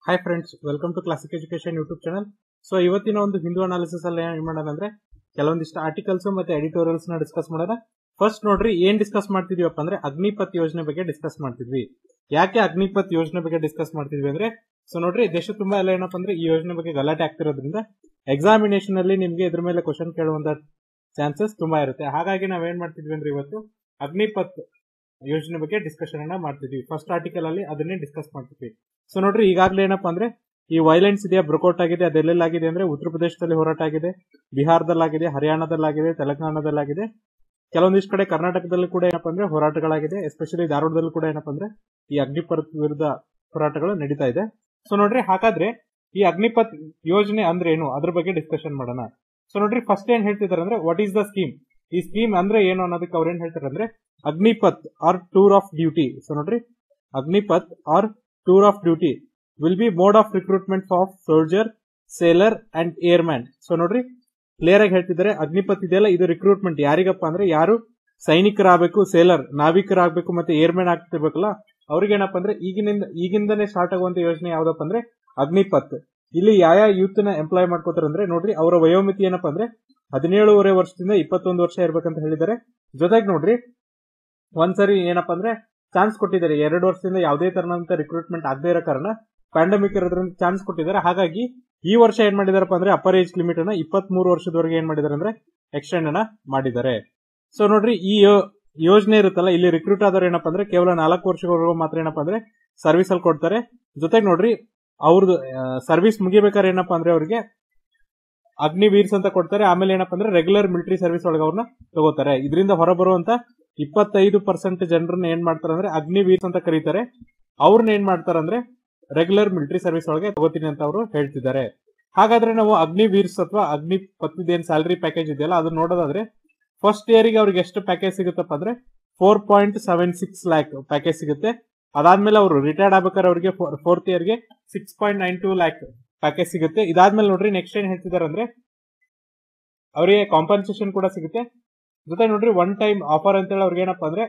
hi friends welcome to classic education YouTube channel so ಇವತ್ತಿನ ಒಂದು Hindu analysis ಅಲ್ಲಿ ಏನ್ ಮಾಡೋಣ ಅಂದ್ರೆ ಕೆಲವೊಂದಿಷ್ಟು ಆರ್ಟಿಕಲ್ಸ್ ಮತ್ತೆ ಎಡಿಟೋರಿಯಲ್ಸ್ ನ ಡಿಸ್ಕಸ್ ಮಾಡೋಣ ಫಸ್ಟ್ ನೋಡ್ರಿ ಏನ್ ಡಿಸ್ಕಸ್ ಮಾಡ್ತಿದೀವಪ್ಪ ಅಂದ್ರೆ ಅಗ್ನಿಪತ್ ಯೋಜನೆ ಬಗ್ಗೆ ಡಿಸ್ಕಸ್ ಮಾಡ್ತಿದ್ವಿ ಯಾಕೆ ಅಗ್ನಿಪತ್ ಯೋಜನೆ ಬಗ್ಗೆ ಡಿಸ್ಕಸ್ ಮಾಡ್ತಿದ್ವಿ ಅಂದ್ರೆ ಸೊ ನೋಡ್ರಿ ದೇಶ ತುಂಬಾ ಎಲ್ಲ ಏನಪ್ಪ ಅಂದ್ರೆ ಈ ಯೋಜನೆ ಬಗ್ಗೆ ಗಲಾಟೆ ಆಗ್ತಿರೋದ್ರಿಂದ ಎಕ್ಸಾಮಿನೇಷನ್ ಅಲ್ಲಿ ನಿಮ್ಗೆ ಇದ್ರ ಮೇಲೆ ಕ್ವಶನ್ ಕೇಳುವಂತ ಚಾನ್ಸಸ್ ತುಂಬಾ ಇರುತ್ತೆ ಹಾಗಾಗಿ ನಾವೇನ್ ಮಾಡ್ತಿದ್ವಿ ಅಂದ್ರೆ ಇವತ್ತು ಅಗ್ನಿಪತ್ ಯೋಜನೆ ಬಗ್ಗೆ ಡಿಸ್ಕಷನ್ ಅನ್ನ ಮಾಡ್ತಿದ್ವಿ ಫಸ್ಟ್ ಆರ್ಟಿಕಲ್ ಅಲ್ಲಿ ಅದನ್ನೇ ಡಿಸ್ಕಸ್ ಮಾಡ್ತಿದ್ವಿ ಸೊ ನೋಡ್ರಿ ಈಗಾಗಲೇ ಏನಪ್ಪಾ ಅಂದ್ರೆ ಈ ವೈಲೆನ್ಸ್ ಇದೆಯಾ ಬ್ರೊಕೌಟ್ ಆಗಿದೆ ಅದೆಲ್ಲೆಲ್ಲಾಗಿದೆ ಅಂದ್ರೆ ಉತ್ತರ ಪ್ರದೇಶದಲ್ಲಿ ಹೋರಾಟ ಆಗಿದೆ ಬಿಹಾರದಲ್ಲಾಗಿದೆ ಹರಿಯಾಣದಲ್ಲಾಗಿದೆ ತೆಲಂಗಾಣದಲ್ಲಾಗಿದೆ ಕೆಲವೊಂದಿಷ್ಟು ಕಡೆ ಕರ್ನಾಟಕದಲ್ಲಿ ಕೂಡ ಏನಪ್ಪಾ ಅಂದ್ರೆ ಹೋರಾಟಗಳಾಗಿದೆ ಎಸ್ಪೆಷಲಿ ಧಾರವಾಡದಲ್ಲೂ ಕೂಡ ಏನಪ್ಪಾ ಅಂದ್ರೆ ಈ ಅಗ್ನಿಪತ್ ವಿರುದ್ಧ ಹೋರಾಟಗಳು ನಡೀತಾ ಇದೆ ಸೊ ನೋಡ್ರಿ ಹಾಗಾದ್ರೆ ಈ ಅಗ್ನಿಪತ್ ಯೋಜನೆ ಅಂದ್ರೆ ಏನು ಅದ್ರ ಬಗ್ಗೆ ಡಿಸ್ಕಷನ್ ಮಾಡೋಣ ಸೊ ನೋಡ್ರಿ ಫಸ್ಟ್ ಏನ್ ಹೇಳ್ತಿದಾರೆ ಅಂದ್ರೆ ವಾಟ್ ಈಸ್ ದ ಸ್ಕೀಮ್ ಈ ಸ್ಕೀಮ್ ಅಂದ್ರೆ ಏನು ಅನ್ನೋದಕ್ಕೆ ಅವ್ರು ಏನ್ ಹೇಳ್ತಾರೆ ಅಂದ್ರೆ Agnipath are tour of duty so ನೋಡ್ರಿ Agnipath are tour of duty will be mode of recruitment of soldier sailor and airman so ನೋಡ್ರಿ ಕ್ಲಿಯರ್ ಆಗಿ ಹೇಳ್ತಿದ್ದಾರೆ ಅಗ್ನಿಪತ್ ಇದೆಯಲ್ಲ ಇದು ರಿಕ್ರೂಟ್ಮೆಂಟ್ ಯಾರಿಗಪ್ಪ ಅಂದ್ರೆ ಯಾರು ಸೈನಿಕರಾಗಬೇಕು ಸೇಲರ್ ನಾವಿಕರಾಗಬೇಕು ಮತ್ತೆ ಏರ್ಮ್ಯಾನ್ ಆಗ್ತಿರ್ಬೇಕಲ್ಲ ಅವ್ರಿಗೇನಪ್ಪ ಅಂದ್ರೆ ಈಗಿನಿಂದ ಈಗಿಂದನೇ ಸ್ಟಾರ್ಟ್ ಆಗುವಂತ ಯೋಜನೆ ಯಾವ್ದಪ್ಪ ಅಂದ್ರೆ ಅಗ್ನಿಪತ್ ಇಲ್ಲಿ ಯಾವ ಯೂತ್ ನ ಎಂಪ್ಲಾಯ್ ಮಾಡ್ಕೋತಾರೆ ಅಂದ್ರೆ ನೋಡ್ರಿ ಅವರ ವಯೋಮಿತಿ ಏನಪ್ಪಾ ಅಂದ್ರೆ ಹದಿನೇಳುವರೆ ವರ್ಷದಿಂದ ಇಪ್ಪತ್ತೊಂದು ವರ್ಷ ಇರ್ಬೇಕಂತ ಹೇಳಿದ್ದಾರೆ ಜೊತೆಗೆ ನೋಡ್ರಿ ಒಂದ್ಸರಿ ಏನಪ್ಪಾ ಅಂದ್ರೆ ಚಾನ್ಸ್ ಕೊಟ್ಟಿದ್ದಾರೆ ಎರಡು ವರ್ಷದಿಂದ ಯಾವುದೇ ತರನಂತ ರಿಕ್ರೂಟ್ಮೆಂಟ್ ಆಗದೆ ಇರೋ ಕಾರಣ ಪ್ಯಾಂಡಮಿಕ್ ಇರೋದ್ರಿಂದ ಚಾನ್ಸ್ ಕೊಟ್ಟಿದ್ದಾರೆ ಹಾಗಾಗಿ ಈ ವರ್ಷ ಏನ್ ಮಾಡಿದಾರಪ್ಪ ಅಂದ್ರೆ ಅಪ್ಪರ್ ಏಜ್ ಲಿಮಿಟ್ ಅನ್ನ ಇಪ್ಪತ್ತ್ ಮೂರು ವರ್ಷದವರೆಗೆ ಏನ್ ಮಾಡಿದಾರೆ ಅಂದ್ರೆ ಎಕ್ಸ್ಟೆಂಡ್ ಅನ್ನ ಮಾಡಿದ್ದಾರೆ ಸೊ ನೋಡ್ರಿ ಈ ಯೋ- ಯೋಜನೆ ಇರುತ್ತಲ್ಲ ಇಲ್ಲಿ ರಿಕ್ರೂಟ್ ಆದವ್ರು ಏನಪ್ಪಾ ಅಂದ್ರೆ ಕೇವಲ ನಾಲ್ಕು ವರ್ಷಗಳವರೆಗೂ ಮಾತ್ರ ಏನಪ್ಪಾ ಅಂದ್ರೆ ಸರ್ವಿಸ್ ಅಲ್ಲಿ ಕೊಡ್ತಾರೆ ಜೊತೆಗೆ ನೋಡ್ರಿ ಅವ್ರದ್ದು ಸರ್ವಿಸ್ ಮುಗಿಬೇಕಾದ್ರೆ ಏನಪ್ಪಾ ಅಂದ್ರೆ ಅವ್ರಿಗೆ ಅಗ್ನಿವೀರ್ಸ್ ಅಂತ ಕೊಡ್ತಾರೆ ಆಮೇಲೆ ಏನಪ್ಪಾ ಅಂದ್ರೆ ರೆಗ್ಯುಲರ್ ಮಿಲಿಟರಿ ಸರ್ವಿಸ್ ಒಳಗೆ ಅವ್ರನ್ನ ತಗೋತಾರೆ ಇದರಿಂದ ಹೊರಬರುವಂತ ಇಪ್ಪತ್ತೈದು ಪರ್ಸೆಂಟ್ ಜನರನ್ನ ಏನ್ ಮಾಡ್ತಾರೆ ಅಂದ್ರೆ ಅಗ್ನಿವೀರ್ಸ್ ಅಂತ ಕರೀತಾರೆ ಅವ್ರನ್ನ ಏನ್ ಮಾಡ್ತಾರೆ ಅಂದ್ರೆ ರೆಗ್ಯುಲರ್ ಮಿಲಿಟರಿ ಸರ್ವಿಸ್ ಒಳಗೆ ತಗೋತೀನಿ ಅಂತ ಅವರು ಹೇಳ್ತಿದ್ದಾರೆ ಹಾಗಾದ್ರೆ ನಾವು ಅಗ್ನಿವೀರ್ಸ್ ಅಥವಾ ಅಗ್ನಿ ಏನ್ ಸ್ಯಾಲರಿ ಪ್ಯಾಕೇಜ್ ಇದೆಯಲ್ಲ ಅದನ್ನ ನೋಡೋದಾದ್ರೆ ಫಸ್ಟ್ ಇಯರ್ಗೆ ಅವ್ರಿಗೆ ಎಷ್ಟು ಪ್ಯಾಕೇಜ್ ಸಿಗುತ್ತಪ್ಪ ಅಂದ್ರೆ four point seven six lakh package ಸಿಗುತ್ತೆ ಅದಾದ್ಮೇಲೆ ಅವರು ರಿಟೈರ್ಡ್ ಆಗ್ಬೇಕಾದ್ರೆ ಅವರಿಗೆ ಫೋರ್ತ್ ಇಯರ್ಗೆ six point nine two lakh package ಸಿಗುತ್ತೆ ಇದಾದ್ಮೇಲೆ ನೋಡ್ರಿ ನೆಕ್ಸ್ಟ್ ಏನ್ ಹೇಳ್ತಿದ್ದಾರೆ ಅಂದ್ರೆ ಅವರಿಗೆ ಕಾಂಪನ್ಸೇಷನ್ ಕೂಡ ಸಿಗುತ್ತೆ ಜೊತೆ ನೋಡ್ರಿ ಒನ್ ಟೈಮ್ ಆಫರ್ ಅಂತೇಳಿ ಅವ್ರಿಗೆ ಏನಪ್ಪಾ ಅಂದ್ರೆ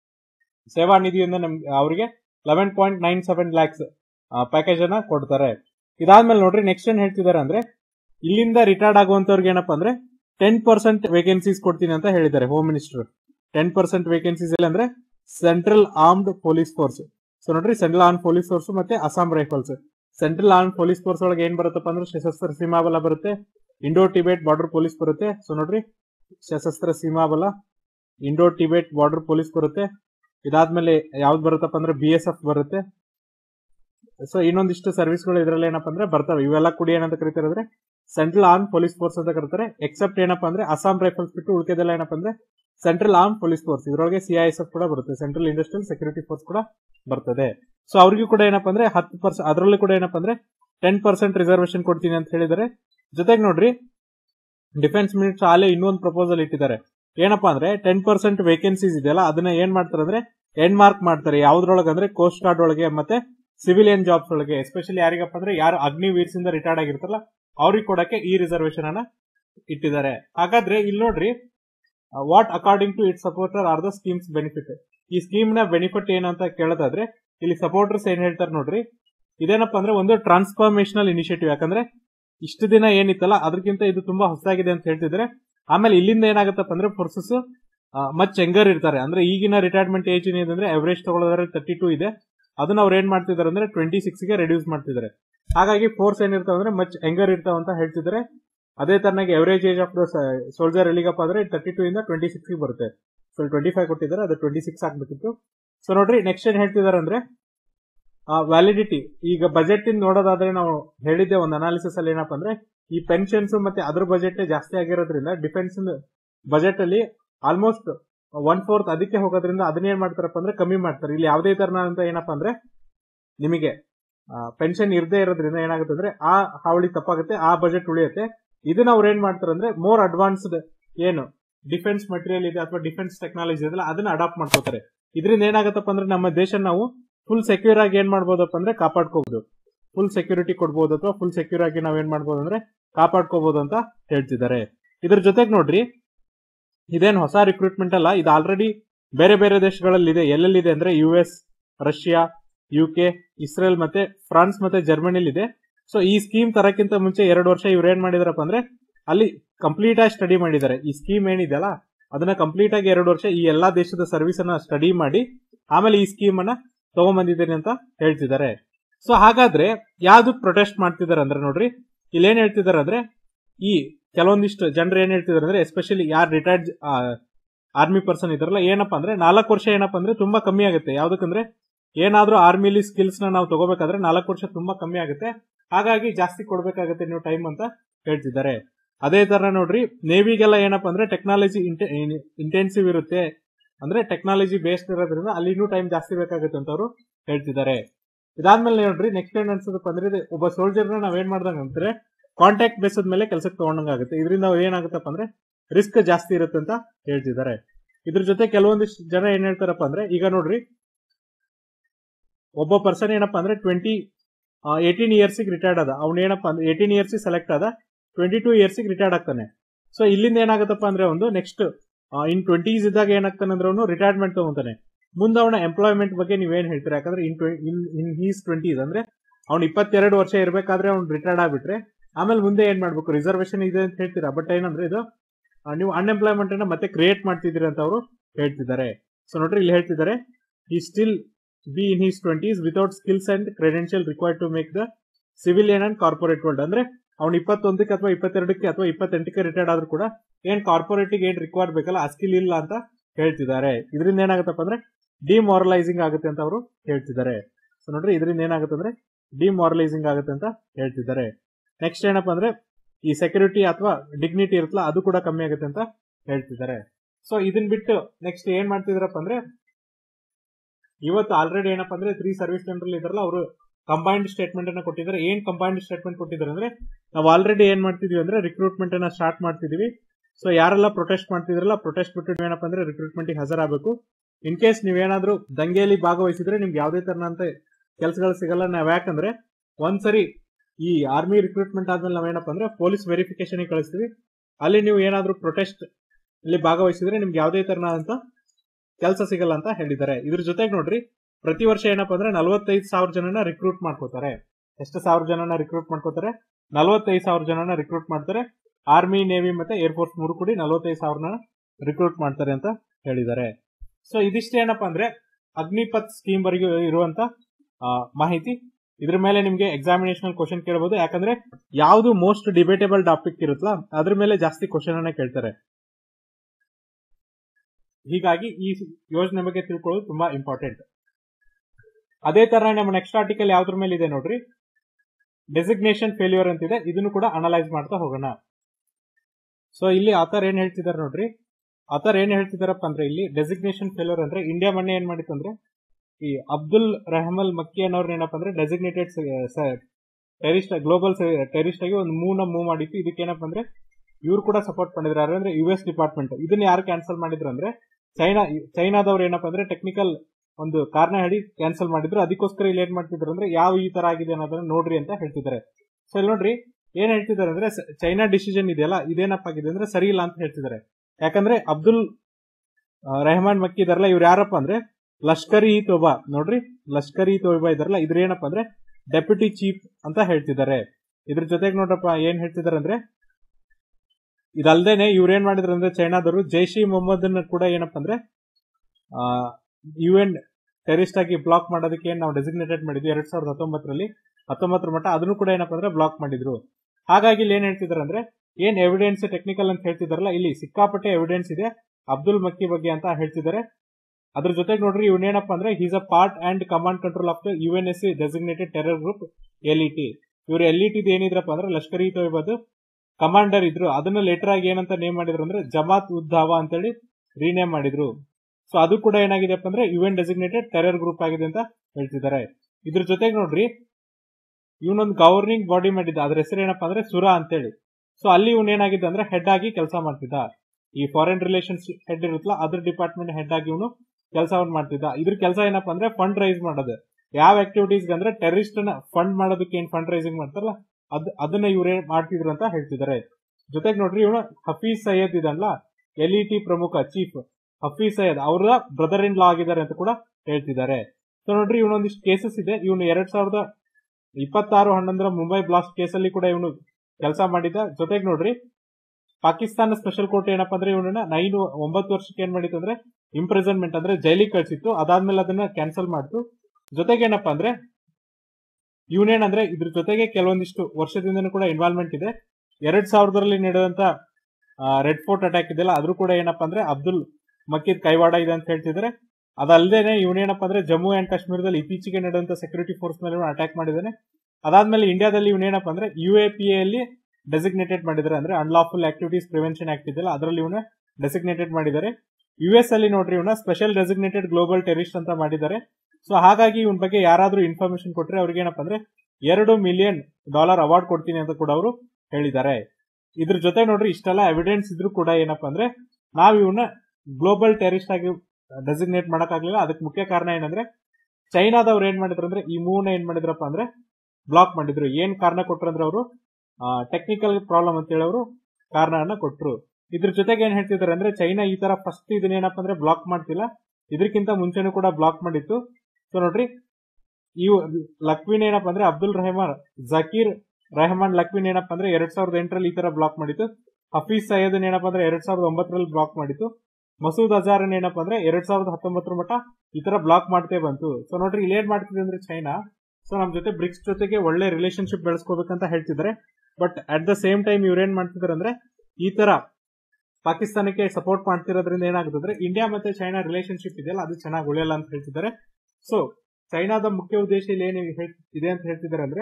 ಸೇವಾ ನಿಧಿಯಿಂದ ನಮ್ಗೆ ಅವರಿಗೆ eleven point nine seven lakhs package ಅನ್ನ ಕೊಡ್ತಾರೆ ಇದಾದ್ಮೇಲೆ ನೋಡ್ರಿ ನೆಕ್ಸ್ಟ್ ಏನ್ ಹೇಳ್ತಿದ್ದಾರೆ ಅಂದ್ರೆ ಇಲ್ಲಿಂದ ರಿಟೈರ್ಡ್ ಆಗುವಂತವ್ರಿಗೆ ಏನಪ್ಪಾ ಅಂದ್ರೆ ಟೆನ್ ಪರ್ಸೆಂಟ್ ವೇಕೆನ್ಸೀಸ್ ಕೊಡ್ತೀನಿ ಅಂತ ಹೇಳಿದ್ದಾರೆ home minister ten percent vacancies ಎಲ್ಲ ಅಂದ್ರೆ central armed police force so ನೋಡ್ರಿ ಸೆಂಟ್ರಲ್ ಆರ್ಮ್ ಪೊಲೀಸ್ ಫೋರ್ಸ್ ಮತ್ತೆ Assam rifles central arm police force ಒಳಗೆ ಏನ್ ಬರುತ್ತಪ್ಪ ಅಂದ್ರೆ ಸಶಸ್ತ್ರ ಸೀಮಾ ಬಲ ಬರುತ್ತೆ ಇಂಡೋ ಟಿಬೇಟ್ ಬಾರ್ಡರ್ ಪೊಲೀಸ್ ಬರುತ್ತೆ ಸೊ ನೋಡ್ರಿ ಸಶಸ್ತ್ರ ಸೀಮಾ ಬಲ ಇಂಡೋ ಟಿಬೇಟ್ ಬಾರ್ಡರ್ ಪೊಲೀಸ್ ಬರುತ್ತೆ ಇದಾದ್ಮೇಲೆ ಯಾವ್ದು ಬರುತ್ತಪ್ಪ ಅಂದ್ರೆ ಬಿ ಎಸ್ ಎಫ್ ಬರುತ್ತೆ ಸೊ ಇನ್ನೊಂದಿಷ್ಟು ಸರ್ವಿಸ್ಗಳು ಇದ್ರಲ್ಲಿ ಏನಪ್ಪಾ ಅಂದ್ರೆ ಬರ್ತವೆ ಇವೆಲ್ಲ ಕೂಡಿ ಏನಂತ ಕರೀತಾರೆ ಅಂದ್ರೆ ಸೆಂಟ್ರಲ್ ಆರ್ಮ್ ಪೊಲೀಸ್ ಫೋರ್ಸ್ ಅಂತ ಕರೀತಾರೆ ಎಕ್ಸೆಪ್ಟ್ ಏನಪ್ಪಾ ಅಂದ್ರೆ ಅಸ್ಸಾಂ ರೈಫಲ್ಸ್ ಬಿಟ್ಟು ಉಳಿಕೆದೆಲ್ಲ ಏನಪ್ಪಾ ಅಂದ್ರೆ ಸೆಂಟ್ರಲ್ ಆರ್ಮ್ ಪೊಲೀಸ್ ಫೋರ್ಸ್ ಇದರೊಳಗೆ ಸಿಐಎಸ್ಎಫ್ ಕೂಡ ಬರುತ್ತೆ ಸೆಂಟ್ರಲ್ ಇಂಡಸ್ಟ್ರಿಯಲ್ ಸೆಕ್ಯೂರಿಟಿ ಫೋರ್ಸ್ ಕೂಡ ಬರ್ತದೆ ಸೊ ಅವ್ರಿಗೂ ಕೂಡ ಏನಪ್ಪಾ ಅಂದ್ರೆ ಹತ್ತು ಪರ್ಸೆಂಟ್ ಅದರಲ್ಲೂ ಕೂಡ ಏನಪ್ಪಾ ಅಂದ್ರೆ ಟೆನ್ ಪರ್ಸೆಂಟ್ ರಿಸರ್ವೇಶನ್ ಕೊಡ್ತೀನಿ ಅಂತ ಹೇಳಿದ್ದಾರೆ ಜೊತೆಗೆ ನೋಡ್ರಿ ಡಿಫೆನ್ಸ್ ಮಿನಿಸ್ಟರ್ ಆಲೇ ಇನ್ನೊಂದು ಪ್ರಪೋಸಲ್ ಇಟ್ಟಿದ್ದಾರೆ ಏನಪ್ಪಾ ಅಂದ್ರೆ ಟೆನ್ ಪರ್ಸೆಂಟ್ ವೇಕೆನ್ಸೀಸ್ ಇದೆಯಲ್ಲ ಅದನ್ನ ಏನ್ ಮಾಡ್ತಾರೆ ಅಂದ್ರೆ ಎಂಡ್ ಮಾರ್ಕ್ ಮಾಡ್ತಾರೆ ಯಾವ್ದ್ರೊಳಗೆ ಅಂದ್ರೆ ಕೋಸ್ಟ್ ಗಾರ್ಡ್ ಒಳಗೆ ಮತ್ತೆ ಸಿವಿಲಿಯನ್ ಜಾಬ್ಸ್ ಒಳಗೆ ಎಸ್ಪೆಷಲಿ ಯಾರಿಗಪ್ಪ ಅಂದ್ರೆ ಯಾರು ಅಗ್ನಿವೀರ್ಸ್ ಇಂದ ರಿಟೈರ್ಡ್ ಆಗಿರ್ತಾರಲ್ಲ ಅವ್ರಿಗೆ ಕೊಡಕ್ಕೆ ಈ ರಿಸರ್ವೇಶನ್ ಅನ್ನ ಇಟ್ಟಿದ್ದಾರೆ ಹಾಗಾದ್ರೆ ಇಲ್ಲಿ ನೋಡ್ರಿ what according to it supporter are the schemes benefit ಈ ಸ್ಕೀಮ್ ನ ಬೆನಿಫಿಟ್ ಏನು ಅಂತ ಕೇಳೋದಾದ್ರೆ ಇಲ್ಲಿ ಸಪೋರ್ಟರ್ಸ್ ಏನ್ ಹೇಳ್ತಾರೆ ನೋಡ್ರಿ ಇದೇನಪ್ಪ ಅಂದ್ರೆ ಒಂದು ಟ್ರಾನ್ಸ್ಫಾರ್ಮೇಶನಲ್ ಇನಿಷಿಯೇಟಿವ್ ಯಾಕಂದ್ರೆ ಇಷ್ಟು ದಿನ ಏನಿತ್ತಲ್ಲ ಅದಕ್ಕಿಂತ ಇದು ತುಂಬಾ ಹೊಸದಾಗಿದೆ ಅಂತ ಹೇಳ್ತಿದ್ರೆ ಆಮೇಲೆ ಇಲ್ಲಿಂದ ಏನಾಗುತ್ತಪ್ಪ ಅಂದ್ರೆ ಫೋರ್ಸಸ್ ಮಚ್ ಯಂಗರ್ ಇರ್ತಾರೆ ಅಂದ್ರೆ ಈಗಿನ ರಿಟೈರ್ಮೆಂಟ್ ಏಜ್ ಏನಿದೆ ಅಂದ್ರೆ ಅವರೇಜ್ ತಗೊಳ್ಳೋದ್ರೆ ತರ್ಟಿ ಟೂ ಇದೆ ಅದನ್ನ ಅವ್ರು ಏನ್ ಮಾಡ್ತಿದ್ದಾರೆ ಅಂದ್ರೆ ಟ್ವೆಂಟಿ ಸಿಕ್ಸ್ ಗೆ ರೆಡ್ಯೂಸ್ ಮಾಡ್ತಿದ್ದಾರೆ ಹಾಗಾಗಿ ಫೋರ್ಸ್ ಏನಿರ್ತಾವ ಅಂದ್ರೆ ಮಚ್ ಯಂಗರ್ ಇರ್ತಾವ ಅಂತ ಹೇಳ್ತಿದ್ದಾರೆ ಅದೇ ತರನಾಗಿ average age of the soldier ಎಲ್ಲಿಗಪ್ಪ ಅಂದ್ರೆ ತರ್ಟಿ ಟೂ ಇಂದ ಟ್ವೆಂಟಿ ಸಿಕ್ಸ್ ಬರುತ್ತೆ ಸೊ ಟ್ವೆಂಟಿ ಫೈವ್ ಕೊಟ್ಟಿದ್ದಾರೆ ಅದು ಟ್ವೆಂಟಿ ಸಿಕ್ಸ್ ಆಗ್ಬೇಕಿತ್ತು ಸೊ ನೋಡ್ರಿ ನೆಕ್ಸ್ಟ್ ಏನ್ ಹೇಳ್ತಿದ್ದಾರೆ ಅಂದ್ರೆ ವ್ಯಾಲಿಡಿಟಿ ಈಗ ಬಜೆಟ್ ಇಂದ ನೋಡೋದಾದ್ರೆ ನಾವು ಹೇಳಿದ್ದೆ ಒಂದು ಅನಾಲಿಸಿಸ್ ಅಲ್ಲಿ ಏನಪ್ಪಾ ಅಂದ್ರೆ ಈ ಪೆನ್ಷನ್ಸ್ ಮತ್ತೆ ಅದ್ರ ಬಜೆಟ್ ಜಾಸ್ತಿ ಆಗಿರೋದ್ರಿಂದ ಡಿಫೆನ್ಸ್ ಬಜೆಟ್ ಅಲ್ಲಿ ಆಲ್ಮೋಸ್ಟ್ ಒನ್ ಫೋರ್ತ್ ಅದಕ್ಕೆ ಹೋಗೋದ್ರಿಂದ ಅದನ್ನೇನ್ ಮಾಡ್ತಾರಪ್ಪ ಅಂದ್ರೆ ಕಮ್ಮಿ ಮಾಡ್ತಾರೆ ಇಲ್ಲಿ ಯಾವುದೇ ತರನಾದಂತ ಏನಪ್ಪಾ ಅಂದ್ರೆ ನಿಮಗೆ ಪೆನ್ಷನ್ ಇರದೇ ಇರೋದ್ರಿಂದ ಏನಾಗುತ್ತೆ ಅಂದ್ರೆ ಆ ಹಾವಳಿ ತಪ್ಪಾಗುತ್ತೆ ಆ ಬಜೆಟ್ ಉಳಿಯುತ್ತೆ ಇದನ್ನ ಅವ್ರು ಏನ್ ಮಾಡ್ತಾರೆ ಅಂದ್ರೆ ಮೋರ್ ಅಡ್ವಾನ್ಸ್ಡ್ ಏನು ಡಿಫೆನ್ಸ್ ಮಟೀರಿಯಲ್ ಇದೆ ಅಥವಾ ಡಿಫೆನ್ಸ್ ಟೆಕ್ನಾಲಜಿ ಇದೆಲ್ಲ ಅದನ್ನ ಅಡಾಪ್ಟ್ ಮಾಡ್ಕೋತಾರೆ ಇದರಿಂದ ಏನಾಗತ್ತಪ್ಪ ಅಂದ್ರೆ ನಮ್ಮ ದೇಶ ನಾವು ಫುಲ್ ಸೆಕ್ಯೂರ್ ಆಗಿ ಏನ್ ಮಾಡ್ಬೋದಪ್ಪ ಅಂದ್ರೆ ಕಾಪಾಡ್ಕೋಬಹುದು ಫುಲ್ ಸೆಕ್ಯೂರಿಟಿ ಕೊಡ್ಬೋದು ಅಥವಾ ಫುಲ್ ಸೆಕ್ಯೂರ್ ಆಗಿ ನಾವ್ ಏನ್ ಮಾಡ್ಬೋದು ಅಂದ್ರೆ ಕಾಪಾಡ್ಕೋಬಹುದು ಅಂತ ಹೇಳ್ತಿದ್ದಾರೆ ಇದ್ರ ಜೊತೆಗೆ ನೋಡ್ರಿ ಇದೇನು ಹೊಸ ರಿಕ್ರೂಟ್ಮೆಂಟ್ ಅಲ್ಲ ಇದು ಆಲ್ರೆಡಿ ಬೇರೆ ಬೇರೆ ದೇಶಗಳಲ್ಲಿ ಇದೆ ಎಲ್ಲೆಲ್ಲಿದೆ ಅಂದ್ರೆ U S Russia U K Israel ಮತ್ತೆ ಫ್ರಾನ್ಸ್ ಮತ್ತೆ ಜರ್ಮನಿಲಿ ಇದೆ ಸೊ ಈ ಸ್ಕೀಮ್ ತರಕ್ಕಿಂತ ಮುಂಚೆ ಎರಡು ವರ್ಷ ಇವ್ರು ಏನ್ ಮಾಡಿದಾರಪ್ಪ ಅಂದ್ರೆ ಅಲ್ಲಿ ಕಂಪ್ಲೀಟ್ ಆಗಿ ಸ್ಟಡಿ ಮಾಡಿದ್ದಾರೆ ಈ ಸ್ಕೀಮ್ ಏನಿದೆಯಲ್ಲ ಅದನ್ನ ಕಂಪ್ಲೀಟ್ ಆಗಿ ಎರಡು ವರ್ಷ ಈ ಎಲ್ಲಾ ದೇಶದ ಸರ್ವಿಸ್ ಅನ್ನ ಸ್ಟಡಿ ಮಾಡಿ ಆಮೇಲೆ ಈ ಸ್ಕೀಮ್ ಅನ್ನ ತಗೊಂಬಂದಿದ್ದೇನೆ ಅಂತ ಹೇಳ್ತಿದ್ದಾರೆ ಸೊ ಹಾಗಾದ್ರೆ ಯಾವ್ದು ಪ್ರೊಟೆಸ್ಟ್ ಮಾಡ್ತಿದ್ದಾರೆ ಅಂದ್ರೆ ನೋಡ್ರಿ ಇಲ್ಲಿ ಏನ್ ಹೇಳ್ತಿದ್ದಾರೆ ಅಂದ್ರೆ ಈ ಕೆಲವೊಂದಿಷ್ಟು ಜನರು ಏನ್ ಹೇಳ್ತಿದ್ದಾರೆ ಅಂದ್ರೆ ಎಸ್ಪೆಷಲಿ ಯಾರು ರಿಟೈರ್ಡ್ ಆರ್ಮಿ ಪರ್ಸನ್ ಇದಾರಲ್ಲ ಏನಪ್ಪಾ ಅಂದ್ರೆ ನಾಲ್ಕು ವರ್ಷ ಏನಪ್ಪಾ ಅಂದ್ರೆ ತುಂಬಾ ಕಮ್ಮಿ ಆಗುತ್ತೆ ಯಾವ್ದಕ್ಕಂದ್ರೆ ಏನಾದ್ರೂ ಆರ್ಮಿಲಿ ಸ್ಕಿಲ್ಸ್ ನ ನಾವು ತಗೋಬೇಕಾದ್ರೆ ನಾಲ್ಕು ವರ್ಷ ತುಂಬಾ ಕಮ್ಮಿ ಆಗುತ್ತೆ ಹಾಗಾಗಿ ಜಾಸ್ತಿ ಕೊಡ್ಬೇಕಾಗುತ್ತೆ ನೀವು ಟೈಮ್ ಅಂತ ಹೇಳ್ತಿದ್ದಾರೆ ಅದೇ ತರ ನೋಡ್ರಿ ನೇವಿಗೆಲ್ಲ ಏನಪ್ಪಾ ಅಂದ್ರೆ ಟೆಕ್ನಾಲಜಿ ಇಂಟೆನ್ಸಿವ್ ಇರುತ್ತೆ ಅಂದ್ರೆ ಟೆಕ್ನಾಲಜಿ ಬೇಸ್ಡ್ ಇರೋದ್ರಿಂದ ಅಲ್ಲಿ ಇನ್ನೂ ಟೈಮ್ ಜಾಸ್ತಿ ಬೇಕಾಗುತ್ತೆ ಅಂತ ಅವರು ಹೇಳ್ತಿದ್ದಾರೆ ಇದಾದ್ಮೇಲೆ ನೋಡ್ರಿ ನೆಕ್ಸ್ಟ್ ಏನ್ ಅನ್ಸದಪ್ಪ ಅಂದ್ರೆ ಇದು ಒಬ್ಬ ಸೋಲ್ಜರ್ನ ನಾವೇನ್ ಮಾಡ್ದಂಗ ಅಂದ್ರೆ ಕಾಂಟ್ಯಾಕ್ಟ್ ಬೇಸದ ಮೇಲೆ ಕೆಲಸಕ್ಕೆ ತಗೊಂಡಂಗಾಗುತ್ತೆ ಇದರಿಂದ ಏನಾಗುತ್ತಪ್ಪ ಅಂದ್ರೆ ರಿಸ್ಕ್ ಜಾಸ್ತಿ ಇರುತ್ತೆ ಅಂತ ಹೇಳ್ತಿದ್ದಾರೆ ಇದ್ರ ಜೊತೆ ಕೆಲವೊಂದಿಷ್ಟು ಜನ ಏನ್ ಹೇಳ್ತಾರಪ್ಪ ಅಂದ್ರೆ ಈಗ ನೋಡ್ರಿ ಒಬ್ಬ ಪರ್ಸನ್ ಏನಪ್ಪಾ ಅಂದ್ರೆ ಟ್ವೆಂಟಿ ಏಟೀನ್ ಇಯರ್ಸ್ ರಿಟೈರ್ಡ್ ಅದ ಅವ್ನು ಏನಪ್ಪಾ ಅಂದ್ರೆ ಏಟೀನ್ ಇಯರ್ಸ್ ಸೆಲೆಕ್ಟ್ ಆದ ಟ್ವೆಂಟಿ ಟೂ ಇಯರ್ಸ್ ರಿಟೈರ್ಡ್ ಆಗ್ತಾನೆ ಸೊ ಇಲ್ಲಿಂದ ಏನಾಗುತ್ತಪ್ಪ ಅಂದ್ರೆ ಒಂದು ನೆಕ್ಸ್ಟ್ ಇನ್ ಟ್ವೆಂಟೀಸ್ ಇದ್ದಾಗ ಏನಾಗ್ತಾನೆ ಅಂದ್ರೆ ಅವನು ರಿಟೈರ್ಮೆಂಟ್ ತಗೊಂತಾನೆ ಮುಂದೆ ಅವನ ಎಂಪ್ಲಾಯ್ಮೆಂಟ್ ಬಗ್ಗೆ ನೀವೇನ್ ಹೇಳ್ತೀರಾ ಯಾಕಂದ್ರೆ ಇನ್ ಇನ್ ಇನ್ ಹೀಸ್ ಟ್ವೆಂಟೀಸ್ ಅಂದ್ರೆ ಅವ್ನು ಇಪ್ಪತ್ತೆರಡು ವರ್ಷ ಇರ್ಬೇಕಾದ್ರೆ ಅವ್ನು ರಿಟೈರ್ಡ್ ಆಗ್ಬಿಟ್ರೆ ಆಮೇಲೆ ಮುಂದೆ ಏನ್ ಮಾಡ್ಬೇಕು ರಿಸರ್ವೇಶನ್ ಇದೆ ಅಂತ ಹೇಳ್ತೀರಾ ಬಟ್ ಏನಂದ್ರೆ ಇದು ಆ, ನೀವು ಅನ್ಎಂಪ್ಲಾಯ್ಮೆಂಟ್ ಅನ್ನ ಮತ್ತೆ ಕ್ರಿಯೇಟ್ ಮಾಡ್ತಿದ್ದೀರಿ ಅಂತ ಅವರು ಹೇಳ್ತಿದ್ದಾರೆ ಸೊ ನೋಡ್ರಿ ಇಲ್ಲಿ ಹೇಳ್ತಿದ್ದಾರೆ ಈ still be in his twenties without skills and credential required to make the civilian and corporate world ಅಂದ್ರೆ ಅವ್ನು ಇಪ್ಪತ್ತೊಂದಕ್ಕೆ ಅಥವಾ ಇಪ್ಪತ್ತೆರಡಕ್ಕೆ ಅಥವಾ ಇಪ್ಪತ್ತೆಂಟಕ್ಕೆ ರಿಟೈರ್ಡ್ ಆದ್ರೂ ಕೂಡ ಏನ್ ಕಾರ್ಪೊರೇಟಿಗೆ ಏನ್ ರಿಕ್ವೈರ್ ಬೇಕಲ್ಲ ಆ ಸ್ಕಿಲ್ ಇಲ್ಲ ಅಂತ ಹೇಳ್ತಿದ್ದಾರೆ ಇದರಿಂದ ಏನಾಗುತ್ತಪ್ಪ ಅಂದ್ರೆ ಡಿಮಾರಲೈಸಿಂಗ್ ಆಗುತ್ತೆ ಅಂತ ಅವರು ಹೇಳ್ತಿದ್ದಾರೆ ಸೊ ನೋಡ್ರಿ ಇದರಿಂದ ಏನಾಗುತ್ತೆ ಅಂದ್ರೆ ಡಿಮಾರಲೈಸಿಂಗ್ ಆಗುತ್ತೆ ಅಂತ ಹೇಳ್ತಿದ್ದಾರೆ ನೆಕ್ಸ್ಟ್ ಏನಪ್ಪಾ ಅಂದ್ರೆ ಈ ಸೆಕ್ಯೂರಿಟಿ ಅಥವಾ ಡಿಗ್ನಿಟಿ ಇರುತ್ತಲ್ಲ ಅದು ಕೂಡ ಕಮ್ಮಿ ಆಗುತ್ತೆ ಅಂತ ಹೇಳ್ತಿದ್ದಾರೆ ಸೊ ಇದನ್ ಬಿಟ್ಟು ನೆಕ್ಸ್ಟ್ ಏನ್ ಮಾಡ್ತಿದಾರಪ್ಪ ಅಂದ್ರೆ ಇವತ್ತು ಆಲ್ರೆಡಿ ಏನಪ್ಪಾ ಅಂದ್ರೆ ತ್ರೀ ಸರ್ವಿಸ್ ಸೆಂಟರ್ ಇದಾರಲ್ಲ ಅವರು ಕಂಬೈನ್ಡ್ ಸ್ಟೇಟ್ಮೆಂಟ್ ಅನ್ನ ಕೊಟ್ಟಿದ್ದಾರೆ ಏನ್ ಕಂಬೈನ್ಡ್ ಸ್ಟೇಟ್ಮೆಂಟ್ ಕೊಟ್ಟಿದ್ದಾರೆ ಅಂದ್ರೆ ನಾವು ಆಲ್ರೆಡಿ ಏನ್ ಮಾಡ್ತಿದೀವಿ ಅಂದ್ರೆ ರಿಕ್ರೂಟ್ಮೆಂಟ್ ಅನ್ನ ಸ್ಟಾರ್ಟ್ ಮಾಡ್ತಿದೀವಿ ಸೊ ಯಾರೆಲ್ಲ ಪ್ರೊಟೆಸ್ಟ್ ಮಾಡ್ತಿದ್ರಲ್ಲ ಪ್ರೊಟೆಸ್ಟ್ ಬಿಟ್ಟು ಏನಪ್ಪಾ ಅಂದ್ರೆ ರಿಕ್ರೂಟ್ಮೆಂಟ್ ಹಾಜರಾಗಬೇಕು ಇನ್ ಕೇಸ್ ನೀವೇನಾದ್ರೂ ದಂಗೆಯಲ್ಲಿ ಭಾಗವಹಿಸಿದ್ರೆ ನಿಮ್ಗೆ ಯಾವುದೇ ತರನಂತ ಕೆಲಸಗಳು ಸಿಗಲ್ಲ ನಾವ್ ಯಾಕಂದ್ರೆ ಒಂದ್ಸರಿ ಈ ಆರ್ಮಿ ರಿಕ್ರೂಟ್ಮೆಂಟ್ ಆದ್ಮೇಲೆ ನಾವೇನಪ್ಪ ಅಂದ್ರೆ ಪೊಲೀಸ್ ವೆರಿಫಿಕೇಶನ್ ಕಳಿಸ್ತೀವಿ ಅಲ್ಲಿ ನೀವು ಏನಾದ್ರೂ ಪ್ರೊಟೆಸ್ಟ್ ಅಲ್ಲಿ ಭಾಗವಹಿಸಿದ್ರೆ ನಿಮ್ಗೆ ಯಾವುದೇ ತರನಾದಂತ ಕೆಲಸ ಸಿಗಲ್ಲ ಅಂತ ಹೇಳಿದ್ದಾರೆ ಇದ್ರ ಜೊತೆಗೆ ನೋಡ್ರಿ ಪ್ರತಿ ವರ್ಷ ಏನಪ್ಪಾ ಅಂದ್ರೆ ನಲವತ್ತೈದು ಸಾವಿರ ಜನನ ರಿಕ್ರೂಟ್ ಮಾಡ್ಕೋತಾರೆ ಎಷ್ಟು ಸಾವಿರ ಜನನ ರಿಕ್ರೂಟ್ ಮಾಡ್ಕೋತಾರೆ ನಲವತ್ತೈದು ಸಾವಿರ ಜನನ ರಿಕ್ರೂಟ್ ಮಾಡ್ತಾರೆ ಆರ್ಮಿ ನೇವಿ ಮತ್ತೆ ಏರ್ಫೋರ್ಸ್ ಮೂರು ಕೂಡಿ ನಲವತ್ತೈದು ಸಾವಿರನ ರಿಕ್ರೂಟ್ ಮಾಡ್ತಾರೆ ಅಂತ ಹೇಳಿದ್ದಾರೆ ಸೊ ಇದಿಷ್ಟು ಏನಪ್ಪಾ ಅಂದ್ರೆ ಅಗ್ನಿಪಥ್ ಸ್ಕೀಮ್ ವರೆಗೂ ಇರುವಂತ ಆ, ಮಾಹಿತಿ ಇದ್ರ ಮೇಲೆ ನಿಮ್ಗೆ ಎಕ್ಸಾಮಿನೇಷನ್ ಕ್ವಶನ್ ಕೇಳಬಹುದು ಯಾಕಂದ್ರೆ ಯಾವ್ದು ಮೋಸ್ಟ್ ಡಿಬೇಟೇಬಲ್ ಟಾಪಿಕ್ ಇರುತ್ತಲ್ಲ ಅದ್ರ ಮೇಲೆ ಜಾಸ್ತಿ ಕ್ವಶನ್ ಅನ್ನ ಕೇಳ್ತಾರೆ ಹೀಗಾಗಿ ಈ ಯೋಜನೆ ಬಗ್ಗೆ ತಿಳ್ಕೊಳ್ಳೋದು ತುಂಬಾ ಇಂಪಾರ್ಟೆಂಟ್ ಅದೇ ತರ ನಮ್ಮ ನೆಕ್ಸ್ಟ್ ಆರ್ಟಿಕಲ್ ಯಾವ್ದ್ರ ಮೇಲೆ ಇದೆ ನೋಡ್ರಿ ಡೆಸಿಗ್ನೇಷನ್ ಫೇಲ್ಯೂರ್ ಅಂತಿದೆ ಇದನ್ನು ಕೂಡ ಅನಲೈಸ್ ಮಾಡ್ತಾ ಹೋಗೋಣ ಸೊ ಇಲ್ಲಿ ಆತರ ಏನ್ ಹೇಳ್ತಿದಾರೆ ನೋಡ್ರಿ ಆತರ ಏನ್ ಹೇಳ್ತಿದಾರಪ್ಪ ಅಂದ್ರೆ ಇಲ್ಲಿ ಡೆಸಿಗ್ನೇಷನ್ ಫೇಲ್ಯೂರ್ ಅಂದ್ರೆ ಇಂಡಿಯಾ ಮೊನ್ನೆ ಏನ್ ಮಾಡಿತ್ತು ಅಂದ್ರೆ ಈ ಅಬ್ದುಲ್ ರೆಹಮಲ್ ಮಕ್ಕಿ ಅನ್ನೋರ್ನ ಏನಪ್ಪ ಅಂದ್ರೆ ಡೆಸಿಗ್ನೇಟೆಡ್ ಟೆರಿಸ್ಟ್ ಗ್ಲೋಬಲ್ ಟೆರಿಸ್ಟ್ ಆಗಿ ಒಂದು ಮೂವ್ನ ಮೂವ್ ಮಾಡಿತ್ತು ಇದಕ್ಕೆ ಏನಪ್ಪ ಅಂದ್ರೆ ಇವ್ರು ಕೂಡ ಸಪೋರ್ಟ್ ಮಾಡಿದ್ರು ಯಾರು ಅಂದ್ರೆ ಯು ಎಸ್ ಡಿಪಾರ್ಟ್ಮೆಂಟ್ ಇದನ್ನ ಯಾರು ಕ್ಯಾನ್ಸಲ್ ಮಾಡಿದ್ರು ಅಂದ್ರೆ ಚೈನಾ ಚೈನಾದವ್ರು ಏನಪ್ಪ ಅಂದ್ರೆ ಟೆಕ್ನಿಕಲ್ ಒಂದು ಕಾರಣ ಹೇಳಿ ಕ್ಯಾನ್ಸಲ್ ಮಾಡಿದ್ರು ಅದಕ್ಕೋಸ್ಕರ ಇಲ್ಲಿ ಏನ್ ಮಾಡ್ತಿದ್ರು ಅಂದ್ರೆ ಯಾವ ಈ ತರ ಆಗಿದೆ ಅನ್ನೋದನ್ನ ನೋಡ್ರಿ ಅಂತ ಹೇಳ್ತಿದ್ದಾರೆ ಸೊ ಇಲ್ಲಿ ನೋಡ್ರಿ ಏನ್ ಹೇಳ್ತಿದ್ದಾರೆ ಅಂದ್ರೆ ಸ- ಚೈನಾ ಡಿಸಿಷನ್ ಇದೆಯಲ್ಲ ಇದೇನಪ್ಪ ಆಗಿದೆ ಅಂದ್ರೆ ಸರಿ ಇಲ್ಲ ಅಂತ ಹೇಳ್ತಿದ್ದಾರೆ ಯಾಕಂದ್ರೆ ಅಬ್ದುಲ್ ಆ, ರೆಹಮಾನ್ ಮಕ್ಕಿ ಇದಾರಲ್ಲ ಇವ್ರು ಯಾರಪ್ಪ ಅಂದ್ರೆ ಲಷ್ಕರ್ ಇ ತೊಬಾ ನೋಡ್ರಿ ಲಷ್ಕರ್ ಇ ತೊಬಾ ಇದಾರಲ್ಲ ಇದ್ರ ಏನಪ್ಪ ಅಂದ್ರೆ ಡೆಪ್ಯೂಟಿ ಚೀಫ್ ಅಂತ ಹೇಳ್ತಿದ್ದಾರೆ ಇದ್ರ ಜೊತೆಗೆ ನೋಡ್ರಪ್ಪ ಏನ್ ಹೇಳ್ತಿದ್ದಾರೆ ಅಂದ್ರೆ ಇದಲ್ದೇನೆ ಇವ್ರು ಏನ್ ಮಾಡಿದ್ರು ಅಂದ್ರೆ ಚೈನಾದವರು ಜೈಷ್ ಇ ಮೊಹಮ್ಮದ್ ಕೂಡ ಏನಪ್ಪ ಅಂದ್ರೆ ಯು ಎನ್ ಟೆರಿಸ್ಟ್ ಆಗಿ ಬ್ಲಾಕ್ ಮಾಡೋದಕ್ಕೆ ಏನ್ ನಾವು ಡೆಸಿಗ್ನೇಟೆಡ್ ಮಾಡಿದ್ವಿ ಎರಡ್ ಸಾವಿರದ ಹತ್ತೊಂಬತ್ತರಲ್ಲಿ ಹತ್ತೊಂಬತ್ತರ ಮಟ್ಟ ಅದನ್ನು ಕೂಡ ಏನಪ್ಪ ಅಂದ್ರೆ ಬ್ಲಾಕ್ ಮಾಡಿದ್ರು ಹಾಗಾಗಿ ಇಲ್ಲಿ ಏನ್ ಹೇಳ್ತಿದ್ದಾರೆ ಅಂದ್ರೆ ಏನ್ ಎವಿಡೆನ್ಸ್ ಟೆಕ್ನಿಕಲ್ ಅಂತ ಹೇಳ್ತಿದಾರಲ್ಲ ಇಲ್ಲಿ ಸಿಕ್ಕಾಪಟ್ಟೆ ಎವಿಡೆನ್ಸ್ ಇದೆ ಅಬ್ದುಲ್ ಮಕ್ಕಿ ಬಗ್ಗೆ ಅಂತ ಹೇಳ್ತಿದ್ದಾರೆ ಅದ್ರ ಜೊತೆಗೆ ನೋಡ್ರಿ ಇವನೇನಪ್ಪ ಅಂದ್ರೆ is a part and command control of the U N S C designated terror group L E T ಇವರು ಎಲ್ ಇ ಟಿ ಏನಿದ್ರಪ್ಪ ಅಂದ್ರೆ ಲಷ್ಕರ್ ಇ ತೊಯ್ಬದು ಕಮಾಂಡರ್ ಇದ್ರು ಅದನ್ನ ಲೇಟರ್ ಆಗಿ ಏನಂತ ನೇಮ್ ಮಾಡಿದ್ರು ಅಂದ್ರೆ ಜಮಾತ್ ಉದ್ದಾವ ಅಂತೇಳಿ ರೀನೇಮ್ ಮಾಡಿದ್ರು ಸೊ ಅದು ಕೂಡ ಏನಾಗಿದೆಪ್ಪ ಅಂದ್ರೆ you N designated terror group ಆಗಿದೆ ಅಂತ ಹೇಳ್ತಿದ್ದಾರೆ ಇದ್ರ ಜೊತೆಗೆ ನೋಡ್ರಿ ಇವನೊಂದು ಗವರ್ನಿಂಗ್ ಬಾಡಿ ಮಾಡಿದ್ದ ಅದ್ರ ಹೆಸರು ಏನಪ್ಪಾ ಅಂದ್ರೆ ಸುರಾ ಅಂತೇಳಿ ಸೊ ಅಲ್ಲಿ ಇವನ್ ಏನಾಗಿದ್ದ ಅಂದ್ರೆ ಹೆಡ್ ಆಗಿ ಕೆಲಸ ಮಾಡ್ತಿದ್ದ ಈ ಫಾರಿನ್ ರಿಲೇಷನ್ಸ್ ಹೆಡ್ ಇರುತ್ತಲ್ಲ ಅದ್ರ ಡಿಪಾರ್ಟ್ಮೆಂಟ್ ಹೆಡ್ ಆಗಿ ಇವನು ಕೆಲಸವನ್ನು ಮಾಡ್ತಿದ್ದ ಇದ್ರ ಕೆಲಸ ಏನಪ್ಪಾ ಅಂದ್ರೆ ಫಂಡ್ ರೈಸ್ ಮಾಡೋದು ಯಾವ ಆಕ್ಟಿವಿಟೀಸ್ ಅಂದ್ರೆ ಟೆರರಿಸ್ಟ್ ನ ಫಂಡ್ ಮಾಡೋದಕ್ಕೆ ಏನ್ ಫಂಡ್ ರೈಸಿಂಗ್ ಮಾಡ್ತಾರಲ್ಲ ಅದ್ ಅದನ್ನ ಇವರೇ ಮಾಡ್ತಿದ್ರು ಅಂತ ಹೇಳ್ತಿದ್ದಾರೆ ಜೊತೆಗೆ ನೋಡ್ರಿ ಇವನು ಹಫೀಸ್ ಸೈಯದ್ ಇದಲ್ಲ ಎಲ್ ಇ ಟಿ ಪ್ರಮುಖ ಚೀಫ್ ಹಫೀಸ್ ಸೈಯದ್ ಅವರ ಬ್ರದರ್ ಇನ್ ಲಾ ಆಗಿದ್ದಾರೆ ಅಂತ ಕೂಡ ಹೇಳ್ತಿದ್ದಾರೆ ಸೊ ನೋಡ್ರಿ ಇವನೊಂದಿಷ್ಟು ಕೇಸಸ್ ಇದೆ ಇವನು ಎರಡ್ ಸಾವಿರದ ಇಪ್ಪತ್ತಾರು ಹನ್ನೊಂದರ ಮುಂಬೈ ಬ್ಲಾಸ್ಟ್ ಕೇಸಲ್ಲಿ ಕೂಡ ಇವನು ಕೆಲಸ ಮಾಡಿದ್ದ ಜೊತೆಗೆ ನೋಡ್ರಿ ಪಾಕಿಸ್ತಾನ ಸ್ಪೆಷಲ್ ಕೋರ್ಟ್ ಏನಪ್ಪಾ ಅಂದ್ರೆ ಇವನನ್ನ ನೈನ್ ಒಂಬತ್ತು ವರ್ಷಕ್ಕೆ ಏನ್ ಮಾಡಿತ್ತು ಅಂದ್ರೆ ಇಂಪ್ರಿಸನ್ಮೆಂಟ್ ಅಂದ್ರೆ ಜೈಲಿಗೆ ಕಳ್ಸಿತ್ತು ಅದಾದ್ಮೇಲೆ ಅದನ್ನ ಕ್ಯಾನ್ಸಲ್ ಮಾಡ್ತು ಜೊತೆಗೆ ಏನಪ್ಪಾ ಅಂದ್ರೆ ಇವನೇನಂದ್ರೆ ಇದ್ರ ಜೊತೆಗೆ ಕೆಲವೊಂದಿಷ್ಟು ವರ್ಷದಿಂದನೂ ಕೂಡ ಇನ್ವಾಲ್ವ್ಮೆಂಟ್ ಇದೆ ಎರಡ್ ಸಾವಿರದಲ್ಲಿ ನಡೆದಂತ ರೆಡ್ ಫೋರ್ಟ್ ಅಟ್ಯಾಕ್ ಇದೆಯಲ್ಲ ಅದ್ರೂ ಕೂಡ ಏನಪ್ಪಾ ಅಂದ್ರೆ ಅಬ್ದುಲ್ ಮಕ್ಕೀದ್ ಕೈವಾಡ ಇದೆ ಅಂತ ಹೇಳ್ತಿದ್ರೆ ಅದಲ್ಲದೆ ಇವನೇನಪ್ಪ ಅಂದ್ರೆ ಜಮ್ಮು ಅಂಡ್ ಕಾಶ್ಮೀರದಲ್ಲಿ ಇತ್ತೀಚೆಗೆ ನಡೆದಂತ ಸೆಕ್ಯೂರಿಟಿ ಫೋರ್ಸ್ ಮೇಲೆ ಅಟ್ಯಾಕ್ ಮಾಡಿದ್ದಾನೆ ಅದಾದ್ಮೇಲೆ ಇಂಡಿಯಾದಲ್ಲಿ ಇವನೇನಪ್ಪ ಅಂದ್ರೆ ಯು ಎ ಪಿ ಅಲ್ಲಿ ಡೆಸಿಗ್ನೇಟೆಡ್ ಮಾಡಿದ್ದಾರೆ ಅಂದ್ರೆ ಅನ್ಲಾಫುಲ್ ಆಕ್ಟಿವಿಟೀಸ್ ಪ್ರಿವೆನ್ಷನ್ ಆಕ್ಟ್ ಇದೆಯಲ್ಲ ಅದರಲ್ಲಿ ಇವನ್ನ ಡೆಸಿಗ್ನೇಟೆಡ್ ಮಾಡಿದ್ದಾರೆ ಯು ಎಸ್ ಅಲ್ಲಿ ನೋಡ್ರಿ ಇವನ್ನ ಸ್ಪೆಷಲ್ ಡೆಸಿಗ್ನೇಟೆಡ್ ಗ್ಲೋಬಲ್ ಟೆರಿಸ್ಟ್ ಅಂತ ಮಾಡಿದ್ದಾರೆ ಸೊ ಹಾಗಾಗಿ ಇವನ್ ಬಗ್ಗೆ ಯಾರಾದ್ರೂ ಇನ್ಫಾರ್ಮೇಶನ್ ಕೊಟ್ರೆ ಅವ್ರಿಗೆ ಏನಪ್ಪ ಅಂದ್ರೆ ಎರಡು ಮಿಲಿಯನ್ ಡಾಲರ್ ಅವಾರ್ಡ್ ಕೊಡ್ತೀನಿ ಅಂತ ಕೂಡ ಅವರು ಹೇಳಿದ್ದಾರೆ ಇದ್ರ ಜೊತೆ ನೋಡ್ರಿ ಇಷ್ಟೆಲ್ಲ ಎವಿಡೆನ್ಸ್ ಇದ್ರೂ ಕೂಡ ಏನಪ್ಪಾ ಅಂದ್ರೆ ನಾವ್ ಇವನ್ನ ಗ್ಲೋಬಲ್ ಟೆರಿಸ್ಟ್ ಆಗಿ ಡೆಸಿಗ್ನೇಟ್ ಮಾಡಕ್ಕಾಗ್ಲಿಲ್ಲ ಅದಕ್ಕೆ ಮುಖ್ಯ ಕಾರಣ ಏನಂದ್ರೆ ಚೈನಾದವ್ರು ಏನ್ ಮಾಡಿದ್ರು ಅಂದ್ರೆ ಈ ಮೂವ್ನ ಏನ್ ಮಾಡಿದ್ರಪ್ಪ ಅಂದ್ರೆ ಬ್ಲಾಕ್ ಮಾಡಿದ್ರು ಏನ್ ಕಾರಣ ಕೊಟ್ರು ಅಂದ್ರೆ ಅವರು ಟೆಕ್ನಿಕಲ್ ಪ್ರಾಬ್ಲಮ್ ಅಂತ ಹೇಳಿ ಅವರು ಕಾರಣವನ್ನ ಕೊಟ್ರು ಇದ್ರ ಜೊತೆಗೆ ಏನ್ ಹೇಳ್ತಿದ್ದಾರೆ ಅಂದ್ರೆ ಚೈನಾ ಈ ತರ ಫಸ್ಟ್ ಇದನ್ನೇನಪ್ಪ ಅಂದ್ರೆ ಬ್ಲಾಕ್ ಮಾಡ್ತಿಲ್ಲ ಇದಕ್ಕಿಂತ ಮುಂಚೆನೂ ಕೂಡ ಬ್ಲಾಕ್ ಮಾಡಿತ್ತು ಸೊ ನೋಡ್ರಿ ಈ ಲಕ್ವಿನ್ ಏನಪ್ಪ ಅಂದ್ರೆ ಅಬ್ದುಲ್ ರೆಹಮಾನ್ ಜಕೀರ್ ರೆಹಮಾನ್ ಲಕ್ವಿನ್ ಏನಪ್ಪ ಅಂದ್ರೆ ಎರಡ್ ಸಾವಿರದ ಎಂಟರಲ್ಲಿ ಈ ತರ ಬ್ಲಾಕ್ ಮಾಡಿತ್ತು ಹಫೀಸ್ ಸೈಯದ್ ಏನಪ್ಪ ಅಂದ್ರೆ ಎರಡ್ ಸಾವಿರದ ಒಂಬತ್ತರಲ್ಲಿ ಬ್ಲಾಕ್ ಮಾಡಿತ್ತು ಮಸೂದ್ ಅಜಾರನ್ ಏನಪ್ಪ ಅಂದ್ರೆ ಎರಡ್ ಸಾವಿರದ ಹತ್ತೊಂಬತ್ತರ ಮಟ್ಟ ಈ ತರ ಬ್ಲಾಕ್ ಮಾಡ್ತೇ ಬಂತು ಸೊ ನೋಡ್ರಿ ಇಲ್ಲಿ ಏನ್ ಮಾಡ್ತಿದೆ ಅಂದ್ರೆ ಚೈನಾ ಸೊ ನಮ್ ಜೊತೆ ಬ್ರಿಕ್ಸ್ ಜೊತೆಗೆ ಒಳ್ಳೆ ರಿಲೇಶನ್ಶಿಪ್ ಬೆಳೆಸ್ಕೋಬೇಕಂತ ಹೇಳ್ತಿದ್ದಾರೆ but at the same time ಇವ್ರು ಏನ್ ಮಾಡ್ತಿದಾರೆ ಅಂದ್ರೆ ಈ ತರ ಪಾಕಿಸ್ತಾನಕ್ಕೆ ಸಪೋರ್ಟ್ ಮಾಡ್ತಿರೋದ್ರಿಂದ ಏನಾಗುತ್ತೆ ಅಂದ್ರೆ ಇಂಡಿಯಾ ಮತ್ತೆ ಚೈನಾ ರಿಲೇಶನ್ಶಿಪ್ ಇದೆಯಲ್ಲ ಅದು ಚೆನ್ನಾಗಿ ಉಳಿಯಲ್ಲ ಅಂತ ಹೇಳ್ತಿದ್ದಾರೆ ಸೊ ಚೈನಾದ ಮುಖ್ಯ ಉದ್ದೇಶ ಇಲ್ಲಿ ಏನು ಇದೆ ಅಂತ ಹೇಳ್ತಿದ್ದಾರೆ ಅಂದ್ರೆ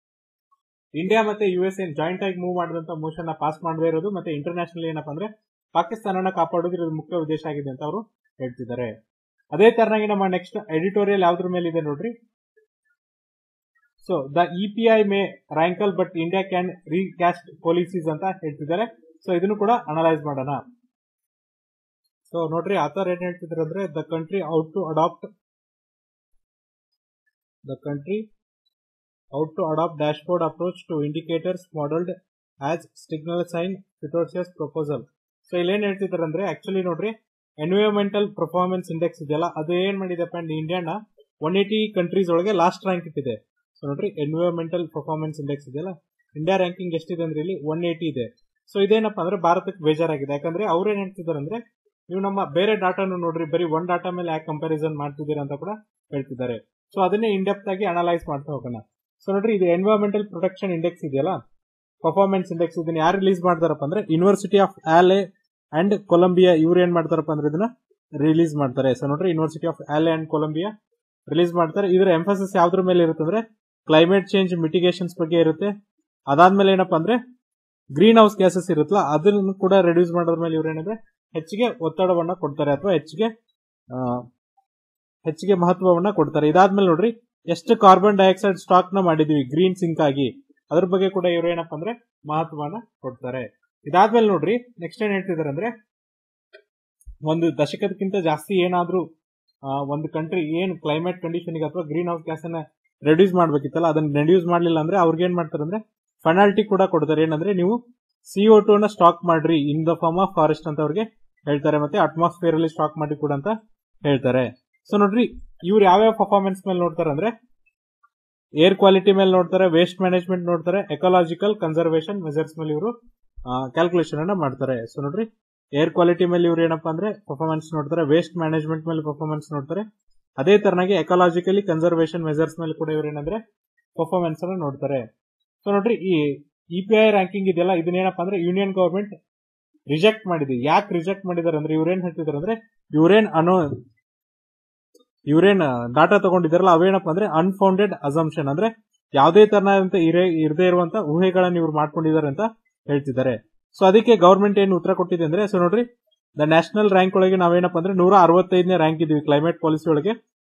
ಇಂಡಿಯಾ ಮತ್ತೆ ಯು ಎಸ್ ಏನ್ ಜಾಯಿಂಟ್ ಆಗಿ ಮೂವ್ ಮಾಡಿದಂತ ಮೋಷನ್ ನ ಪಾಸ್ ಮಾಡದೇ ಇರೋದು ಮತ್ತೆ ಇಂಟರ್ನ್ಯಾಷನಲ್ ಏನಪ್ಪಾ ಅಂದ್ರೆ ಪಾಕಿಸ್ತಾನನ ಕಾಪಾಡೋದು ಇರೋದು ಮುಖ್ಯ ಉದ್ದೇಶ ಆಗಿದೆ ಅಂತ ಅವರು ಹೇಳ್ತಿದ್ದಾರೆ ಅದೇ ತರನಾಗಿ ನಮ್ಮ ನೆಕ್ಸ್ಟ್ ಎಡಿಟೋರಿಯಲ್ ಯಾವ್ದ್ರ ಮೇಲೆ ಇದೆ ನೋಡ್ರಿ so the E P I may rankle but India can recast policies ಅಂತ ಹೇಳ್ತಿದ್ದಾರೆ ಸೊ ಇದನ್ನು ಕೂಡ ಅನಲೈಸ್ ಮಾಡೋಣ ಸೊ ನೋಡ್ರಿ ಆತರ ಏನ್ ಹೇಳ್ತಿದ್ದಾರೆ ಅಂದ್ರೆ the country ought to adopt the country ought to adopt dashboard approach to indicators modelled as signal sign ಫಿಟೋಸಿಯಸ್ ಪ್ರಪೋಸಲ್ ಸೊ ಇಲ್ಲಿ ಏನ್ ಹೇಳ್ತಿದ್ದಾರೆ ಅಂದ್ರೆ ಆಕ್ಚುಲಿ ನೋಡ್ರಿ ಎನ್ವಿರಾನ್ಮೆಂಟಲ್ ಪರ್ಫಾರ್ಮೆನ್ಸ್ ಇಂಡೆಕ್ಸ್ ಇದೆಯಲ್ಲ ಅದು ಏನ್ ಮಾಡಿದೆಪ್ಪ ಅಂದ್ರೆ ಇಂಡಿಯಾನ ಒನ್ ಏಟಿ ಕಂಟ್ರೀಸ್ ಒಳಗೆ ಲಾಸ್ಟ್ ರ್ಯಾಂಕ್ ಇಟ್ಟಿದೆ ಸೊ ನೋಡ್ರಿ ಎನ್ವಿರಾನ್ಮೆಂಟಲ್ ಪರ್ಫಾರ್ಮೆನ್ಸ್ ಇಂಡೆಕ್ಸ್ ಇದೆಯಲ್ಲ ಇಂಡಿಯಾ ರ್ಯಾಂಕಿಂಗ್ ಎಷ್ಟಿದೆ ಅಂದ್ರೆ ಇಲ್ಲಿ ಒನ್ ಏಟಿ ಇದೆ ಸೊ ಇದೇನಪ್ಪ ಅಂದ್ರೆ ಭಾರತಕ್ಕೆ ಬೇಜಾರಾಗಿದೆ ಯಾಕಂದ್ರೆ ಅವ್ರು ಏನ್ ಹೇಳ್ತಿದ್ದಾರೆ ಅಂದ್ರೆ ನೀವು ನಮ್ಮ ಬೇರೆ ಡಾಟಾನು ನೋಡ್ರಿ ಬರೀ ಒನ್ ಡಾಟಾ ಮೇಲೆ ಯಾಕೆ ಕಂಪ್ಯಾರಿಸನ್ ಮಾಡ್ತಿದ್ದೀರಾ ಅಂತ ಕೂಡ ಹೇಳ್ತಿದ್ದಾರೆ ಸೊ ಅದನ್ನೇ ಇಂಡೆಪ್ತ್ ಆಗಿ ಅನಲೈಸ್ ಮಾಡ್ತಾ ಹೋಗೋಣ ಸೊ ನೋಡ್ರಿ ಇದು ಎನ್ವೈರನ್ಮೆಂಟಲ್ ಪ್ರೊಟೆಕ್ಷನ್ ಇಂಡೆಕ್ಸ್ ಇದೆಯಲ್ಲ ಪರ್ಫಾರ್ಮೆನ್ಸ್ ಇಂಡೆಕ್ಸ್ ಇದನ್ನ ಯಾರು ರಿಲೀಸ್ ಮಾಡ್ತಾರಪ್ಪ ಅಂದ್ರೆ university of Yale and Columbia ಇವ್ರು ಏನ್ ಮಾಡ್ತಾರಪ್ಪ ಅಂದ್ರೆ ಇದನ್ನ ರಿಲೀಸ್ ಮಾಡ್ತಾರೆ ಸೊ ನೋಡ್ರಿ university of Yale and Columbia release ಮಾಡ್ತಾರೆ ಇದರ ಎಂಫಸಿಸ್ ಯಾವ್ದ್ರ ಮೇಲೆ ಇರುತ್ತೆ ಅಂದ್ರೆ ಕ್ಲೈಮೇಟ್ ಚೇಂಜ್ ಮಿಟಿಗೇಷನ್ಸ್ ಬಗ್ಗೆ ಇರುತ್ತೆ ಅದಾದ್ಮೇಲೆ ಏನಪ್ಪಾ ಅಂದ್ರೆ ಗ್ರೀನ್ ಹೌಸ್ ಗ್ಯಾಸಸ್ ಇರುತ್ತಲ್ಲ ಅದನ್ನು ಕೂಡ ರೆಡ್ಯೂಸ್ ಮಾಡೋದ್ರ ಮೇಲೆ ಇವ್ರು ಏನಂದ್ರೆ ಹೆಚ್ಚಿಗೆ ಒತ್ತಡವನ್ನ ಕೊಡ್ತಾರೆ ಅಥವಾ ಹೆಚ್ಚಿಗೆ ಹೆಚ್ಚಿಗೆ ಮಹತ್ವವನ್ನ ಕೊಡ್ತಾರೆ ಇದಾದ್ಮೇಲೆ ನೋಡ್ರಿ ಎಷ್ಟು ಕಾರ್ಬನ್ ಡೈಆಕ್ಸೈಡ್ ಸ್ಟಾಕ್ ನ ಮಾಡಿದೀವಿ ಗ್ರೀನ್ ಸಿಂಕ್ ಆಗಿ ಅದ್ರ ಬಗ್ಗೆ ಕೂಡ ಇವ್ರು ಏನಪ್ಪಾ ಅಂದ್ರೆ ಮಹತ್ವನ ಕೊಡ್ತಾರೆ ಇದಾದ್ಮೇಲೆ ನೋಡ್ರಿ ನೆಕ್ಸ್ಟ್ ಏನ್ ಹೇಳ್ತಿದಾರೆ ಅಂದ್ರೆ ಒಂದು ದಶಕದಕ್ಕಿಂತ ಜಾಸ್ತಿ ಏನಾದ್ರೂ ಒಂದು ಕಂಟ್ರಿ ಏನ್ ಕ್ಲೈಮೇಟ್ ಕಂಡೀಷನ್ ಅಥವಾ ಗ್ರೀನ್ ಹೌಸ್ ಗ್ಯಾಸ್ ಅನ್ನ ರೆಡ್ಯೂಸ್ ಮಾಡ್ಬೇಕಿತ್ತಲ್ಲ ಅದನ್ನ ರೆಡ್ಯೂಸ್ ಮಾಡ್ಲಿಲ್ಲ ಅಂದ್ರೆ ಅವ್ರಿಗೆ ಏನ್ ಮಾಡ್ತಾರೆ ಅಂದ್ರೆ ಫೆನಾಲ್ಟಿ ಕೂಡ ಕೊಡ್ತಾರೆ ಏನಂದ್ರೆ ನೀವು ಸಿಒ ಟು ನ ಸ್ಟಾಕ್ ಮಾಡ್ರಿ in the form of forest ಅಂತ ಅವ್ರಿಗೆ ಹೇಳ್ತಾರೆ ಮತ್ತೆ ಅಟ್ಮಾಸ್ಫಿಯರ್ ಅಲ್ಲಿ ಸ್ಟಾಕ್ ಮಾಡಿ ಕೂಡ ಅಂತ ಹೇಳ್ತಾರೆ ಸೊ ನೋಡ್ರಿ ಇವ್ರು ಯಾವ್ಯಾವ ಪರ್ಫಾರ್ಮೆನ್ಸ್ ಮೇಲೆ ನೋಡ್ತಾರೆ ಅಂದ್ರೆ ಏರ್ ಕ್ವಾಲಿಟಿ ಮೇಲೆ ನೋಡ್ತಾರೆ ವೇಸ್ಟ್ ಮ್ಯಾನೇಜ್ಮೆಂಟ್ ನೋಡ್ತಾರೆ ಎಕಾಲಜಿಕಲ್ ಕನ್ಸರ್ವೇಷನ್ ಮೆಜರ್ಸ್ ಮೇಲೆ ಇವರು ಕ್ಯಾಲ್ಕುಲೇಷನ್ ಅನ್ನ ಮಾಡ್ತಾರೆ ಸೊ ನೋಡ್ರಿ ಏರ್ ಕ್ವಾಲಿಟಿ ಮೇಲೆ ಇವ್ರು ಏನಪ್ಪಾ ಅಂದ್ರೆ ಪರ್ಫಾರ್ಮೆನ್ಸ್ ನೋಡ್ತಾರೆ ವೇಸ್ಟ್ ಮ್ಯಾನೇಜ್ಮೆಂಟ್ ಮೇಲೆ ಪರ್ಫಾರ್ಮೆನ್ಸ್ ನೋಡ್ತಾರೆ ಅದೇ ತರನಾಗಿ ಎಕಾಲಜಿಕಲಿ ಕನ್ಸರ್ವೇಷನ್ ಮೆಜರ್ಸ್ ಮೇಲೆ ಕೂಡ ಇವ್ರು ಏನಂದ್ರೆ ಪರ್ಫಾರ್ಮೆನ್ಸ್ ಅನ್ನ ನೋಡ್ತಾರೆ ಸೊ ನೋಡ್ರಿ ಈ ಇ ಪಿ ಐ ರ್ಯಾಂಕಿಂಗ್ ಇದೆಯಲ್ಲ ಇದನ್ನೇನಪ್ಪ ಅಂದ್ರೆ ಯೂನಿಯನ್ ಗವರ್ಮೆಂಟ್ ರಿಜೆಕ್ಟ್ ಮಾಡಿದೆ ಯಾಕೆ ರಿಜೆಕ್ಟ್ ಮಾಡಿದಾರೆ ಅಂದ್ರೆ ಇವ್ರೇನ್ ಹೇಳ್ತಿದಾರೆ ಅಂದ್ರೆ ಇವ್ರೇನ್ ಅನ್ನೋ ಇವ್ರೇನ್ ಡಾಟಾ ತಗೊಂಡಿದಾರಲ್ಲ ಅವೇನಪ್ಪ ಅಂದ್ರೆ ಅನ್ಫೌಂಡೆಡ್ ಅಸಂಪ್ಷನ್ ಅಂದ್ರೆ ಯಾವುದೇ ತರನಾದಂತ ಇರದೇ ಇರುವಂತ ಊಹೆಗಳನ್ನ ಇವ್ರು ಮಾಡ್ಕೊಂಡಿದ್ದಾರೆ ಅಂತ ಹೇಳ್ತಿದ್ದಾರೆ ಸೊ ಅದಕ್ಕೆ ಗವರ್ಮೆಂಟ್ ಏನು ಉತ್ತರ ಕೊಟ್ಟಿದೆ ಅಂದ್ರೆ ಸೊ ನೋಡ್ರಿ ದ ನ್ಯಾಷನಲ್ ರ್ಯಾಂಕ್ ಒಳಗೆ ನಾವೇನಪ್ಪ ಅಂದ್ರೆ ನೂರ ಅರವತ್ತೈದನೇ ರ್ಯಾಂಕ್ ಇದೀವಿ ಕ್ಲೈಮೇಟ್ ಪಾಲಿಸಿ ಒಳಗೆ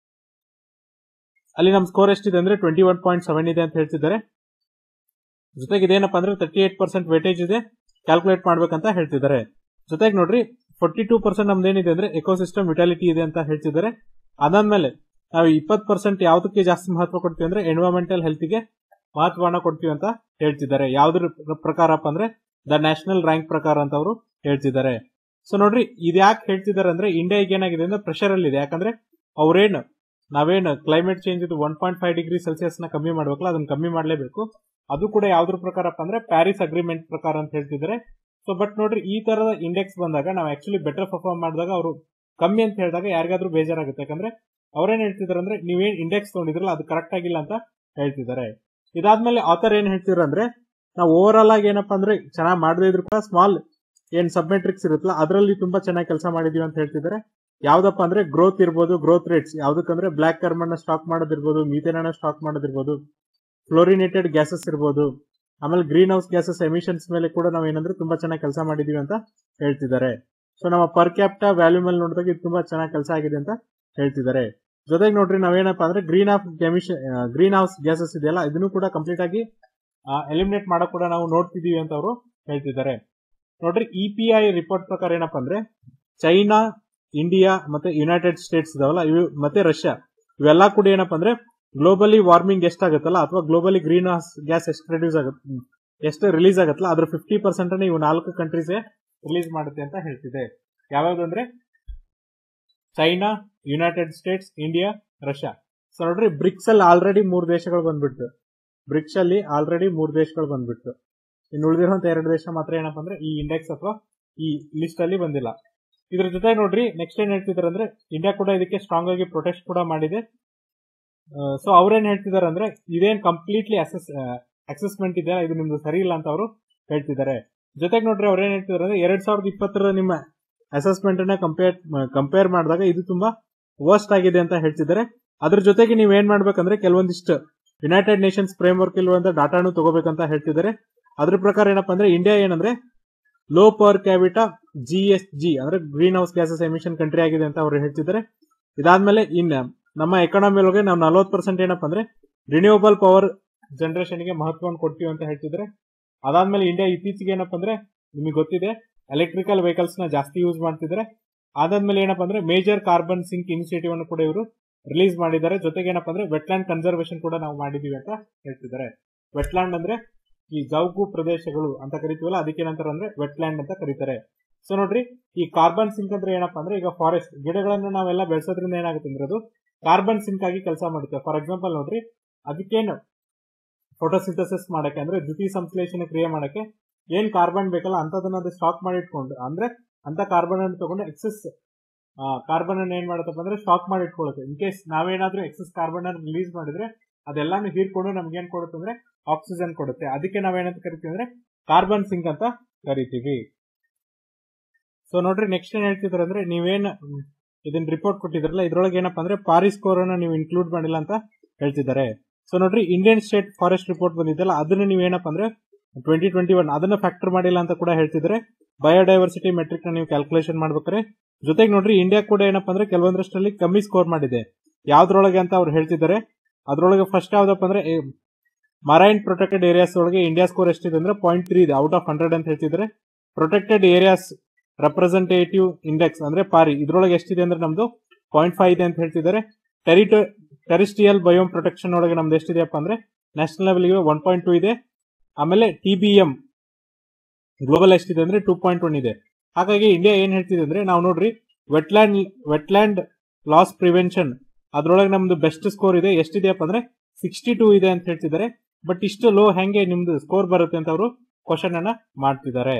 ಅಲ್ಲಿ ನಮ್ ಸ್ಕೋರ್ ಎಷ್ಟಿದೆ ಅಂದ್ರೆ ಟ್ವೆಂಟಿ ಒನ್ ಪಾಯಿಂಟ್ ಸೆವೆನ್ ಇದೆ ಅಂತ ಹೇಳ್ತಿದ್ದಾರೆ ಜೊತೆಗೆ ಇದೇನಪ್ಪ ಅಂದ್ರೆ ತರ್ಟಿ ಏಟ್ ಪರ್ಸೆಂಟ್ ವೇಟೇಜ್ ಇದೆ ಕ್ಯಾಲ್ಕುಲೇಟ್ ಮಾಡ್ಬೇಕಂತ ಹೇಳ್ತಿದ್ದಾರೆ ಜೊತೆಗೆ ನೋಡ್ರಿ ಫೋರ್ಟಿ ಟೂ ಪರ್ಸೆಂಟ್ ನಮ್ದೇನಿದೆ ಅಂದ್ರೆ ಎಕೋಸಿಸ್ಟಮ್ ವಿಟಾಲಿಟಿ ಇದೆ ಅಂತ ಹೇಳ್ತಿದ್ದಾರೆ ಅದಾದ್ಮೇಲೆ ನಾವು ಇಪ್ಪತ್ತು ಪರ್ಸೆಂಟ್ ಯಾವ್ದಕ್ಕೆ ಜಾಸ್ತಿ ಮಹತ್ವ ಕೊಡ್ತೀವಿ ಅಂದ್ರೆ ಎನ್ವೈರನ್ಮೆಂಟಲ್ ಹೆಲ್ತ್ಗೆ ಮಹತ್ವನ ಕೊಡ್ತೀವಿ ಅಂತ ಹೇಳ್ತಿದ್ದಾರೆ ಯಾವ್ದ್ರ ಪ್ರಕಾರಪ್ಪ ಅಂದ್ರೆ ದ ನ್ಯಾಷನಲ್ ರ್ಯಾಂಕ್ ಪ್ರಕಾರ ಅಂತ ಅವರು ಹೇಳ್ತಿದ್ದಾರೆ ಸೊ ನೋಡ್ರಿ ಇದು ಯಾಕೆ ಹೇಳ್ತಿದ್ದಾರೆ ಅಂದ್ರೆ ಇಂಡಿಯಾಗೆ ಏನಾಗಿದೆ ಅಂದ್ರೆ ಪ್ರೆಷರ್ ಅಲ್ಲಿ ಇದೆ ಯಾಕಂದ್ರೆ ಅವ್ರೇನು ನಾವೇನು ಕ್ಲೈಮೇಟ್ ಚೇಂಜ್ ಇದು one point five degree Celsius ನ ಕಮ್ಮಿ ಮಾಡ್ಬೇಕಲ್ಲ ಅದನ್ನ ಕಮ್ಮಿ ಮಾಡಲೇಬೇಕು ಅದು ಕೂಡ ಯಾವ್ದ್ರ ಪ್ರಕಾರಪ್ಪ ಅಂದ್ರೆ ಪ್ಯಾರಿಸ್ ಅಗ್ರಿಮೆಂಟ್ ಪ್ರಕಾರ ಅಂತ ಹೇಳ್ತಿದ್ದಾರೆ ಸೊ ಬಟ್ ನೋಡ್ರಿ ಈ ತರದ ಇಂಡೆಕ್ಸ್ ಬಂದಾಗ ನಾವು ಆಕ್ಚುಲಿ ಬೆಟರ್ ಪರ್ಫಾರ್ಮ್ ಮಾಡಿದಾಗ ಅವರು ಕಮ್ಮಿ ಅಂತ ಹೇಳಿದಾಗ ಯಾರಿಗಾದ್ರೂ ಬೇಜಾರಾಗುತ್ತೆ ಯಾಕಂದ್ರೆ ಅವ್ರೇನ್ ಹೇಳ್ತಿದಾರೆ ಅಂದ್ರೆ ನೀವೇನ್ ಇಂಡೆಕ್ಸ್ ತಗೊಂಡಿದ್ರಲ್ಲ ಅದು ಕರೆಕ್ಟ್ ಆಗಿಲ್ಲ ಅಂತ ಹೇಳ್ತಿದ್ದಾರೆ ಇದಾದ್ಮೇಲೆ ಆಥರ್ ಏನ್ ಹೇಳ್ತಿದ್ರು ಅಂದ್ರೆ ನಾವು ಓವರ್ ಆಲ್ ಆಗಿ ಏನಪ್ಪಾ ಅಂದ್ರೆ ಚೆನ್ನಾಗಿ ಮಾಡದೇ ಇದ್ರು ಕೂಡ ಸ್ಮಾಲ್ ಏನ್ ಸಬ್ಮೆಟ್ರಿಕ್ಸ್ ಇರುತ್ತಲ್ಲ ಅದರಲ್ಲಿ ತುಂಬಾ ಚೆನ್ನಾಗಿ ಕೆಲಸ ಮಾಡಿದೀವಿ ಅಂತ ಹೇಳ್ತಿದ್ದಾರೆ ಯಾವ್ದಪ್ಪ ಅಂದ್ರೆ ಗ್ರೋತ್ ಇರ್ಬೋದು ಗ್ರೋತ್ ರೇಟ್ಸ್ ಯಾವ್ದಕ್ಕಂದ್ರೆ ಬ್ಲಾಕ್ ಕಾರ್ಬನ್ ನ ಸ್ಟಾಕ್ ಮಾಡೋದಿರ್ಬೋದು ಮೀಥೇನ್ ಅನ್ನ ಸ್ಟಾಕ್ ಮಾಡೋದಿರ್ಬೋದು ಫ್ಲೋರಿನೇಟೆಡ್ ಗ್ಯಾಸಸ್ ಇರ್ಬೋದು ಆಮೇಲೆ ಗ್ರೀನ್ ಹೌಸ್ ಗ್ಯಾಸಸ್ ಎಮಿಷನ್ಸ್ ಮೇಲೆ ಕೂಡ ನಾವು ಏನಂದ್ರೆ ತುಂಬಾ ಚೆನ್ನಾಗಿ ಕೆಲಸ ಮಾಡಿದೀವಿ ಅಂತ ಹೇಳ್ತಿದ್ದಾರೆ ಸೊ ನಮ್ಮ ಪರ್ ಕ್ಯಾಪ್ಟಾ ವ್ಯಾಲ್ಯೂ ಮೇಲೆ ನೋಡಿದಾಗ ಇದು ತುಂಬಾ ಚೆನ್ನಾಗಿ ಕೆಲಸ ಆಗಿದೆ ಅಂತ ಹೇಳ್ತಿದ್ದಾರೆ ಜೊತೆಗೆ ನೋಡ್ರಿ ನಾವೇನಪ್ಪ ಅಂದ್ರೆ greenhouse emission greenhouse gases ಇದೆಯಲ್ಲ ಇದನ್ನು ಕೂಡ ಕಂಪ್ಲೀಟ್ ಆಗಿ ಎಲಿಮಿನೇಟ್ ಮಾಡಕ್ ಕೂಡ ನಾವು ನೋಡ್ತಿದೀವಿ ಅಂತ ಅವರು ಹೇಳ್ತಿದ್ದಾರೆ ನೋಡ್ರಿ ಇ ಪಿ ಐ ರಿಪೋರ್ಟ್ ಪ್ರಕಾರ ಏನಪ್ಪಾ ಅಂದ್ರೆ ಚೈನಾ ಇಂಡಿಯಾ ಮತ್ತೆ ಯುನೈಟೆಡ್ ಸ್ಟೇಟ್ಸ್ ಇದಾವಲ್ಲ ಇವು ಮತ್ತೆ ರಷ್ಯಾ ಇವೆಲ್ಲ ಕೂಡ ಏನಪ್ಪಾ ಅಂದ್ರೆ ಗ್ಲೋಬಲಿ ವಾರ್ಮಿಂಗ್ ಎಷ್ಟಾಗುತ್ತಲ್ಲ ಅಥವಾ ಗ್ಲೋಬಲಿ ಗ್ರೀನ್ ಹೌಸ್ ಗ್ಯಾಸ್ ಎಷ್ಟು ರಿಡ್ಯೂಸ್ ಆಗುತ್ತೆ ಎಷ್ಟು ರಿಲೀಸ್ ಆಗುತ್ತಲ್ಲ ಅದ್ರ ಫಿಫ್ಟಿ ಪರ್ಸೆಂಟ್ ಇವು ನಾಲ್ಕು ಕಂಟ್ರೀಸ್ ರಿಲೀಸ್ ಮಾಡುತ್ತೆ ಅಂತ ಹೇಳ್ತಿದೆ ಯಾವ್ಯಾವ್ದಂದ್ರೆ China United States India Russia so ನೋಡ್ರಿ ಬ್ರಿಕ್ಸ್ ಅಲ್ಲಿ ಆಲ್ರೆಡಿ ಮೂರು ದೇಶಗಳು ಬಂದ್ಬಿಟ್ಟು ಬ್ರಿಕ್ಸ್ ಅಲ್ಲಿ ಆಲ್ರೆಡಿ ಮೂರು ದೇಶಗಳು ಬಂದ್ಬಿಟ್ಟು ಇನ್ನು ಉಳಿದಿರುವಂತ ಎರಡು ದೇಶ ಮಾತ್ರ ಏನಪ್ಪಾ ಅಂದ್ರೆ ಈ ಇಂಡೆಕ್ಸ್ ಅಥವಾ ಈ ಲಿಸ್ಟ್ ಅಲ್ಲಿ ಬಂದಿಲ್ಲ ಇದ್ರ ಜೊತೆ ನೋಡ್ರಿ ನೆಕ್ಸ್ಟ್ ಏನ್ ಹೇಳ್ತಿದಾರೆ ಅಂದ್ರೆ ಇಂಡಿಯಾ ಕೂಡ ಇದಕ್ಕೆ ಸ್ಟ್ರಾಂಗ್ ಆಗಿ ಪ್ರೊಟೆಸ್ಟ್ ಕೂಡ ಮಾಡಿದೆ ಸೊ ಅವ್ರೇನ್ ಹೇಳ್ತಿದಾರೆ ಅಂದ್ರೆ ಇದೇನ್ ಕಂಪ್ಲೀಟ್ಲಿ ಅಸೆಸ್ ಅಸೆಸ್ಮೆಂಟ್ ಇದೆ ಇದು ನಿಮ್ದು ಸರಿ ಇಲ್ಲ ಅಂತ ಅವರು ಹೇಳ್ತಿದ್ದಾರೆ ಜೊತೆಗೆ ನೋಡ್ರಿ ಅವ್ರೇನ್ ಹೇಳ್ತಿದಾರೆ ಅಂದ್ರೆ ಎರಡ್ ಸಾವಿರದ ಇಪ್ಪತ್ತರ ನಿಮ್ಮ ಅಸೆಸ್ಮೆಂಟ್ ಅನ್ನ ಕಂಪೇರ್ ಕಂಪೇರ್ ಮಾಡಿದಾಗ ಇದು ತುಂಬಾ ವರ್ಸ್ಟ್ ಆಗಿದೆ ಅಂತ ಹೇಳ್ತಿದ್ದಾರೆ ಅದ್ರ ಜೊತೆಗೆ ನೀವ್ ಏನ್ ಮಾಡ್ಬೇಕಂದ್ರೆ ಕೆಲವೊಂದಿಷ್ಟು ಯುನೈಟೆಡ್ ನೇಷನ್ಸ್ ಫ್ರೇಮ್ ವರ್ಕ್ ಇರುವಂತ ಡಾಟಾನು ತಗೋಬೇಕಂತ ಹೇಳ್ತಿದ್ದಾರೆ ಅದ್ರ ಪ್ರಕಾರ ಏನಪ್ಪಾ ಅಂದ್ರೆ ಇಂಡಿಯಾ ಏನಂದ್ರೆ low power capita G S G ಅಂದ್ರೆ greenhouse gases emission country ಆಗಿದೆ ಅಂತ ಅವರು ಹೇಳ್ತಿದ್ದಾರೆ ಇದಾದ್ಮೇಲೆ ಇನ್ ನಮ್ಮ ಎಕಾನಮಿ ಒಳಗೆ ನಾವು ನಲವತ್ತು ಪರ್ಸೆಂಟ್ ಏನಪ್ಪಾ ಅಂದ್ರೆ ರಿನ್ಯೂವಬಲ್ ಪವರ್ ಜನರೇಷನ್ ಗೆ ಮಹತ್ವವನ್ನು ಕೊಡ್ತೀವಿ ಅಂತ ಹೇಳ್ತಿದ್ದಾರೆ ಅದಾದ್ಮೇಲೆ ಇಂಡಿಯಾ ಇತ್ತೀಚೆಗೆ ಏನಪ್ಪಾ ಅಂದ್ರೆ ನಿಮಗೆ ಗೊತ್ತಿದೆ ಎಲೆಕ್ಟ್ರಿಕಲ್ ವೆಹಿಕಲ್ಸ್ ನ ಜಾಸ್ತಿ ಯೂಸ್ ಮಾಡ್ತಿದ್ದಾರೆ ಅದಾದ್ಮೇಲೆ ಏನಪ್ಪಾ ಅಂದ್ರೆ ಮೇಜರ್ ಕಾರ್ಬನ್ ಸಿಂಕ್ ಇನಿಷಿಯೇಟಿವ್ ಅನ್ನು ಕೂಡ ಇವರು ರಿಲೀಸ್ ಮಾಡಿದ್ದಾರೆ ಜೊತೆಗೆ ಏನಪ್ಪಾ ಅಂದ್ರೆ ವೆಟ್ಲ್ಯಾಂಡ್ ಕನ್ಸರ್ವೇಷನ್ ಕೂಡ ನಾವು ಮಾಡಿದೀವಿ ಅಂತ ಹೇಳ್ತಿದ್ದಾರೆ ವೆಟ್ಲ್ಯಾಂಡ್ ಅಂದ್ರೆ ಈ ಜೌಗು ಪ್ರದೇಶಗಳು ಅಂತ ಕರಿತೀವಲ್ಲ ಅದಕ್ಕೆ ಏನಂತಾರೆ ಅಂದ್ರೆ ವೆಟ್ಲ್ಯಾಂಡ್ ಅಂತ ಕರೀತಾರೆ ಸೊ ನೋಡ್ರಿ ಈ ಕಾರ್ಬನ್ ಸಿಂಕ್ ಅಂದ್ರೆ ಏನಪ್ಪಾ ಅಂದ್ರೆ ಈಗ ಫಾರೆಸ್ಟ್ ಗಿಡಗಳನ್ನ ನಾವೆಲ್ಲ ಬೆಳೆಸೋದ್ರಿಂದ ಏನಾಗುತ್ತೆ ಅಂದ್ರೆ ಅದು ಕಾರ್ಬನ್ ಸಿಂಕ್ ಆಗಿ ಕೆಲಸ ಮಾಡುತ್ತೆ ಫಾರ್ ಎಕ್ಸಾಂಪಲ್ ನೋಡ್ರಿ ಅದಕ್ಕೇನು ಫೋಟೋಸಿಂಥಸಿಸ್ ಮಾಡಕ್ಕೆ ಅಂದ್ರೆ ದ್ವಿತೀಯ ಸಂಶ್ಲೇಷಣೆ ಕ್ರಿಯೆ ಮಾಡಕ್ಕೆ ಏನ್ ಕಾರ್ಬನ್ ಬೇಕಲ್ಲ ಅಂತದನ್ನ ಅದು ಸ್ಟಾಕ್ ಮಾಡಿ ಇಟ್ಕೊಂಡು ಅಂದ್ರೆ ಅಂತ ಕಾರ್ಬನ್ ಅನ್ನು ತಗೊಂಡು ಎಕ್ಸೆಸ್ ಕಾರ್ಬನ್ ಅನ್ನು ಏನ್ ಮಾಡತ್ತಪ್ಪ ಅಂದ್ರೆ ಸ್ಟಾಕ್ ಮಾಡಿ ಇಟ್ಕೊಳ್ಳುತ್ತೆ ಇನ್ ಕೇಸ್ ನಾವೇನಾದ್ರೂ ಎಕ್ಸೆಸ್ ಕಾರ್ಬನ್ ಅನ್ನು ರಿಲೀಸ್ ಮಾಡಿದ್ರೆ ಅದೆಲ್ಲಾನು ಹೀರ್ಕೊಂಡು ನಮ್ಗೆ ಏನ್ ಕೊಡುತ್ತೆ ಅಂದ್ರೆ ಆಕ್ಸಿಜನ್ ಕೊಡುತ್ತೆ ಅದಕ್ಕೆ ನಾವೇನಂತ ಕರಿತೀವಿ ಅಂದ್ರೆ ಕಾರ್ಬನ್ ಸಿಂಕ್ ಅಂತ ಕರಿತೀವಿ ಸೊ ನೋಡ್ರಿ ನೆಕ್ಸ್ಟ್ ಏನ್ ಹೇಳ್ತಿದ್ರೆ ಅಂದ್ರೆ ನೀವೇನ್ ಇದನ್ನ ರಿಪೋರ್ಟ್ ಕೊಟ್ಟಿದ್ರಲ್ಲ ಇದ್ರೊಳಗೆ ಏನಪ್ಪಾ ಅಂದ್ರೆ ಪಾರಿಸ್ ಸ್ಕೋರ್ ಅನ್ನ ನೀವು ಇನ್ಕ್ಲೂಡ್ ಮಾಡಿಲ್ಲ ಅಂತ ಹೇಳ್ತಿದ್ದಾರೆ ಸೊ ನೋಡ್ರಿ ಇಂಡಿಯನ್ ಸ್ಟೇಟ್ ಫಾರೆಸ್ಟ್ ರಿಪೋರ್ಟ್ ಬಂದಿದ್ದಲ್ಲ ಅದನ್ನ ನೀವು ಏನಪ್ಪಾ ಅಂದ್ರೆ ಟ್ವೆಂಟಿ ಟ್ವೆಂಟಿ ಒನ್ ಅದನ್ನ ಫ್ಯಾಕ್ಟರ್ ಮಾಡಿಲ್ಲ ಅಂತ ಕೂಡ ಹೇಳ್ತಿದ್ದಾರೆ ಬಯೋಡೈವರ್ಸಿಟಿ ಮೆಟ್ರಿಕ್ ನ ನೀವು ಕ್ಯಾಲ್ಕುಲೇಷನ್ ಮಾಡ್ಬೇಕಾರೆ ಜೊತೆಗೆ ನೋಡ್ರಿ ಇಂಡಿಯಾ ಕೂಡ ಏನಪ್ಪಾ ಅಂದ್ರೆ ಕೆಲವೊಂದರಷ್ಟಲ್ಲಿ ಕಮ್ಮಿ ಸ್ಕೋರ್ ಮಾಡಿದೆ ಯಾವ್ದ್ರೊಳಗೆ ಅಂತ ಅವ್ರು ಹೇಳ್ತಿದ್ದಾರೆ ಅದ್ರೊಳಗೆ ಫಸ್ಟ್ ಯಾವ್ದಪ್ಪ ಅಂದ್ರೆ ಮರೈನ್ ಪ್ರೊಟೆಕ್ಟೆಡ್ ಏರಿಯಾಸ್ ಒಳಗೆ ಇಂಡಿಯಾ ಸ್ಕೋರ್ ಎಷ್ಟಿದೆ ಅಂದ್ರೆ ಪಾಯಿಂಟ್ ತ್ರೀ ಇದೆ ಔಟ್ ಆಫ್ ಹಂಡ್ರೆಡ್ ಅಂತ ಹೇಳ್ತಿದ್ದಾರೆ ಪ್ರೊಟೆಕ್ಟೆಡ್ ಏರಿಯಾಸ್ ರೆಪ್ರೆಸೆಂಟೇಟಿವ್ ಇಂಡೆಕ್ಸ್ ಅಂದ್ರೆ ಪಾರಿ ಇದ್ರೊಳಗೆ ಎಷ್ಟಿದೆ ಅಂದ್ರೆ ನಮ್ದು ಪಾಯಿಂಟ್ ಫೈವ್ ಇದೆ ಅಂತ ಹೇಳ್ತಿದ್ದಾರೆ ಟೆರಿಟೋ ಟೆರಿಸ್ಟ್ರಿಯಲ್ ಬಯೋಮ್ ಪ್ರೊಟೆಕ್ಷನ್ ಒಳಗೆ ನಮ್ದು ಎಷ್ಟಿದೆಯಪ್ಪ ಅಂದ್ರೆ ನ್ಯಾಷನಲ್ ಲೆವೆಲ್ಗೆ ಒನ್ ಪಾಯಿಂಟ್ ಟೂ ಇದೆ ಆಮೇಲೆ ಟಿ ಬಿ ಎಂ ಗ್ಲೋಬಲ್ ಎಷ್ಟಿದೆ ಅಂದ್ರೆ ಟೂ ಪಾಯಿಂಟ್ ಒನ್ ಇದೆ ಹಾಗಾಗಿ ಇಂಡಿಯಾ ಏನ್ ಹೇಳ್ತಿದೆ ಅಂದ್ರೆ ನಾವು ನೋಡ್ರಿ ವೆಟ್ಲ್ಯಾಂಡ್ ವೆಟ್ಲ್ಯಾಂಡ್ ಲಾಸ್ ಪ್ರಿವೆನ್ಷನ್ ಅದ್ರೊಳಗೆ ನಮ್ದು ಬೆಸ್ಟ್ ಸ್ಕೋರ್ ಇದೆ ಎಷ್ಟಿದೆಯಪ್ಪ ಅಂದ್ರೆ ಸಿಕ್ಸ್ಟಿ ಟೂ ಇದೆ ಅಂತ ಹೇಳ್ತಿದ್ದಾರೆ ಬಟ್ ಇಷ್ಟು ಲೋ ಹೆಂಗೆ ನಿಮ್ದು ಸ್ಕೋರ್ ಬರುತ್ತೆ ಅಂತ ಅವರು ಕ್ವಶನ್ ಅನ್ನ ಮಾಡ್ತಿದ್ದಾರೆ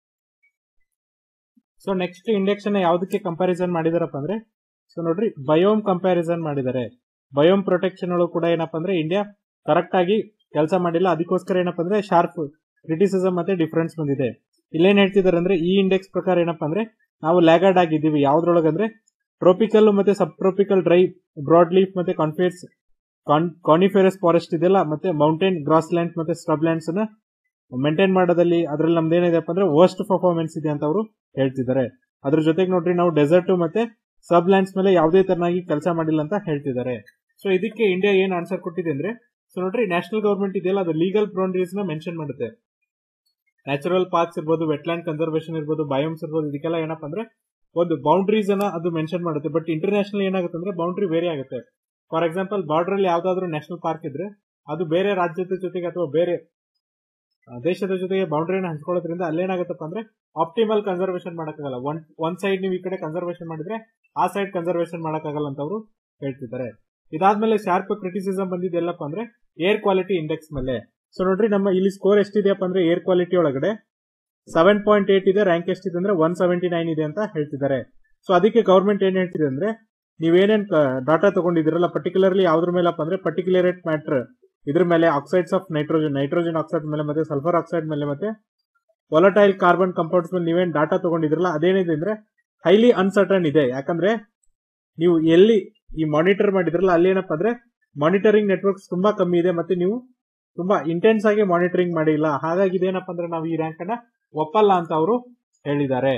ಸೊ ನೆಕ್ಸ್ಟ್ ಇಂಡೆಕ್ಸ್ ಅನ್ನ ಯಾವ್ದಕ್ಕೆ ಕಂಪ್ಯಾರಿಸನ್ ಮಾಡಿದಾರಪ್ಪ ಅಂದ್ರೆ ಸೊ ನೋಡ್ರಿ ಬಯೋಮ್ ಕಂಪ್ಯಾರಿಸನ್ ಮಾಡಿದ್ದಾರೆ ಬಯೋಮ್ ಪ್ರೊಟೆಕ್ಷನ್ ಒಳಗೆ ಕೂಡ ಏನಪ್ಪಾ ಅಂದ್ರೆ ಇಂಡಿಯಾ ಕರೆಕ್ಟ್ ಆಗಿ ಕೆಲಸ ಮಾಡಿಲ್ಲ ಅದಕ್ಕೋಸ್ಕರ ಏನಪ್ಪಾ ಅಂದ್ರೆ ಶಾರ್ಪ್ ಕ್ರಿಟಿಸಿಸಮ್ ಮತ್ತೆ ಡಿಫರೆನ್ಸ್ ಬಂದಿದೆ ಇಲ್ಲೇನ್ ಹೇಳ್ತಿದ್ದಾರೆ ಅಂದ್ರೆ ಈ ಇಂಡೆಕ್ಸ್ ಪ್ರಕಾರ ಏನಪ್ಪಾ ಅಂದ್ರೆ ನಾವು ಲ್ಯಾಗರ್ಡ್ ಆಗಿದ್ದೀವಿ ಯಾವ್ದ್ರೊಳಗೆ ಅಂದ್ರೆ ಟ್ರೋಪಿಕಲ್ ಮತ್ತೆ subtropical dry broadleaf ಮತ್ತೆ ಕಾನ್ಫೇರ್ಸ್ ಕಾನಿಫೆರಸ್ ಫಾರೆಸ್ಟ್ ಇದೆಲ್ಲ ಮತ್ತೆ ಮೌಂಟೇನ್ ಗ್ರಾಸ್ ಲ್ಯಾಂಡ್ಸ್ ಮತ್ತೆ ಸ್ಟಬ್ ಲ್ಯಾಂಡ್ಸ್ ಅನ್ನ ಮೇಂಟೈನ್ ಮಾಡೋದಲ್ಲಿ ಅದ್ರಲ್ಲಿ ನಮ್ದು ಏನಿದೆಪ್ಪ ಅಂದ್ರೆ ವರ್ಸ್ಟ್ ಪರ್ಫಾರ್ಮೆನ್ಸ್ ಇದೆ ಅಂತ ಅವರು ಹೇಳ್ತಿದ್ದಾರೆ ಅದ್ರ ಜೊತೆಗೆ ನೋಡ್ರಿ ನಾವು ಡೆಸರ್ಟ್ ಮತ್ತೆ ಸಬ್ ಲ್ಯಾಂಡ್ಸ್ ಮೇಲೆ ಯಾವುದೇ ತರನಾಗಿ ಕೆಲಸ ಮಾಡಿಲ್ಲ ಅಂತ ಹೇಳ್ತಿದ್ದಾರೆ ಸೊ ಇದಕ್ಕೆ ಇಂಡಿಯಾ ಏನ್ ಆನ್ಸರ್ ಕೊಟ್ಟಿದೆ ಅಂದ್ರೆ ಸೊ ನೋಡ್ರಿ ನ್ಯಾಷನಲ್ ಗವರ್ಮೆಂಟ್ ಇದೆಯಲ್ಲ ಅದು ಲೀಗಲ್ ಬೌಂಡ್ರೀಸ್ ನ ಮೆನ್ಷನ್ ಮಾಡುತ್ತೆ ನ್ಯಾಚುರಲ್ ಪಾರ್ಕ್ಸ್ ಇರ್ಬೋದು ವೆಟ್ಲ್ಯಾಂಡ್ ಕನ್ಸರ್ವೇಷನ್ ಇರ್ಬೋದು ಬಯೋಮ್ಸ್ ಇರ್ಬೋದು ಇದಕ್ಕೆಲ್ಲ ಏನಪ್ಪಾ ಅಂದ್ರೆ ಒಂದು ಬೌಂಡ್ರೀಸ್ ಅನ್ನ ಅದು ಮೆನ್ಷನ್ ಮಾಡುತ್ತೆ ಬಟ್ ಇಂಟರ್ನ್ಯಾಷನಲ್ ಏನಾಗುತ್ತೆ ಅಂದ್ರೆ ಬೌಂಡ್ರಿ ಬೇರೆ ಆಗುತ್ತೆ ಫಾರ್ ಎಕ್ಸಾಂಪಲ್ ಬಾರ್ಡರ್ ಅಲ್ಲಿ ಯಾವ್ದಾದ್ರು ನ್ಯಾಷನಲ್ ಪಾರ್ಕ್ ಇದ್ರೆ ಅದು ಬೇರೆ ರಾಜ್ಯದ ಜೊತೆಗೆ ಅಥವಾ ಬೇರೆ ದೇಶದ ಜೊತೆಗೆ ಬೌಂಡ್ರಿನ ಹಂಚ್ಕೊಳ್ಳೋದ್ರಿಂದ ಅಲ್ಲೇನಾಗುತ್ತಪ್ಪ ಅಂದ್ರೆ ಆಪ್ಟಿಮಲ್ ಕನ್ಸರ್ವೇಷನ್ ಮಾಡಕ್ಕಾಗಲ್ಲ ಒನ್ ಒಂದ್ ಸೈಡ್ ನೀವು ಈ ಕಡೆ ಕನ್ಸರ್ವೇಷನ್ ಮಾಡಿದ್ರೆ ಆ ಸೈಡ್ ಕನ್ಸರ್ವೇಷನ್ ಮಾಡಕ್ಕಾಗಲ್ಲ ಅಂತ ಅವರು ಹೇಳ್ತಿದ್ದಾರೆ ಇದಾದ್ಮೇಲೆ ಶಾರ್ಪ್ ಕ್ರಿಟಿಸಿಸಮ್ ಬಂದಿದ್ದೆಲ್ಲಪ್ಪ ಅಂದ್ರೆ ಏರ್ ಕ್ವಾಲಿಟಿ ಇಂಡೆಕ್ಸ್ ಮೇಲೆ ಸೊ ನೋಡ್ರಿ ನಮ್ಮ ಇಲ್ಲಿ ಸ್ಕೋರ್ ಎಷ್ಟಿದೆಯಪ್ಪ ಅಂದ್ರೆ ಏರ್ ಕ್ವಾಲಿಟಿ ಒಳಗಡೆ ಸೆವೆನ್ ಪಾಯಿಂಟ್ ಏಟ್ ಇದೆ ರ್ಯಾಂಕ್ ಎಷ್ಟಿದೆ ಅಂದ್ರೆ ಒನ್ ಸೆವೆಂಟಿ ನೈನ್ ಇದೆ ಅಂತ ಹೇಳ್ತಿದ್ದಾರೆ ಸೊ ಅದಕ್ಕೆ ಗೌರ್ಮೆಂಟ್ ಏನ್ ಹೇಳ್ತಿದೆ ಅಂದ್ರೆ ನೀವೇನೇನ್ ಡಾಟಾ ತಗೊಂಡಿದ್ದೀರಲ್ಲ ಪರ್ಟಿಕ್ಯುಲರ್ಲಿ ಯಾವ್ದ್ರ ಮೇಲಪ್ಪ ಅಂದ್ರೆ ಪರ್ಟಿಕ್ಯುಲರೇಟ್ ಮ್ಯಾಟ್ರ್ ಇದ್ರ ಮೇಲೆ oxides of nitrogen nitrogen oxide ಮೇಲೆ ಮತ್ತೆ ಸಲ್ಫರ್ ಆಕ್ಸೈಡ್ ಮೇಲೆ ಮತ್ತೆ ವಾಲಟೈಲ್ ಕಾರ್ಬನ್ ಕಂಪೌಂಡ್ಸ್ ಮೇಲೆ ನೀವೇನ್ ಡಾಟಾ ತಗೊಂಡಿದ್ರಲ್ಲ ಅದೇನಿದೆ ಅಂದ್ರೆ ಹೈಲಿ ಅನ್ಸರ್ಟನ್ ಇದೆ ಯಾಕಂದ್ರೆ ನೀವು ಎಲ್ಲಿ ಈ ಮಾನಿಟರ್ ಮಾಡಿದ್ರಲ್ಲ ಅಲ್ಲಿ ಏನಪ್ಪ ಅಂದ್ರೆ ಮಾನಿಟರಿಂಗ್ ನೆಟ್ವರ್ಕ್ಸ್ ತುಂಬಾ ಕಮ್ಮಿ ಇದೆ ಮತ್ತೆ ನೀವು ತುಂಬಾ ಇಂಟೆನ್ಸ್ ಆಗಿ ಮಾನಿಟರಿಂಗ್ ಮಾಡಿಲ್ಲ ಹಾಗಾಗಿ ಇದೇನಪ್ಪ ಅಂದ್ರೆ ನಾವು ಈ ರ್ಯಾಂಕ್ ಅನ್ನ ಒಪ್ಪಲ್ಲ ಅಂತ ಅವರು ಹೇಳಿದ್ದಾರೆ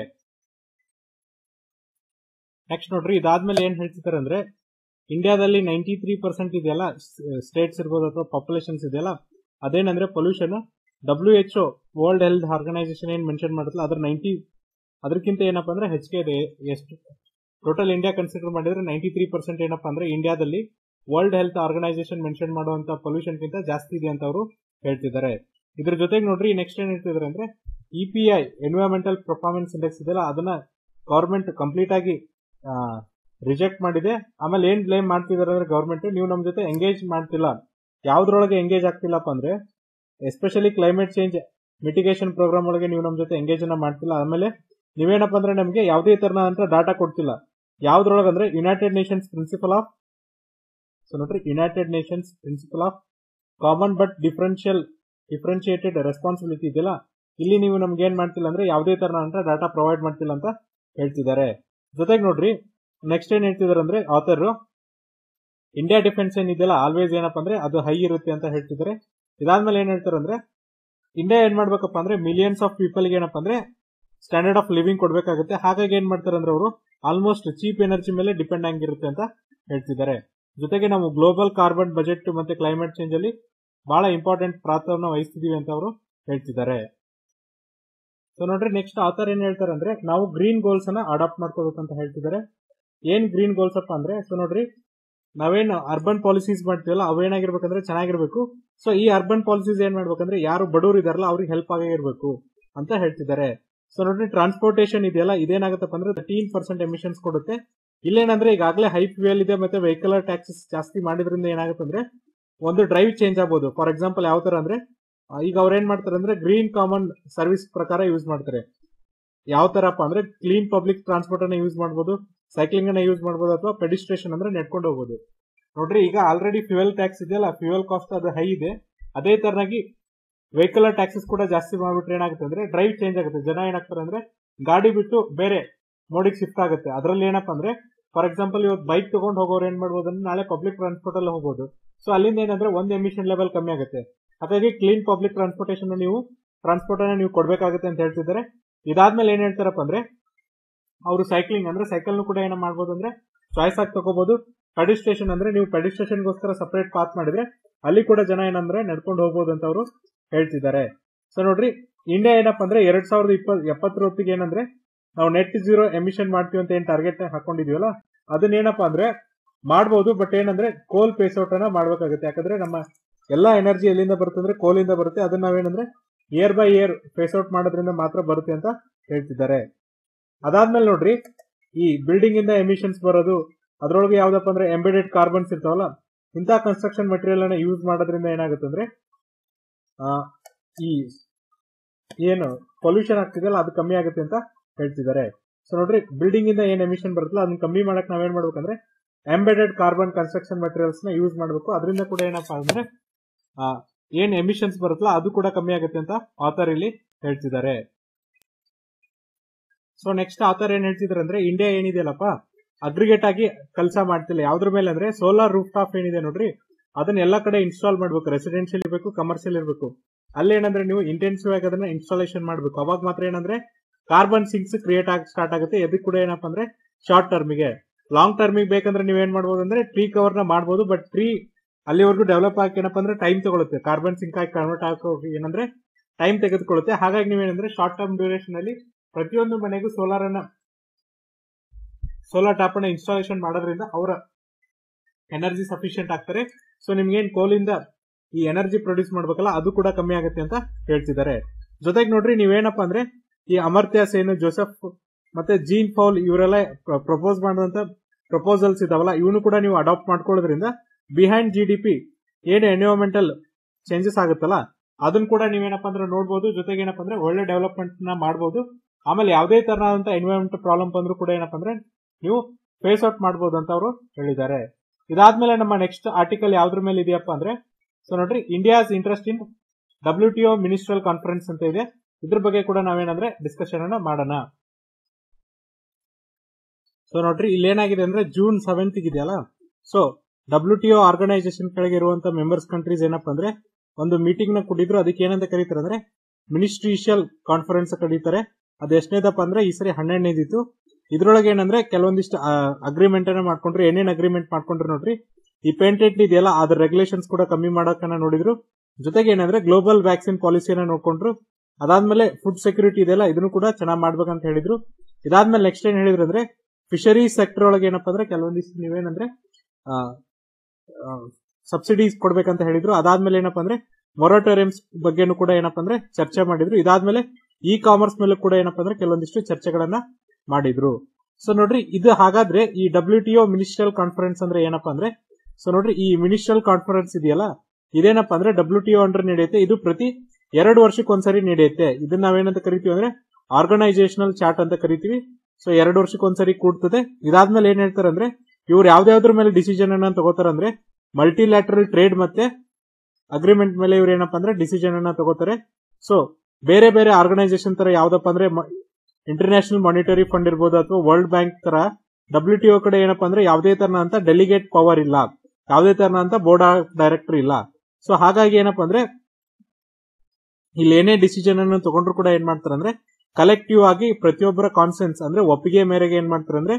ನೆಕ್ಸ್ಟ್ ನೋಡ್ರಿ ಇದಾದ್ಮೇಲೆ ಏನ್ ಹೇಳ್ತಿದ್ದಾರೆ ಅಂದ್ರೆ ಇಂಡಿಯಾದಲ್ಲಿ ನೈಂಟಿ ತ್ರೀ ಪರ್ಸೆಂಟ್ ಇದೆಯಲ್ಲ ಸ್ಟೇಟ್ಸ್ ಇರ್ಬೋದು ಅಥವಾ ಪಾಪ್ಯುಲೇಷನ್ಸ್ ಇದೆಯಲ್ಲ ಅದೇನಂದ್ರೆ pollution W H O world health organisation ಏನ್ ಮೆನ್ಷನ್ ಮಾಡುತ್ತಲ್ಲ ಅದ್ರ ನೈಂಟಿ ಅದಕ್ಕಿಂತ ಏನಪ್ಪಾ ಅಂದ್ರೆ ಹೆಚ್ಚಿಗೆ ಇದೆ ಎಷ್ಟು ಟೋಟಲ್ ಇಂಡಿಯಾ ಕನ್ಸಿಡರ್ ಮಾಡಿದ್ರೆ ನೈಂಟಿ ತ್ರೀ ಪರ್ಸೆಂಟ್ ಏನಪ್ಪಾ ಅಂದ್ರೆ ಇಂಡಿಯಾದಲ್ಲಿ ವರ್ಲ್ಡ್ ಹೆಲ್ತ್ ಆರ್ಗನೈಸೇಷನ್ ಮೆನ್ಷನ್ ಮಾಡುವಂತ ಪೊಲ್ಯೂಷನ್ ಗಿಂತ ಜಾಸ್ತಿ ಇದೆ ಅಂತ ಅವರು ಹೇಳ್ತಿದ್ದಾರೆ ಇದ್ರ ಜೊತೆಗೆ ನೋಡ್ರಿ ನೆಕ್ಸ್ಟ್ ಏನ್ ಹೇಳ್ತಿದ್ದಾರೆ ಅಂದ್ರೆ E P I environmental performance index ಇದೆಯಲ್ಲ ಅದನ್ನ ಗವರ್ಮೆಂಟ್ ಕಂಪ್ಲೀಟ್ ಆಗಿ ರಿಜೆಕ್ಟ್ ಮಾಡಿದೆ ಆಮೇಲೆ ಏನ್ ಬ್ಲೇಮ್ ಮಾಡ್ತಿದ್ದಾರೆ ಅಂದ್ರೆ ಗವರ್ಮೆಂಟ್ ನೀವು ನಮ್ ಜೊತೆ ಎಂಗೇಜ್ ಮಾಡ್ತಿಲ್ಲ ಯಾವ್ದ್ರೊಳಗೆ ಎಂಗೇಜ್ ಆಗ್ತಿಲ್ಲಪ್ಪ ಅಂದ್ರೆ especially climate change mitigation programme ಒಳಗೆ ನೀವು ನಮ್ ಜೊತೆ ಎಂಗೇಜ್ ಅನ್ನ ಮಾಡ್ತಿಲ್ಲ ಆಮೇಲೆ ನೀವೇನಪ್ಪ ಅಂದ್ರೆ ನಮಗೆ ಯಾವುದೇ ತರನಾದಂತ ಡಾಟಾ ಕೊಡ್ತಿಲ್ಲ ಯಾವ್ದ್ರೊಳಗೆ ಅಂದ್ರೆ United Nations principle of so ನೋಡ್ರಿ United Nations principle of common but differential differentiated responsibility ಇದೆಯಲ್ಲ ಇಲ್ಲಿ ನೀವು ನಮ್ಗೆ ಏನ್ ಮಾಡ್ತಿಲ್ಲ ಅಂದ್ರೆ ಯಾವುದೇ ತರನಾದಂತ ಡಾಟಾ ಪ್ರೊವೈಡ್ ಮಾಡ್ತಿಲ್ಲ ಅಂತ ಹೇಳ್ತಿದ್ದಾರೆ ಜೊತೆಗೆ ನೋಡ್ರಿ ನೆಕ್ಸ್ಟ್ ಏನ್ ಹೇಳ್ತಿದಾರೆ ಅಂದ್ರೆ ಆಥರ್ ಇಂಡಿಯಾ ಡಿಫೆನ್ಸ್ ಏನಿದೆಯಲ್ಲ ಆಲ್ವೇಸ್ ಏನಪ್ಪ ಅಂದ್ರೆ ಅದು ಹೈ ಇರುತ್ತೆ ಅಂತ ಹೇಳ್ತಿದ್ದಾರೆ ಇದಾದ್ಮೇಲೆ ಏನ್ ಹೇಳ್ತಾರೆ ಅಂದ್ರೆ ಇಂಡಿಯಾ ಏನ್ ಮಾಡ್ಬೇಕಪ್ಪ ಅಂದ್ರೆ ಮಿಲಿಯನ್ಸ್ ಆಫ್ ಪೀಪಲ್ ಏನಪ್ಪ ಅಂದ್ರೆ ಸ್ಟ್ಯಾಂಡರ್ಡ್ ಆಫ್ ಲಿವಿಂಗ್ ಕೊಡ್ಬೇಕಾಗುತ್ತೆ ಹಾಗಾಗಿ ಏನ್ ಮಾಡ್ತಾರೆ ಅಂದ್ರೆ ಅವರು ಆಲ್ಮೋಸ್ಟ್ ಚೀಪ್ ಎನರ್ಜಿ ಮೇಲೆ ಡಿಪೆಂಡ್ ಆಗಿರುತ್ತೆ ಅಂತ ಹೇಳ್ತಿದ್ದಾರೆ ಜೊತೆಗೆ ನಾವು ಗ್ಲೋಬಲ್ ಕಾರ್ಬನ್ ಬಜೆಟ್ ಮತ್ತೆ ಕ್ಲೈಮೇಟ್ ಚೇಂಜ್ ಅಲ್ಲಿ ಬಹಳ ಇಂಪಾರ್ಟೆಂಟ್ ಪಾತ್ರವನ್ನು ವಹಿಸ್ತಿದೀವಿ ಅಂತ ಅವರು ಹೇಳ್ತಿದ್ದಾರೆ ಸೊ ನೋಡ್ರಿ ನೆಕ್ಸ್ಟ್ ಆಥರ್ ಏನ್ ಹೇಳ್ತಾರೆ ಅಂದ್ರೆ ನಾವು ಗ್ರೀನ್ ಗೋಲ್ಸ್ ಅನ್ನ ಅಡಾಪ್ಟ್ ಮಾಡ್ಕೋಬೇಕಂತ ಹೇಳ್ತಿದ್ದಾರೆ ಏನ್ ಗ್ರೀನ್ ಗೋಲ್ಸ್ ಅಪ್ಪ ಅಂದ್ರೆ ಸೊ ನೋಡ್ರಿ ನಾವೇನ್ ಅರ್ಬನ್ ಪಾಲಿಸೀಸ್ ಮಾಡ್ತೀವಲ್ಲ ಅವೇನಾಗಿರ್ಬೇಕಂದ್ರೆ ಚೆನ್ನಾಗಿರ್ಬೇಕು ಸೊ ಈ ಅರ್ಬನ್ ಪಾಲಿಸೀಸ್ ಏನ್ ಮಾಡ್ಬೇಕಂದ್ರೆ ಯಾರು ಬಡವರು ಇದಾರಲ್ಲ ಅವ್ರಿಗೆ ಹೆಲ್ಪ್ ಆಗಿರ್ಬೇಕು ಅಂತ ಹೇಳ್ತಿದ್ದಾರೆ ಸೊ ನೋಡ್ರಿ ಟ್ರಾನ್ಸ್ಪೋರ್ಟೇಷನ್ ಇದೆಯಲ್ಲ ಇದೇನಾಗುತ್ತಪ್ಪ ಅಂದ್ರೆ ತರ್ಟೀನ್ ಪರ್ಸೆಂಟ್ ಎಮಿಷನ್ಸ್ ಕೊಡುತ್ತೆ ಇಲ್ಲೇನಂದ್ರೆ ಈಗಾಗಲೇ ಹೈ ಫ್ಯೂಯಲ್ ಇದೆ ಮತ್ತೆ ವೆಹಿಕಲ್ ಟ್ಯಾಕ್ಸಸ್ ಜಾಸ್ತಿ ಮಾಡಿದ್ರಿಂದ ಏನಾಗುತ್ತೆ ಅಂದ್ರೆ ಒಂದು ಡ್ರೈವ್ ಚೇಂಜ್ ಆಗ್ಬೋದು ಫಾರ್ ಎಕ್ಸಾಂಪಲ್ ಯಾವ ತರ ಅಂದ್ರೆ ಈಗ ಅವ್ರು ಏನ್ ಮಾಡ್ತಾರೆ ಅಂದ್ರೆ ಗ್ರೀನ್ ಕಾಮನ್ ಸರ್ವಿಸ್ ಪ್ರಕಾರ ಯೂಸ್ ಮಾಡ್ತಾರೆ ಯಾವ ತರಪ್ಪ ಅಂದ್ರೆ ಕ್ಲೀನ್ ಪಬ್ಲಿಕ್ ಟ್ರಾನ್ಸ್ಪೋರ್ಟ್ ಅನ್ನ ಯೂಸ್ ಮಾಡಬಹುದು ಸೈಕ್ಲಿಂಗ್ ಅನ್ನ ಯೂಸ್ ಮಾಡಬಹುದು ಅಥವಾ ಪೆಡಿಸ್ಟ್ರೇಷನ್ ಅಂದ್ರೆ ನೆಟ್ಕೊಂಡು ಹೋಗ್ಬೋದು ನೋಡ್ರಿ ಈಗ ಆಲ್ರೆಡಿ ಫ್ಯೂಯಲ್ ಟ್ಯಾಕ್ಸ್ ಇದೆಯಲ್ಲ ಫ್ಯೂಯಲ್ ಕಾಸ್ಟ್ ಅದು ಹೈ ಇದೆ ಅದೇ ತರನಾಗಿ ವೆಹಿಕಲ್ ಟ್ಯಾಕ್ಸಸ್ ಕೂಡ ಜಾಸ್ತಿ ಮಾಡ್ಬಿಟ್ರೆ ಏನಾಗುತ್ತೆ ಅಂದ್ರೆ ಡ್ರೈವ್ ಚೇಂಜ್ ಆಗುತ್ತೆ ಜನ ಏನಾಗ್ತಾರೆ ಅಂದ್ರೆ ಗಾಡಿ ಬಿಟ್ಟು ಬೇರೆ ಮೋಡಿಗೆ ಶಿಫ್ಟ್ ಆಗುತ್ತೆ ಅದರಲ್ಲಿ ಏನಪ್ಪ ಅಂದ್ರೆ ಫಾರ್ ಎಕ್ಸಾಂಪಲ್ ಇವತ್ತು ಬೈಕ್ ತಗೊಂಡು ಹೋಗೋರು ಏನ್ ಮಾಡ್ಬೋದು ಅಂದ್ರೆ ನಾಳೆ ಪಬ್ಲಿಕ್ ಟ್ರಾನ್ಸ್ಪೋರ್ಟ್ ಅಲ್ಲಿ ಹೋಗೋದು ಸೊ ಅಲ್ಲಿಂದ ಏನಂದ್ರೆ ಒಂದು ಎಮಿಷನ್ ಲೆವೆಲ್ ಕಮ್ಮಿ ಆಗುತ್ತೆ ಹಾಗಾಗಿ ಕ್ಲೀನ್ ಪಬ್ಲಿಕ್ ಟ್ರಾನ್ಸ್ಪೋರ್ಟೇಷನ್ ನೀವು ಟ್ರಾನ್ಸ್ಪೋರ್ಟ್ ಅನ್ನ ನೀವು ಕೊಡಬೇಕಾಗುತ್ತೆ ಅಂತ ಹೇಳ್ತಿದ್ದಾರೆ ಇದಾದ್ಮೇಲೆ ಏನ್ ಹೇಳ್ತಾರಪ್ಪ ಅಂದ್ರೆ ಅವರು ಸೈಕ್ಲಿಂಗ್ ಅಂದ್ರೆ ಸೈಕಲ್ ಕೂಡ ಏನ ಮಾಡ್ಬೋದು ಅಂದ್ರೆ ಚಾಯ್ಸ್ ಆಗಿ ತಗೋಬಹುದು ಪೆಡಿಸ್ಟ್ರೇಷನ್ ಅಂದ್ರೆ ನೀವು ಪೆಡಿಸ್ಟ್ರೇಷನ್ಗೋಸ್ಕರ ಸಪರೇಟ್ ಪಾತ್ ಮಾಡಿದ್ರೆ ಅಲ್ಲಿ ಕೂಡ ಜನ ಏನಂದ್ರೆ ನಡ್ಕೊಂಡು ಹೋಗ್ಬೋದು ಅಂತ ಅವರು ಹೇಳ್ತಿದ್ದಾರೆ ಸೊ ನೋಡ್ರಿ ಇಂಡಿಯಾ ಏನಪ್ಪ ಅಂದ್ರೆ ಎರಡ್ ಸಾವಿರದ ಇಪ್ಪತ್ ಎಪ್ಪತ್ತರ ಹೊತ್ತಿಗೆ ಏನಂದ್ರೆ ನಾವು ನೆಟ್ ಜೀರೋ ಎಮಿಷನ್ ಮಾಡ್ತೀವಿ ಅಂತ ಏನ್ ಟಾರ್ಗೆಟ್ ಹಾಕೊಂಡಿದೀವಲ್ಲ ಅದನ್ನೇನಪ್ಪ ಅಂದ್ರೆ ಮಾಡ್ಬೋದು ಬಟ್ ಏನಂದ್ರೆ ಕೋಲ್ ಪೇಸೌಟ್ ಅನ್ನ ಮಾಡ್ಬೇಕಾಗುತ್ತೆ ಯಾಕಂದ್ರೆ ನಮ್ಮ ಎಲ್ಲಾ ಎನರ್ಜಿ ಎಲ್ಲಿಂದ ಬರುತ್ತೆ ಅಂದ್ರೆ ಕೋಲಿಂದ ಬರುತ್ತೆ ಅದನ್ನ ನಾವೇನಂದ್ರೆ ಇಯರ್ ಬೈ ಇಯರ್ ಫೇಸ್ಔಟ್ ಮಾಡೋದ್ರಿಂದ ಮಾತ್ರ ಬರುತ್ತೆ ಅಂತ ಹೇಳ್ತಿದ್ದಾರೆ ಅದಾದ್ಮೇಲೆ ನೋಡ್ರಿ ಈ ಬಿಲ್ಡಿಂಗ್ ಇಂದ ಎಮಿಷನ್ಸ್ ಬರೋದು ಅದ್ರೊಳಗೆ ಯಾವ್ದಪ್ಪ ಅಂದ್ರೆ ಎಂಬೆಡೆಡ್ ಕಾರ್ಬನ್ಸ್ ಇರ್ತಾವಲ್ಲ ಇಂಥ ಕನ್ಸ್ಟ್ರಕ್ಷನ್ ಮಟೀರಿಯಲ್ ಅನ್ನ ಯೂಸ್ ಮಾಡೋದ್ರಿಂದ ಏನಾಗುತ್ತೆ ಅಂದ್ರೆ ಈ ಏನು ಪೊಲ್ಯೂಷನ್ ಆಗ್ತಿದೆಯಲ್ಲ ಅದು ಕಮ್ಮಿ ಆಗುತ್ತೆ ಅಂತ ಹೇಳ್ತಿದ್ದಾರೆ ಸೊ ನೋಡ್ರಿ ಬಿಲ್ಡಿಂಗ್ ಇಂದ ಏನ್ ಎಮಿಷನ್ ಬರುತ್ತಲ್ಲ ಅದನ್ನ ಕಮ್ಮಿ ಮಾಡಕ್ ನಾವೇನ್ ಮಾಡ್ಬೇಕಂದ್ರೆ ಎಂಬೆಡೆಡ್ ಕಾರ್ಬನ್ ಕನ್ಸ್ಟ್ರಕ್ಷನ್ ಮಟೀರಿಯಲ್ಸ್ ನ ಯೂಸ್ ಮಾಡಬೇಕು ಅದರಿಂದ ಕೂಡ ಏನಪ್ಪಾ ಅಂದ್ರೆ ಏನ್ ಎಮಿಷನ್ಸ್ ಬರುತ್ತಲ್ಲ ಅದು ಕೂಡ ಕಮ್ಮಿ ಆಗುತ್ತೆ ಅಂತ ಆಥರ್ ಇಲ್ಲಿ ಹೇಳ್ತಿದ್ದಾರೆ ಸೊ ನೆಕ್ಸ್ಟ್ ಆಥರ್ ಏನ್ ಹೇಳ್ತಿದ್ದಾರೆ ಅಂದ್ರೆ ಇಂಡಿಯಾ ಏನಿದೆಯಲ್ಲಪ್ಪ ಅಗ್ರಿಗೇಟ್ ಆಗಿ ಕೆಲಸ ಮಾಡ್ತಿಲ್ಲ ಯಾವ್ದ್ರ ಮೇಲೆ ಅಂದ್ರೆ ಸೋಲಾರ್ ರೂಫ್ ಟಾಪ್ ಏನಿದೆ ನೋಡ್ರಿ ಅದನ್ನ ಎಲ್ಲಾ ಕಡೆ ಇನ್ಸ್ಟಾಲ್ ಮಾಡ್ಬೇಕು ರೆಸಿಡೆನ್ಶಿಯಲ್ ಇರಬೇಕು ಕಮರ್ಷಿಯಲ್ ಇರಬೇಕು ಅಲ್ಲೇನಂದ್ರೆ ನೀವು ಇಂಟೆನ್ಸಿವ್ ಆಗಿ ಅದನ್ನ ಇನ್ಸ್ಟಾಲೇಷನ್ ಮಾಡ್ಬೇಕು ಅವಾಗ ಮಾತ್ರ ಏನಂದ್ರೆ ಕಾರ್ಬನ್ ಸಿಂಕ್ಸ್ ಕ್ರಿಯೇಟ್ ಆಗಿ ಸ್ಟಾರ್ಟ್ ಆಗುತ್ತೆ ಎದಕ್ ಕೂಡ ಏನಪ್ಪಾ ಅಂದ್ರೆ ಶಾರ್ಟ್ ಟರ್ಮಿಗೆ ಲಾಂಗ್ ಟರ್ಮಿಗೆ ಬೇಕಂದ್ರೆ ನೀವ್ ಏನ್ ಮಾಡ್ಬೋದು ಅಂದ್ರೆ ಟ್ರೀ ಕವರ್ ನ ಮಾಡ್ಬೋದು ಬಟ್ ಟ್ರೀ ಅಲ್ಲಿವರೆಗೂ ಡೆವಲಪ್ ಆಗಿ ಏನಪ್ಪಾ ಅಂದ್ರೆ ಟೈಮ್ ತಗೊಳುತ್ತೆ ಕಾರ್ಬನ್ ಸಿಂಕ್ ಆಗಿ ಕನ್ವರ್ಟ್ ಆಗೋ ಏನಂದ್ರೆ ಟೈಮ್ ತೆಗೆದುಕೊಳ್ಳುತ್ತೆ ಹಾಗಾಗಿ ನೀವೇನಂದ್ರೆ ಶಾರ್ಟ್ ಟರ್ಮ್ ಡ್ಯೂರೇಷನ್ ಅಲ್ಲಿ ಪ್ರತಿಯೊಂದು ಮನೆಗೂ ಸೋಲಾರ್ ಅನ್ನ ಸೋಲಾರ್ ಟ್ಯಾಪ್ ಅನ್ನ ಇನ್ಸ್ಟಾಲೇಷನ್ ಮಾಡೋದ್ರಿಂದ ಅವರ ಎನರ್ಜಿ ಸಫಿಶಿಯಂಟ್ ಆಗ್ತಾರೆ ಸೊ ನಿಮ್ಗೇನ್ ಕೋಲಿಂದ ಈ ಎನರ್ಜಿ ಪ್ರೊಡ್ಯೂಸ್ ಮಾಡ್ಬೇಕಲ್ಲ ಅದು ಕೂಡ ಕಮ್ಮಿ ಆಗುತ್ತೆ ಅಂತ ಹೇಳ್ತಿದ್ದಾರೆ ಜೊತೆಗೆ ನೋಡ್ರಿ ನೀವೇನಪ್ಪ ಅಂದ್ರೆ ಈ ಅಮರ್ತ್ಯ ಸೇನು ಜೋಸೆಫ್ ಮತ್ತೆ ಜೀನ್ ಫೌಲ್ ಇವರೆಲ್ಲ ಪ್ರಪೋಸ್ ಮಾಡುವಂತ ಪ್ರಪೋಸಲ್ಸ್ ಇದಾವಲ್ಲ ಇವನು ಕೂಡ ನೀವು ಅಡಾಪ್ಟ್ ಮಾಡ್ಕೊಳ್ಳೋದ್ರಿಂದ ಬಿಹೈಂಡ್ ಜಿ ಡಿ ಪಿ ಏನು ಎನ್ವಿರಾನ್ಮೆಂಟಲ್ ಚೇಂಜಸ್ ಆಗುತ್ತಲ್ಲ ಅದನ್ನ ಕೂಡ ನೀವೇನಪ್ಪ ಅಂದ್ರೆ ನೋಡ್ಬೋದು ಜೊತೆಗೆ ಏನಪ್ಪ ಅಂದ್ರೆ ಒಳ್ಳೆ ಡೆವಲಪ್ಮೆಂಟ್ ನ ಮಾಡ್ಬೋದು ಆಮೇಲೆ ಯಾವುದೇ ತರನಾದಂತ ಎನ್ವಿರಾನ್ಮೆಂಟ್ ಪ್ರಾಬ್ಲಮ್ ಬಂದ್ರು ಕೂಡ ಏನಪ್ಪ ಅಂದ್ರೆ ನೀವು ಫೇಸ್ ಔಟ್ ಮಾಡ್ಬೋದು ಅಂತ ಅವರು ಹೇಳಿದ್ದಾರೆ ಇದಾದ್ಮೇಲೆ ನಮ್ಮ ನೆಕ್ಸ್ಟ್ ಆರ್ಟಿಕಲ್ ಯಾವ್ದ್ರ ಮೇಲೆ ಇದೆಯಪ್ಪ ಅಂದ್ರೆ ಸೊ ನೋಡ್ರಿ India's interest in W T O ministerial conference ಅಂತ ಇದೆ ಇದ್ರ ಬಗ್ಗೆ ಕೂಡ ನಾವೇನಂದ್ರೆ ಡಿಸ್ಕಷನ್ ಅನ್ನ ಮಾಡೋಣ ಸೊ ನೋಡ್ರಿ ಇಲ್ಲಿ ಏನಾಗಿದೆ ಅಂದ್ರೆ ಜೂನ್ ಸೆವೆಂತ್ ಇದೆಯಲ್ಲ so W T O organisation ಕೆಳಗೆ ಇರುವಂತ ಮೆಂಬರ್ಸ್ ಕಂಟ್ರೀಸ್ ಏನಪ್ಪ ಅಂದ್ರೆ ಒಂದು ಮೀಟಿಂಗ್ ನ ಕೊಟ್ಟಿದ್ರು ಅದಕ್ಕೆ ಏನಂತ ಕರೀತಾರೆ ಅಂದ್ರೆ ಮಿನಿಸ್ಟ್ರಿಷಿಯಲ್ ಕಾನ್ಫರೆನ್ಸ್ ಕರೀತಾರೆ ಅದು ಎಷ್ಟನೇದಪ್ಪ ಅಂದ್ರೆ ಈ ಸರಿ ಹನ್ನೆರಡನೇದಿತ್ತು ಇದ್ರೊಳಗೆ ಏನಂದ್ರೆ ಕೆಲವೊಂದಿಷ್ಟು ಅಗ್ರಿಮೆಂಟ್ ಅನ್ನ ಮಾಡ್ಕೊಂಡ್ರು ಏನೇನ್ ಅಗ್ರಿಮೆಂಟ್ ಮಾಡ್ಕೊಂಡ್ರು ನೋಡ್ರಿ ಈ ಪೇಂಟೆಂಟ್ ಇದೆಯಲ್ಲ ಅದ್ರ ರೆಗ್ಯುಲೇಷನ್ಸ್ ಕೂಡ ಕಮ್ಮಿ ಮಾಡಕನ್ನ ನೋಡಿದ್ರು ಜೊತೆಗೆ ಏನಂದ್ರೆ ಗ್ಲೋಬಲ್ ವ್ಯಾಕ್ಸಿನ್ ಪಾಲಿಸಿಯನ್ನ ನೋಡ್ಕೊಂಡ್ರು ಅದಾದ್ಮೇಲೆ ಫುಡ್ ಸೆಕ್ಯೂರಿಟಿ ಇದೆಯಲ್ಲ ಇದನ್ನು ಕೂಡ ಚೆನ್ನಾಗಿ ಮಾಡ್ಬೇಕಂತ ಹೇಳಿದ್ರು ಇದಾದ್ಮೇಲೆ ನೆಕ್ಸ್ಟ್ ಏನ್ ಹೇಳಿದ್ರು ಅಂದ್ರೆ ಫಿಶರಿ ಸೆಕ್ಟರ್ ಒಳಗೆ ಏನಪ್ಪಾ ಅಂದ್ರೆ ಕೆಲವೊಂದಿಷ್ಟು ನೀವೇನಂದ್ರೆ ಸಬ್ಸಿಡೀಸ್ ಕೊಡ್ಬೇಕಂತ ಹೇಳಿದ್ರು ಅದಾದ್ಮೇಲೆ ಏನಪ್ಪಾ ಅಂದ್ರೆ ಮೊರಟೋರಿಯಮ್ಸ್ ಬಗ್ಗೆನೂ ಕೂಡ ಏನಪ್ಪಾ ಅಂದ್ರೆ ಚರ್ಚೆ ಮಾಡಿದ್ರು ಇದಾದ್ಮೇಲೆ ಇ ಕಾಮರ್ಸ್ ಮೇಲೆ ಕೂಡ ಏನಪ್ಪಾ ಅಂದ್ರೆ ಕೆಲವೊಂದಿಷ್ಟು ಚರ್ಚೆಗಳನ್ನ ಮಾಡಿದ್ರು ಸೊ ನೋಡ್ರಿ ಇದು ಹಾಗಾದ್ರೆ ಈ W T O ministerial conference ಅಂದ್ರೆ ಏನಪ್ಪಾ ಅಂದ್ರೆ ಸೊ ನೋಡ್ರಿ ಈ ಮಿನಿಸ್ಟ್ರಿಯಲ್ ಕಾನ್ಫರೆನ್ಸ್ ಇದೆಯಲ್ಲ ಇದೇನಪ್ಪಾ ಅಂದ್ರೆ ಡಬ್ಲ್ಯೂ ಟಿ ಒ ಅಂಡರ್ ನಡೆಯುತ್ತೆ ಇದು ಪ್ರತಿ ಎರಡು ವರ್ಷಕ್ಕೆ ಒಂದ್ಸರಿ ನಡೆಯುತ್ತೆ ಇದನ್ನ ನಾವೇನಂತ ಕರಿತೀವಿ ಅಂದ್ರೆ ಆರ್ಗನೈಸೇಷನಲ್ ಚಾರ್ಟ್ ಅಂತ ಕರಿತೀವಿ ಸೊ ಎರಡು ವರ್ಷಕ್ಕೆ ಒಂದ್ಸರಿ ಕೂಡ್ತದೆ ಇದಾದ್ಮೇಲೆ ಏನ್ ಹೇಳ್ತಾರೆ ಅಂದ್ರೆ ಇವ್ರು ಯಾವ್ದಾವ್ದ್ರ ಮೇಲೆ ಡಿಸಿಷನ್ ಅನ್ನ ತಗೋತಾರ ಅಂದ್ರೆ ಮಲ್ಟಿಲ್ಯಾಟ್ರಲ್ ಟ್ರೇಡ್ ಮತ್ತೆ ಅಗ್ರಿಮೆಂಟ್ ಮೇಲೆ ಇವ್ರು ಏನಪ್ಪಾ ಅಂದ್ರೆ ಡಿಸಿಷನ್ ಅನ್ನ ತಗೋತಾರೆ ಸೊ ಬೇರೆ ಬೇರೆ ಆರ್ಗನೈಸೇಷನ್ ತರ ಯಾವ್ದಪ್ಪ ಅಂದ್ರೆ ಇಂಟರ್ನ್ಯಾಷನಲ್ ಮಾನಿಟರಿ ಫಂಡ್ ಇರ್ಬೋದು ಅಥವಾ ವರ್ಲ್ಡ್ ಬ್ಯಾಂಕ್ ತರ ಡಬ್ಲ್ಯೂ ಟಿ ಒ ಕಡೆ ಏನಪ್ಪಾ ಅಂದ್ರೆ ಯಾವುದೇ ತರನ ಅಂತ ಡೆಲಿಗೇಟ್ ಪವರ್ ಇಲ್ಲ ಯಾವುದೇ ತರನ ಅಂತ ಬೋರ್ಡ್ ಆಫ್ ಡೈರೆಕ್ಟರ್ ಇಲ್ಲ ಸೊ ಹಾಗಾಗಿ ಏನಪ್ಪಾ ಅಂದ್ರೆ ಇಲ್ಲಿ ಏನೇ ಡಿಸಿಷನ್ ಅನ್ನು ತಗೊಂಡ್ರು ಕೂಡ ಏನ್ ಮಾಡ್ತಾರೆ ಅಂದ್ರೆ ಕಲೆಕ್ಟಿವ್ ಆಗಿ ಪ್ರತಿಯೊಬ್ಬರ ಕಾನ್ಸೆನ್ಸ್ ಅಂದ್ರೆ ಒಪ್ಪಿಗೆ ಮೇರೆಗೆ ಏನ್ ಮಾಡ್ತಾರೆ ಅಂದ್ರೆ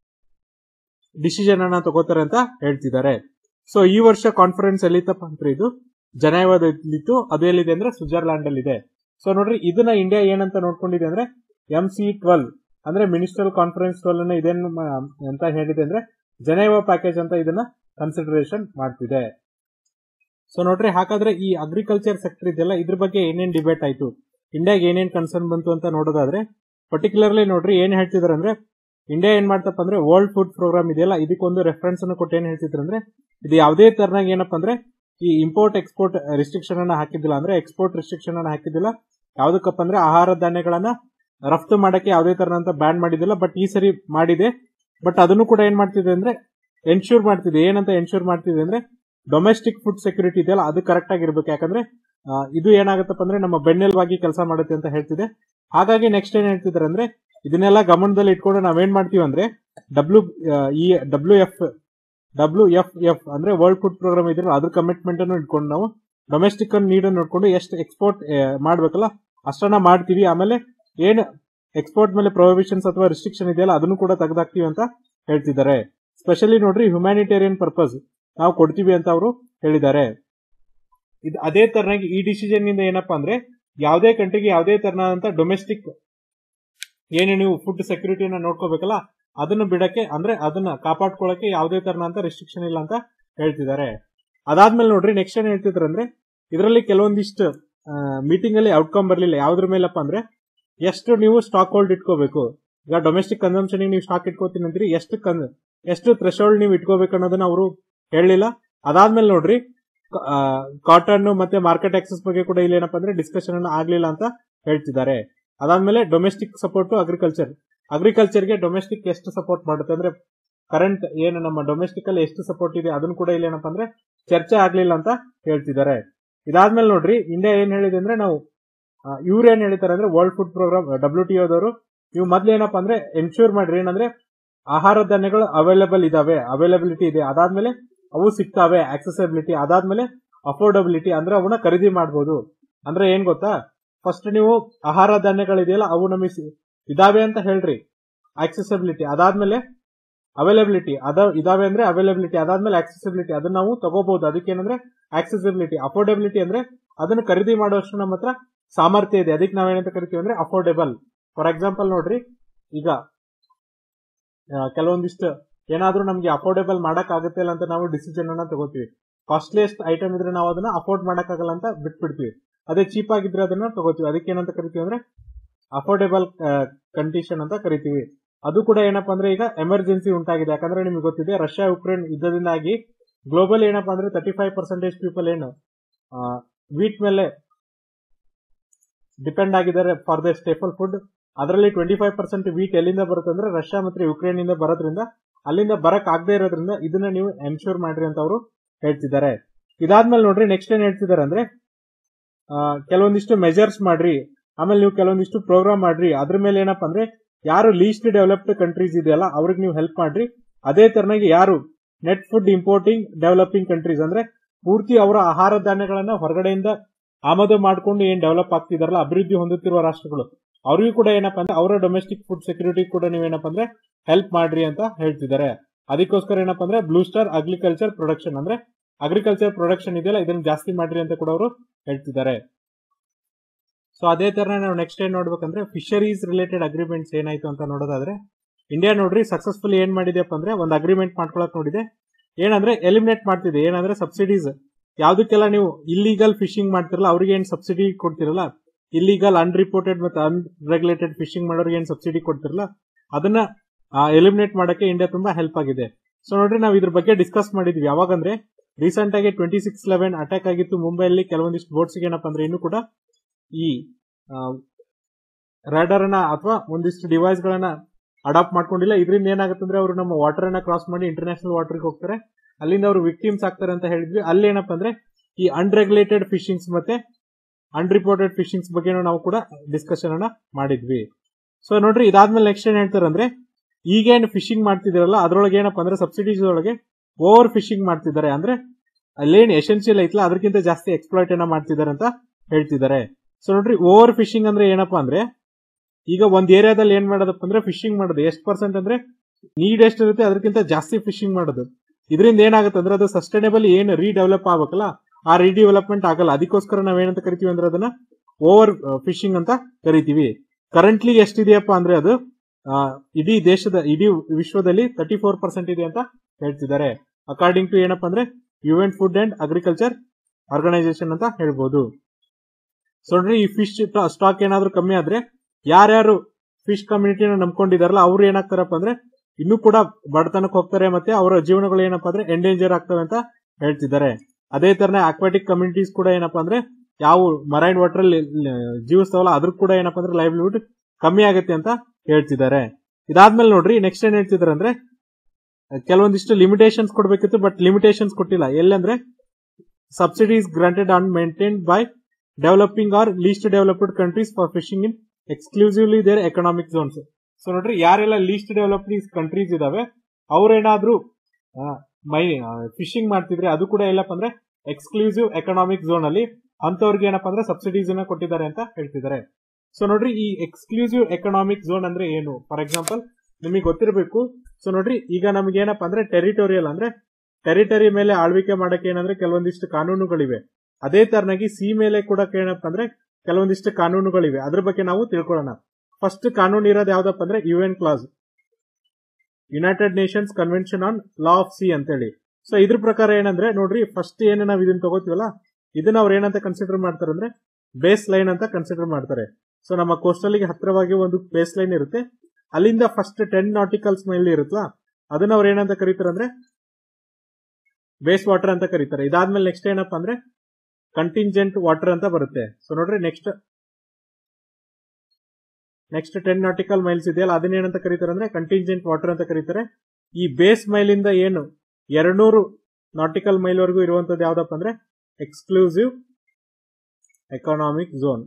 ಡಿಸಿಷನ್ ಅನ್ನ ತಗೋತಾರೆ ಅಂತ ಹೇಳ್ತಿದ್ದಾರೆ ಸೊ ಈ ವರ್ಷ ಕಾನ್ಫರೆನ್ಸ್ ಎಲ್ಲಿತ್ತಪ್ಪ ಅಂದ್ರೆ ಇದು ಜನೇವಾದಲ್ಲಿತ್ತು ಅದು ಎಲ್ಲಿದೆ ಅಂದ್ರೆ ಸ್ವಿಟ್ಜರ್ಲ್ಯಾಂಡ್ ಅಲ್ಲಿ ಇದೆ ಸೊ ನೋಡ್ರಿ ಇದನ್ನ ಇಂಡಿಯಾ ಏನಂತ ನೋಡ್ಕೊಂಡಿದೆ ಅಂದ್ರೆ ಎಂ ಸಿ ಟ್ವೆಲ್ ಅಂದ್ರೆ ಮಿನಿಸ್ಟ್ರಲ್ ಕಾನ್ಫರೆನ್ಸ್ ಟ್ವೆಲ್ ಅನ್ನ ಇದೇನು ಅಂತ ಹೇಳಿದೆ ಅಂದ್ರೆ ಜನೇವಾ ಪ್ಯಾಕೇಜ್ ಅಂತ ಇದನ್ನ ಕನ್ಸಿಡರೇಷನ್ ಮಾಡ್ತಿದೆ ಸೊ ನೋಡ್ರಿ ಹಾಗಾದ್ರೆ ಈ ಅಗ್ರಿಕಲ್ಚರ್ ಸೆಕ್ಟರ್ ಇದೆಯಲ್ಲ ಇದ್ರ ಬಗ್ಗೆ ಏನೇನ್ ಡಿಬೇಟ್ ಆಯ್ತು ಇಂಡಿಯಾಗೆ ಏನೇನ್ ಕನ್ಸರ್ನ್ ಬಂತು ಅಂತ ನೋಡೋದಾದ್ರೆ ಪರ್ಟಿಕ್ಯುಲರ್ಲಿ ನೋಡ್ರಿ ಏನ್ ಹೇಳ್ತಿದಾರೆ ಅಂದ್ರೆ ಇಂಡಿಯಾ ಏನ್ ಮಾಡ್ತಪ್ಪ ಅಂದ್ರೆ ವರ್ಲ್ಡ್ ಫುಡ್ ಪ್ರೋಗ್ರಾಮ್ ಇದೆಯಲ್ಲ ಇದಕ್ಕೊಂದು ರೆಫರೆನ್ಸ್ ಅನ್ನು ಕೊಟ್ಟು ಏನ್ ಹೇಳ್ತಿದ್ರು ಅಂದ್ರೆ ಇದು ಯಾವುದೇ ತರನಾಗ ಏನಪ್ಪ ಅಂದ್ರೆ ಈ ಇಂಪೋರ್ಟ್ ಎಕ್ಸ್ಪೋರ್ಟ್ ರಿಸ್ಟ್ರಿಕ್ಷನ್ ಅನ್ನ ಹಾಕಿದ್ದಿಲ್ಲ ಅಂದ್ರೆ ಎಕ್ಸ್ಪೋರ್ಟ್ ರಿಸ್ಟ್ರಿಕ್ಷನ್ ಅನ್ನ ಹಾಕಿದ್ದಿಲ್ಲ ಯಾವ್ದಕ್ಕಪ್ಪ ಅಂದ್ರೆ ಆಹಾರ ಧಾನ್ಯಗಳನ್ನ ರಫ್ತು ಮಾಡಕ್ಕೆ ಯಾವುದೇ ತರನಂತ ಬ್ಯಾನ್ ಮಾಡಿದಿಲ್ಲ ಬಟ್ ಈ ಸರಿ ಮಾಡಿದೆ ಬಟ್ ಅದನ್ನು ಕೂಡ ಏನ್ ಮಾಡ್ತಿದೆ ಅಂದ್ರೆ ಎನ್ಶೂರ್ ಮಾಡ್ತಿದೆ ಏನಂತ ಎನ್ಶೂರ್ ಮಾಡ್ತಿದೆ ಅಂದ್ರೆ ಡೊಮೆಸ್ಟಿಕ್ ಫುಡ್ ಸೆಕ್ಯೂರಿಟಿ ಇದೆಯಲ್ಲ ಅದು ಕರೆಕ್ಟ್ ಆಗಿರ್ಬೇಕು ಯಾಕಂದ್ರೆ ಇದು ಏನಾಗುತ್ತಪ್ಪ ಅಂದ್ರೆ ನಮ್ಮ ಬೆನ್ನೆಲುವಾಗಿ ಕೆಲಸ ಮಾಡುತ್ತೆ ಅಂತ ಹೇಳ್ತಿದೆ ಹಾಗಾಗಿ ನೆಕ್ಸ್ಟ್ ಏನ್ ಹೇಳ್ತಿದ್ದಾರೆ ಅಂದ್ರೆ ಇದನ್ನೆಲ್ಲ ಗಮನದಲ್ಲಿ ಇಟ್ಕೊಂಡು ನಾವೇನ್ ಮಾಡ್ತೀವಿ ಅಂದ್ರೆ ಡಬ್ಲ್ಯೂ ಈ W F W F F ಅಂದ್ರೆ ವರ್ಲ್ಡ್ ಫುಡ್ ಪ್ರೋಗ್ರಾಮ್ ಇದ್ರೆ ಅದ್ರ ಕಮಿಟ್ಮೆಂಟ್ ಅನ್ನು ಇಟ್ಕೊಂಡು ನಾವು ಡೊಮೆಸ್ಟಿಕ್ ನೀಡ್ ಅನ್ನು ನೋಡ್ಕೊಂಡು ಎಷ್ಟು ಎಕ್ಸ್ಪೋರ್ಟ್ ಮಾಡ್ಬೇಕಲ್ಲ ಅಷ್ಟನ್ನ ಮಾಡ್ತೀವಿ ಆಮೇಲೆ ಏನ್ ಎಕ್ಸ್ಪೋರ್ಟ್ ಮೇಲೆ ಪ್ರೊಹಿಬಿಷನ್ಸ್ ಅಥವಾ ರಿಸ್ಟ್ರಿಕ್ಷನ್ ಇದೆಯಲ್ಲ ಅದನ್ನು ಕೂಡ ತೆಗೆದಾಕ್ತಿವಿ ಅಂತ ಹೇಳ್ತಿದ್ದಾರೆ ಸ್ಪೆಷಲಿ ನೋಡ್ರಿ ಹ್ಯುಮ್ಯಾನಿಟೇರಿಯನ್ ಪರ್ಪಸ್ ನಾವು ಕೊಡ್ತೀವಿ ಅಂತ ಅವರು ಹೇಳಿದ್ದಾರೆ ಇದು ಅದೇ ತರನಾಗಿ ಈ ಡಿಸಿಷನ್ ಇಂದ ಏನಪ್ಪಾ ಅಂದ್ರೆ ಯಾವುದೇ ಕಂಟ್ರಿಗೆ ಯಾವುದೇ ತರನಾದಂತ ಡೊಮೆಸ್ಟಿಕ್ ಏನು ನೀವು ಫುಡ್ ಸೆಕ್ಯೂರಿಟಿನ ನೋಡ್ಕೋಬೇಕಲ್ಲ ಅದನ್ನು ಬಿಡಕ್ಕೆ ಅಂದ್ರೆ ಅದನ್ನ ಕಾಪಾಡ್ಕೊಳ್ಳಕ್ಕೆ ಯಾವುದೇ ತರನಾದಂತ ರೆಸ್ಟ್ರಿಕ್ಷನ್ ಇಲ್ಲ ಅಂತ ಹೇಳ್ತಿದ್ದಾರೆ ಅದಾದ್ಮೇಲೆ ನೋಡ್ರಿ ನೆಕ್ಸ್ಟ್ ಏನ್ ಹೇಳ್ತಿದ್ರು ಅಂದ್ರೆ ಇದರಲ್ಲಿ ಕೆಲವೊಂದಿಷ್ಟು ಮೀಟಿಂಗ್ ಅಲ್ಲಿ ಔಟ್ಕಮ್ ಬರ್ಲಿಲ್ಲ ಯಾವ್ದ್ರ ಮೇಲಪ್ಪ ಅಂದ್ರೆ ಎಷ್ಟು ನೀವು ಸ್ಟಾಕ್ ಹೋಲ್ಡ್ ಇಟ್ಕೋಬೇಕು ಈಗ ಡೊಮೆಸ್ಟಿಕ್ ಕನ್ಸಂಪ್ಷನ್ ನೀವು ಸ್ಟಾಕ್ ಇಟ್ಕೋತೀನಿ ಅಂತೀರಿ ಎಷ್ಟು ಕನ್ ಎಷ್ಟು ಥ್ರೆಶೋಲ್ಡ್ ನೀವು ಇಟ್ಕೋಬೇಕು ಅನ್ನೋದನ್ನ ಅವರು ಹೇಳಲಿಲ್ಲ ಅದಾದ್ಮೇಲೆ ನೋಡ್ರಿ ಕಾಟನ್ ಮತ್ತೆ ಮಾರ್ಕೆಟ್ ಆಕ್ಸೆಸ್ ಬಗ್ಗೆ ಕೂಡ ಇಲ್ಲಿ ಏನಪ್ಪಾ ಅಂದ್ರೆ ಡಿಸ್ಕಷನ್ ಅನ್ನ ಆಗ್ಲಿಲ್ಲ ಅಂತ ಹೇಳ್ತಿದ್ದಾರೆ ಅದಾದ್ಮೇಲೆ ಡೊಮೆಸ್ಟಿಕ್ ಸಪೋರ್ಟ್ ಅಗ್ರಿಕಲ್ಚರ್ ಅಗ್ರಿಕಲ್ಚರ್ಗೆ ಡೊಮೆಸ್ಟಿಕ್ ಎಷ್ಟು ಸಪೋರ್ಟ್ ಮಾಡುತ್ತೆ ಅಂದ್ರೆ ಕರೆಂಟ್ ಏನು ನಮ್ಮ ಡೊಮೆಸ್ಟಿಕ್ ಅಲ್ಲಿ ಎಷ್ಟು ಸಪೋರ್ಟ್ ಇದೆ ಅದನ್ನು ಕೂಡ ಇಲ್ಲಿ ಏನಪ್ಪಾ ಅಂದ್ರೆ ಚರ್ಚೆ ಆಗ್ಲಿಲ್ಲ ಅಂತ ಹೇಳ್ತಿದ್ದಾರೆ ಇದಾದ್ಮೇಲೆ ನೋಡ್ರಿ ಇಂಡಿಯಾ ಏನ್ ಹೇಳಿದೆ ಅಂದ್ರೆ ನಾವು ಇವ್ರು ಏನ್ ಹೇಳ್ತಾರೆ ಅಂದ್ರೆ world food programme W T ಓದವರು ನೀವು ಮೊದ್ಲು ಏನಪ್ಪಾ ಅಂದ್ರೆ ಎನ್ಶೂರ್ ಮಾಡ್ರಿ ಏನಂದ್ರೆ ಆಹಾರ ಧಾನ್ಯಗಳು ಅವೈಲೇಬಲ್ ಇದಾವೆ ಅವೈಲಬಿಲಿಟಿ ಇದೆ ಅದಾದ್ಮೇಲೆ ಅವು ಸಿಗ್ತಾವೆ ಆಕ್ಸೆಸಿಬಿಲಿಟಿ ಅದಾದ್ಮೇಲೆ ಅಫೋರ್ಡಬಿಲಿಟಿ ಅಂದ್ರೆ ಅವನ್ನ ಖರೀದಿ ಮಾಡಬಹುದು ಅಂದ್ರೆ ಏನ್ ಗೊತ್ತಾ ಫಸ್ಟ್ ನೀವು ಆಹಾರ ಧಾನ್ಯಗಳಿದೆಯಲ್ಲ ಅವು ನಮಗೆ ಇದಾವೆ ಅಂತ ಹೇಳ್ರಿ ಆಕ್ಸೆಸಿಬಿಲಿಟಿ ಅದಾದ್ಮೇಲೆ ಅವೈಲಬಿಲಿಟಿ ಅದ ಇದಾವೆ ಅಂದ್ರೆ ಅವೈಲಬಿಲಿಟಿ ಅದಾದ್ಮೇಲೆ ಆಕ್ಸೆಸಿಬಿಲಿಟಿ ಅದನ್ನ ನಾವು ತಗೋಬಹುದು ಅದಕ್ಕೇನಂದ್ರೆ ಆಕ್ಸೆಸಿಬಿಲಿಟಿ ಅಫೋರ್ಡಬಿಲಿಟಿ ಅಂದ್ರೆ ಅದನ್ನ ಖರೀದಿ ಮಾಡುವಷ್ಟು ನಮ್ಮ ಹತ್ರ ಸಾಮರ್ಥ್ಯ ಇದೆ ಅದಕ್ಕೆ ನಾವೇನಂತ ಕರಿತೀವಿ ಅಂದ್ರೆ ಅಫೋರ್ಡೆಬಲ್ ಫಾರ್ ಎಕ್ಸಾಂಪಲ್ ನೋಡ್ರಿ ಈಗ ಕೆಲವೊಂದಿಷ್ಟು ಏನಾದ್ರೂ ನಮ್ಗೆ ಅಫೋರ್ಡೆಬಲ್ ಮಾಡಕ್ ಆಗುತ್ತೆ ಇಲ್ಲ ಅಂತ ನಾವು ಡಿಸಿಷನ್ ಅನ್ನ ತಗೋತೀವಿ ಕಾಸ್ಟ್ಲಿಯಸ್ಟ್ ಐಟಮ್ ಇದ್ರೆ ನಾವು ಅದನ್ನ ಅಫೋರ್ಡ್ ಮಾಡಕ್ಕಾಗಲ್ಲ ಅಂತ ಬಿಟ್ಬಿಡ್ತೀವಿ ಅದೇ ಚೀಪ್ ಆಗಿದ್ರೆ ಅದನ್ನ ತಗೋತೀವಿ ಅದಕ್ಕೆ ಏನಂತ ಕರಿತೀವಿ ಅಂದ್ರೆ ಅಫೋರ್ಡೆಬಲ್ ಕಂಡೀಷನ್ ಅಂತ ಕರಿತೀವಿ ಅದು ಕೂಡ ಏನಪ್ಪಾ ಅಂದ್ರೆ ಈಗ ಎಮರ್ಜೆನ್ಸಿ ಉಂಟಾಗಿದೆ ಯಾಕಂದ್ರೆ ನಿಮ್ಗೆ ಗೊತ್ತಿದೆ ರಷ್ಯಾ ಉಕ್ರೇನ್ ಯುದ್ಧದಿಂದಾಗಿ ಗ್ಲೋಬಲ್ ಏನಪ್ಪಾ ಅಂದ್ರೆ ತರ್ಟಿ ಫೈವ್ ಪರ್ಸೆಂಟೇಜ್ ಪೀಪಲ್ ಏನು ವೀಟ್ ಮೇಲೆ ಡಿಪೆಂಡ್ ಆಗಿದ್ದಾರೆ ಫಾರ್ ದ ಸ್ಟೇಪಲ್ ಫುಡ್ ಅದರಲ್ಲಿ ಟ್ವೆಂಟಿ ಫೈವ್ ಪರ್ಸೆಂಟ್ ವೀಟ್ ಎಲ್ಲಿಂದ ಬರುತ್ತೆ ಅಂದ್ರೆ ರಷ್ಯಾ ಮತ್ತು ಯುಕ್ರೇನ್ ಇಂದ ಬರೋದ್ರಿಂದ ಅಲ್ಲಿಂದ ಬರಕ್ ಆಗದೆ ಇರೋದ್ರಿಂದ ಇದನ್ನ ನೀವು ಎನ್ಶೂರ್ ಮಾಡ್ರಿ ಅಂತ ಅವರು ಹೇಳ್ತಿದ್ದಾರೆ ಇದಾದ್ಮೇಲೆ ನೋಡ್ರಿ ನೆಕ್ಸ್ಟ್ ಏನ್ ಹೇಳ್ತಿದ್ದಾರೆ ಅಂದ್ರೆ ಆ, ಕೆಲವೊಂದಿಷ್ಟು ಮೆಜರ್ಸ್ ಮಾಡ್ರಿ ಆಮೇಲೆ ನೀವು ಕೆಲವೊಂದಿಷ್ಟು ಪ್ರೋಗ್ರಾಮ್ ಮಾಡ್ರಿ ಅದ್ರ ಮೇಲೆ ಏನಪ್ಪಾ ಅಂದ್ರೆ ಯಾರು ಲೀಸ್ಟ್ ಡೆವಲಪ್ಡ್ ಕಂಟ್ರೀಸ್ ಇದೆಯಲ್ಲ ಅವ್ರಿಗೆ ನೀವು ಹೆಲ್ಪ್ ಮಾಡ್ರಿ ಅದೇ ತರನಾಗಿ ಯಾರು net food importing developing countries ಅಂದ್ರೆ ಪೂರ್ತಿ ಅವರ ಆಹಾರ ಧಾನ್ಯಗಳನ್ನ ಹೊರಗಡೆಯಿಂದ ಆಮದು ಮಾಡ್ಕೊಂಡು ಏನ್ ಡೆವಲಪ್ ಆಗ್ತಿದಾರಲ್ಲ ಅಭಿವೃದ್ಧಿ ಹೊಂದುತ್ತಿರುವ ರಾಷ್ಟ್ರಗಳು ಅವ್ರಿಗೂ ಕೂಡ ಏನಪ್ಪಾ ಅಂದ್ರೆ ಅವರ ಡೊಮೆಸ್ಟಿಕ್ ಫುಡ್ ಸೆಕ್ಯೂರಿಟಿ ಕೂಡ ನೀವೇನಪ್ಪ ಅಂದ್ರೆ ಹೆಲ್ಪ್ ಮಾಡ್ರಿ ಅಂತ ಹೇಳ್ತಿದ್ದಾರೆ ಅದಕ್ಕೋಸ್ಕರ ಏನಪ್ಪಾ ಅಂದ್ರೆ ಬ್ಲೂ ಸ್ಟಾರ್ ಅಗ್ರಿಕಲ್ಚರ್ ಪ್ರೊಡಕ್ಷನ್ ಅಂದ್ರೆ ಅಗ್ರಿಕಲ್ಚರ್ ಪ್ರೊಡಕ್ಷನ್ ಇದೆಯಲ್ಲ ಇದನ್ನ ಜಾಸ್ತಿ ಮಾಡ್ರಿ ಅಂತ ಕೂಡ ಅವರು ಹೇಳ್ತಿದ್ದಾರೆ ಸೊ ಅದೇ ತರ ನಾವು ನೆಕ್ಸ್ಟ್ ಏನ್ ನೋಡ್ಬೇಕಂದ್ರೆ ಫಿಶರೀಸ್ ರಿಲೇಟೆಡ್ ಅಗ್ರಿಮೆಂಟ್ಸ್ ಏನಾಯ್ತು ಅಂತ ನೋಡೋದಾದ್ರೆ ಇಂಡಿಯಾ ನೋಡ್ರಿ ಸಕ್ಸಸ್ಫುಲ್ ಏನ್ ಮಾಡಿದೆಪ್ಪ ಅಂದ್ರೆ ಒಂದು ಅಗ್ರಿಮೆಂಟ್ ಮಾಡ್ಕೊಳಕ್ ನೋಡಿದೆ ಏನಂದ್ರೆ ಎಲಿಮಿನೇಟ್ ಮಾಡ್ತಿದೆ ಏನಂದ್ರೆ ಸಬ್ಸಿಡೀಸ್ ಯಾವ್ದಕ್ಕೆಲ್ಲ ನೀವು ಇಲ್ಲಿಗಲ್ ಫಿಶಿಂಗ್ ಮಾಡ್ತಿರಲ್ಲ ಅವ್ರಿಗೆ ಏನ್ ಸಬ್ಸಿಡಿ ಕೊಡ್ತಿರಲ್ಲ ಇಲ್ಲಿಗಲ್ ಅನ್ರಿಪೋರ್ಟೆಡ್ ಮತ್ತೆ ಅನ್ರೆಗ್ಯುಲೇಟೆಡ್ ಫಿಶಿಂಗ್ ಮಾಡೋರಿಗೆ ಏನ್ ಸಬ್ಸಿಡಿ ಕೊಡ್ತಿರಲ್ಲ ಅದನ್ನ ಎಲಿಮಿನೇಟ್ ಮಾಡಕ್ಕೆ ಇಂಡಿಯಾ ತುಂಬಾ ಹೆಲ್ಪ್ ಆಗಿದೆ ಸೊ ನೋಡ್ರಿ ನಾವು ಇದ್ರ ಬಗ್ಗೆ ಡಿಸ್ಕಸ್ ಮಾಡಿದ್ವಿ ಯಾವಾಗಂದ್ರೆ ರೀಸೆಂಟ್ ಆಗಿ ಟ್ವೆಂಟಿ ಸಿಕ್ಸ್ ಲೆವೆನ್ ಅಟ್ಯಾಕ್ ಆಗಿತ್ತು ಮುಂಬೈಯಲ್ಲಿ ಕೆಲವೊಂದಿಷ್ಟು ಬೋಟ್ಸ್ ಏನಪ್ಪಾ ಅಂದ್ರೆ ಇನ್ನು ಕೂಡ ಈ ರಾಡರ್ ಅನ್ನ ಅಥವಾ ಒಂದಿಷ್ಟು ಡಿವೈಸ್ ಗಳನ್ನ ಅಡಾಪ್ಟ್ ಮಾಡ್ಕೊಂಡಿಲ್ಲ ಇದರಿಂದ ಏನಾಗುತ್ತೆ ಅಂದ್ರೆ ಅವರು ನಮ್ಮ ವಾಟರ್ ಅನ್ನ ಕ್ರಾಸ್ ಮಾಡಿ ಇಂಟರ್ನ್ಯಾಷನಲ್ ವಾಟರ್ಗೆ ಹೋಗ್ತಾರೆ ಅಲ್ಲಿಂದ ಅವರು ವಿಕ್ಟಿಮ್ಸ್ ಆಗ್ತಾರೆ ಅಂತ ಹೇಳಿದ್ವಿ ಅಲ್ಲಿ ಏನಪ್ಪಾ ಅಂದ್ರೆ ಈ ಅನ್ರೆಗ್ಯುಲೇಟೆಡ್ ಫಿಶಿಂಗ್ಸ್ ಮತ್ತೆ ಅನ್ರಿಪೋರ್ಟೆಡ್ ಫಿಶಿಂಗ್ಸ್ ಬಗ್ಗೆ ನಾವು ಕೂಡ ಡಿಸ್ಕಷನ್ ಅನ್ನ ಮಾಡಿದ್ವಿ ಸೊ ನೋಡ್ರಿ ಇದಾದ್ಮೇಲೆ ನೆಕ್ಸ್ಟ್ ಏನ್ ಹೇಳ್ತಾರೆ ಅಂದ್ರೆ ಈಗೇನ್ ಫಿಶಿಂಗ್ ಮಾಡ್ತಿದಾರಲ್ಲ ಅದ್ರೊಳಗೆ ಏನಪ್ಪಾ ಅಂದ್ರೆ ಸಬ್ಸಿಡೀಸ್ ಒಳಗೆ ಓವರ್ ಫಿಶಿಂಗ್ ಮಾಡ್ತಿದ್ದಾರೆ ಅಂದ್ರೆ ಅಲ್ಲೇನ್ ಎಸೆನ್ಷಿಯಲ್ ಐತಲ್ಲ ಅದಕ್ಕಿಂತ ಜಾಸ್ತಿ ಎಕ್ಸ್ಪ್ಲಾಯ್ಟ್ ಅನ್ನ ಮಾಡ್ತಿದ್ದಾರೆ ಅಂತ ಹೇಳ್ತಿದ್ದಾರೆ ಸೊ ನೋಡ್ರಿ ಓವರ್ ಫಿಶಿಂಗ್ ಅಂದ್ರೆ ಏನಪ್ಪಾ ಅಂದ್ರೆ ಈಗ ಒಂದ್ ಏರಿಯಾದಲ್ಲಿ ಏನ್ ಮಾಡೋದಪ್ಪ ಅಂದ್ರೆ ಫಿಶಿಂಗ್ ಮಾಡೋದು ಎಷ್ಟು ಪರ್ಸೆಂಟ್ ಅಂದ್ರೆ ನೀಡ್ ಎಷ್ಟಿರುತ್ತೆ ಅದಕ್ಕಿಂತ ಜಾಸ್ತಿ ಫಿಶಿಂಗ್ ಮಾಡೋದು ಇದರಿಂದ ಏನಾಗುತ್ತೆ ಅಂದ್ರೆ ಅದು ಸಸ್ಟೈನೇಬಲ್ ಏನು ರೀಡೆವಲಪ್ ಆಗ್ಬೇಕಲ್ಲ ಆ ರೀಡೆವಲಪ್ಮೆಂಟ್ ಆಗಲ್ಲ ಅದಕ್ಕೋಸ್ಕರ ನಾವೇನಂತ ಕರಿತೀವಿ ಅಂದ್ರೆ ಅದನ್ನ ಓವರ್ ಫಿಶಿಂಗ್ ಅಂತ ಕರಿತೀವಿ ಕರೆಂಟ್ಲಿ ಎಷ್ಟಿದೆಯಪ್ಪ ಅಂದ್ರೆ ಅದು ಆ, ಇಡೀ ದೇಶದ ಇಡೀ ವಿಶ್ವದಲ್ಲಿ ತರ್ಟಿ ಫೋರ್ ಪರ್ಸೆಂಟ್ ಇದೆ ಅಂತ ಹೇಳ್ತಿದ್ದಾರೆ ಅಕಾರ್ಡಿಂಗ್ ಟು ಏನಪ್ಪಾ ಅಂದ್ರೆ UN food and agriculture organisation ಅಂತ ಹೇಳ್ಬೋದು ಸೊ ನೋಡ್ರಿ ಈ ಫಿಶ್ ಸ್ಟಾಕ್ ಏನಾದ್ರೂ ಕಮ್ಮಿ ಆದ್ರೆ ಯಾರ್ಯಾರು ಫಿಶ್ ಕಮ್ಯುನಿಟಿನ ನಂಬ್ಕೊಂಡಿದಾರಲ್ಲ ಅವ್ರು ಏನಾಗ್ತಾರಪ್ಪ ಅಂದ್ರೆ ಇನ್ನೂ ಕೂಡ ಬಡತನಕ್ಕೆ ಹೋಗ್ತಾರೆ ಮತ್ತೆ ಅವರ ಜೀವನಗಳು ಏನಪ್ಪಾ ಅಂದ್ರೆ ಎಂಡೇಂಜರ್ ಆಗ್ತವೆ ಅಂತ ಹೇಳ್ತಿದ್ದಾರೆ ಅದೇ ತರನೇ ಅಕ್ವಾಟಿಕ್ ಕಮ್ಯುನಿಟೀಸ್ ಕೂಡ ಏನಪ್ಪಾ ಅಂದ್ರೆ ಯಾವ ಮರೈನ್ ವಾಟರ್ ಅಲ್ಲಿ ಜೀವಿಸ್ತಾವಲ್ಲ ಅದ್ರ ಕೂಡ ಏನಪ್ಪಾ ಅಂದ್ರೆ ಲೈವ್ಲಿಹುಡ್ ಕಮ್ಮಿ ಆಗುತ್ತೆ ಅಂತ ಹೇಳ್ತಿದ್ದಾರೆ ಇದಾದ್ಮೇಲೆ ನೋಡ್ರಿ ನೆಕ್ಸ್ಟ್ ಏನ್ ಹೇಳ್ತಿದ್ದಾರೆ ಅಂದ್ರೆ ಕೆಲವೊಂದಿಷ್ಟು ಲಿಮಿಟೇಷನ್ಸ್ ಕೊಡ್ಬೇಕಿತ್ತು ಬಟ್ ಲಿಮಿಟೇಷನ್ಸ್ ಕೊಟ್ಟಿಲ್ಲ ಎಲ್ಲಂದ್ರೆ subsidies granted on maintained by developing or least developed countries for fishing in exclusively their economic zones so ನೋಡ್ರಿ ಯಾರೆಲ್ಲ ಲೀಸ್ಟ್ ಡೆವಲಪ್ಡ್ ಕಂಟ್ರೀಸ್ ಇದಾವೆ ಅವ್ರೇನಾದ್ರೂ ಮೈ ಫಿಶಿಂಗ್ ಮಾಡ್ತಿದ್ರೆ ಅದು ಕೂಡ ಎಲ್ಲಪ್ಪ ಅಂದ್ರೆ ಎಕ್ಸ್ಕ್ಲೂಸಿವ್ ಎಕನಾಮಿಕ್ ಝೋನ್ ಅಲ್ಲಿ ಅಂತವ್ರಿಗೆ ಏನಪ್ಪಾ ಅಂದ್ರೆ ಸಬ್ಸಿಡೀಸ್ ಅನ್ನ ಕೊಟ್ಟಿದ್ದಾರೆ ಅಂತ ಹೇಳ್ತಿದ್ದಾರೆ ಸೊ ನೋಡ್ರಿ ಈ ಎಕ್ಸ್ಕ್ಲೂಸಿವ್ ಎಕನಾಮಿಕ್ ಝೋನ್ ಅಂದ್ರೆ ಏನು ಫಾರ್ ಎಕ್ಸಾಂಪಲ್ ನಿಮಗೆ ಗೊತ್ತಿರಬೇಕು ಸೊ ನೋಡ್ರಿ ಈಗ ನಮ್ಗೆ ಏನಪ್ಪಾ ಅಂದ್ರೆ ಟೆರಿಟೋರಿಯಲ್ ಅಂದ್ರೆ ಟೆರಿಟರಿ ಮೇಲೆ ಆಳ್ವಿಕೆ ಮಾಡಕ್ಕೆ ಏನಂದ್ರೆ ಕೆಲವೊಂದಿಷ್ಟು ಕಾನೂನುಗಳಿವೆ ಅದೇ ತರನಾಗಿ ಸಿ ಮೇಲೆ ಕೂಡ ಏನಪ್ಪ ಅಂದ್ರೆ ಕೆಲವೊಂದಿಷ್ಟು ಕಾನೂನುಗಳಿವೆ ಅದ್ರ ಬಗ್ಗೆ ನಾವು ತಿಳ್ಕೊಳ್ಳೋಣ ಫಸ್ಟ್ ಕಾನೂನು ಇರೋದು ಯಾವ್ದಪ್ಪ ಅಂದ್ರೆ you UNCLOS United Nations convention on law of sea ಅಂತೇಳಿ ಸೊ ಇದ್ರ ಪ್ರಕಾರ ಏನಂದ್ರೆ ನೋಡ್ರಿ ಫಸ್ಟ್ ಏನು ನಾವು ಇದನ್ನ ತಗೋತೀವಲ್ಲ ಇದನ್ನ ಅವ್ರು ಏನಂತ ಕನ್ಸಿಡರ್ ಮಾಡ್ತಾರೆ ಅಂದ್ರೆ ಬೇಸ್ ಲೈನ್ ಅಂತ ಕನ್ಸಿಡರ್ ಮಾಡ್ತಾರೆ ಸೊ ನಮ್ಮ ಕೋಸ್ಟಲ್ಗೆ ಹತ್ರವಾಗಿ ಒಂದು ಬೇಸ್ ಲೈನ್ ಇರುತ್ತೆ ಅಲ್ಲಿಂದ ಫಸ್ಟ್ ಟೆನ್ ನಾಟಿಕಲ್ಸ್ ಮೇಲೆ ಇರುತ್ತಲ್ಲ ಅದನ್ನ ಅವ್ರು ಏನಂತ ಕರೀತಾರೆ ಅಂದ್ರೆ ಬೇಸ್ ವಾಟರ್ ಅಂತ ಕರೀತಾರೆ ಇದಾದ್ಮೇಲೆ ನೆಕ್ಸ್ಟ್ ಏನಪ್ಪಾ ಅಂದ್ರೆ ಕಂಟಿಂಜೆಂಟ್ ವಾಟರ್ ಅಂತ ಬರುತ್ತೆ ಸೊ ನೋಡ್ರಿ next next ten nautical miles ಇದೆಯಲ್ಲ ಅದನ್ನ ಏನಂತ ಕರೀತಾರೆ ಅಂದ್ರೆ ಕಂಟಿಂಜೆಂಟ್ ವಾಟರ್ ಅಂತ ಕರೀತಾರೆ ಈ ಬೇಸ್ ಮೈಲ್ ಇಂದ ಏನು ಎರಡ್ನೂರು ನಾಟಿಕಲ್ ಮೈಲ್ ವರೆಗೂ ಇರುವಂತದ್ದು ಯಾವ್ದಪ್ಪ ಅಂದ್ರೆ ಎಕ್ಸ್ಕ್ಲೂಸಿವ್ ಎಕನಾಮಿಕ್ ಝೋನ್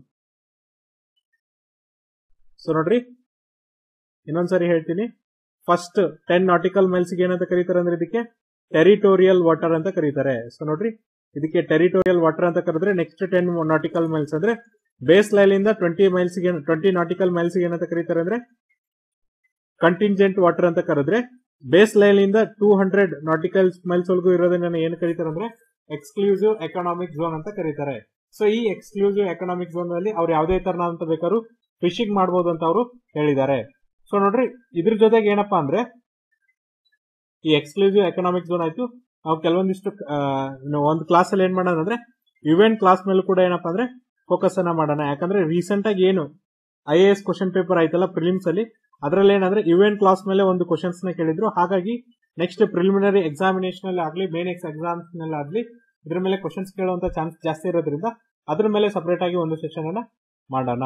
ಸೊ ನೋಡ್ರಿ ಇನ್ನೊಂದ್ಸರಿ ಹೇಳ್ತೀನಿ ಫಸ್ಟ್ ಟೆನ್ ನಾಟಿಕಲ್ ಮೈಲ್ಸ್ ಏನಂತ ಕರೀತಾರೆ ಅಂದ್ರೆ ಇದಕ್ಕೆ ಟೆರಿಟೋರಿಯಲ್ ವಾಟರ್ ಅಂತ ಕರೀತಾರೆ ಸೊ ನೋಡ್ರಿ ಇದಕ್ಕೆ ಟೆರಿಟೋರಿಯಲ್ ವಾಟರ್ ಅಂತ ಕರೆದ್ರೆ ನೆಕ್ಸ್ಟ್ ಟೆನ್ ನಾಟಿಕಲ್ ಮೈಲ್ಸ್ ಅಂದ್ರೆ ಬೇಸ್ ಲೈನ್ ಇಂದ twenty miles twenty nautical miles ಏನಂತ ಕರೀತಾರೆ ಅಂದ್ರೆ ಕಂಟಿಂಜೆಂಟ್ ವಾಟರ್ ಅಂತ ಕರೆದ್ರೆ ಬೇಸ್ ಲೈನ್ ಇಂದ ಟೂ ಹಂಡ್ರೆಡ್ ನಾಟಿಕಲ್ ಮೈಲ್ಸ್ ವರೆಗೂ ಇರೋದನ್ನ ಏನ್ ಕರೀತಾರೆ ಅಂದ್ರೆ ಎಕ್ಸ್ಕ್ಲೂಸಿವ್ ಎಕನಾಮಿಕ್ ಝೋನ್ ಅಂತ ಕರೀತಾರೆ ಸೊ ಈ ಎಕ್ಸ್ಕ್ಲೂಸಿವ್ ಎಕನಾಮಿಕ್ ಝೋನ್ ಅಲ್ಲಿ ಅವ್ರು ಯಾವುದೇ ತರನಾದಂತ ಬೇಕಾದ್ರೂ ಫಿಶಿಂಗ್ ಮಾಡಬಹುದು ಅಂತ ಅವರು ಹೇಳಿದ್ದಾರೆ ಸೊ ನೋಡ್ರಿ ಇದ್ರ ಜೊತೆಗೆ ಏನಪ್ಪಾ ಅಂದ್ರೆ ಈ ಎಕ್ಸ್ಕ್ಲೂಸಿವ್ ಎಕನಾಮಿಕ್ ಝೋನ್ ಆಯ್ತು ನಾವು ಕೆಲವೊಂದಿಷ್ಟು ಆ, ಇನ್ನು ಒಂದು ಕ್ಲಾಸ್ ಅಲ್ಲಿ ಏನ್ ಮಾಡೋಣ ಅಂದ್ರೆ ಇವೆಂಟ್ ಕ್ಲಾಸ್ ಮೇಲೂ ಕೂಡ ಏನಪ್ಪಾ ಅಂದ್ರೆ ಫೋಕಸ್ ಅನ್ನ ಮಾಡೋಣ ಯಾಕಂದ್ರೆ ರೀಸೆಂಟ್ ಆಗಿ ಏನು I A S question paper ಆಯ್ತಲ್ಲ ಪ್ರಿಲಿಮ್ಸ್ ಅಲ್ಲಿ ಅದರಲ್ಲಿ ಏನಂದ್ರೆ ಇವೆಂಟ್ ಕ್ಲಾಸ್ ಮೇಲೆ ಒಂದು ಕ್ವಶನ್ಸ್ ನ ಕೇಳಿದ್ರು ಹಾಗಾಗಿ ನೆಕ್ಸ್ಟ್ ಪ್ರಿಲಿಮಿನರಿ ಎಕ್ಸಾಮಿನೇಷನ್ ಅಲ್ಲಿ ಆಗ್ಲಿ ಮೇನ್ ಎಕ್ಸಾಮ್ಸ್ ನಲ್ಲಿ ಆಗ್ಲಿ ಇದ್ರ ಮೇಲೆ ಕ್ವಶನ್ಸ್ ಕೇಳುವಂತ ಚಾನ್ಸ್ ಜಾಸ್ತಿ ಇರೋದ್ರಿಂದ ಅದ್ರ ಮೇಲೆ ಸಪರೇಟ್ ಆಗಿ ಒಂದು ಸೆಷನ್ ಅನ್ನ ಮಾಡೋಣ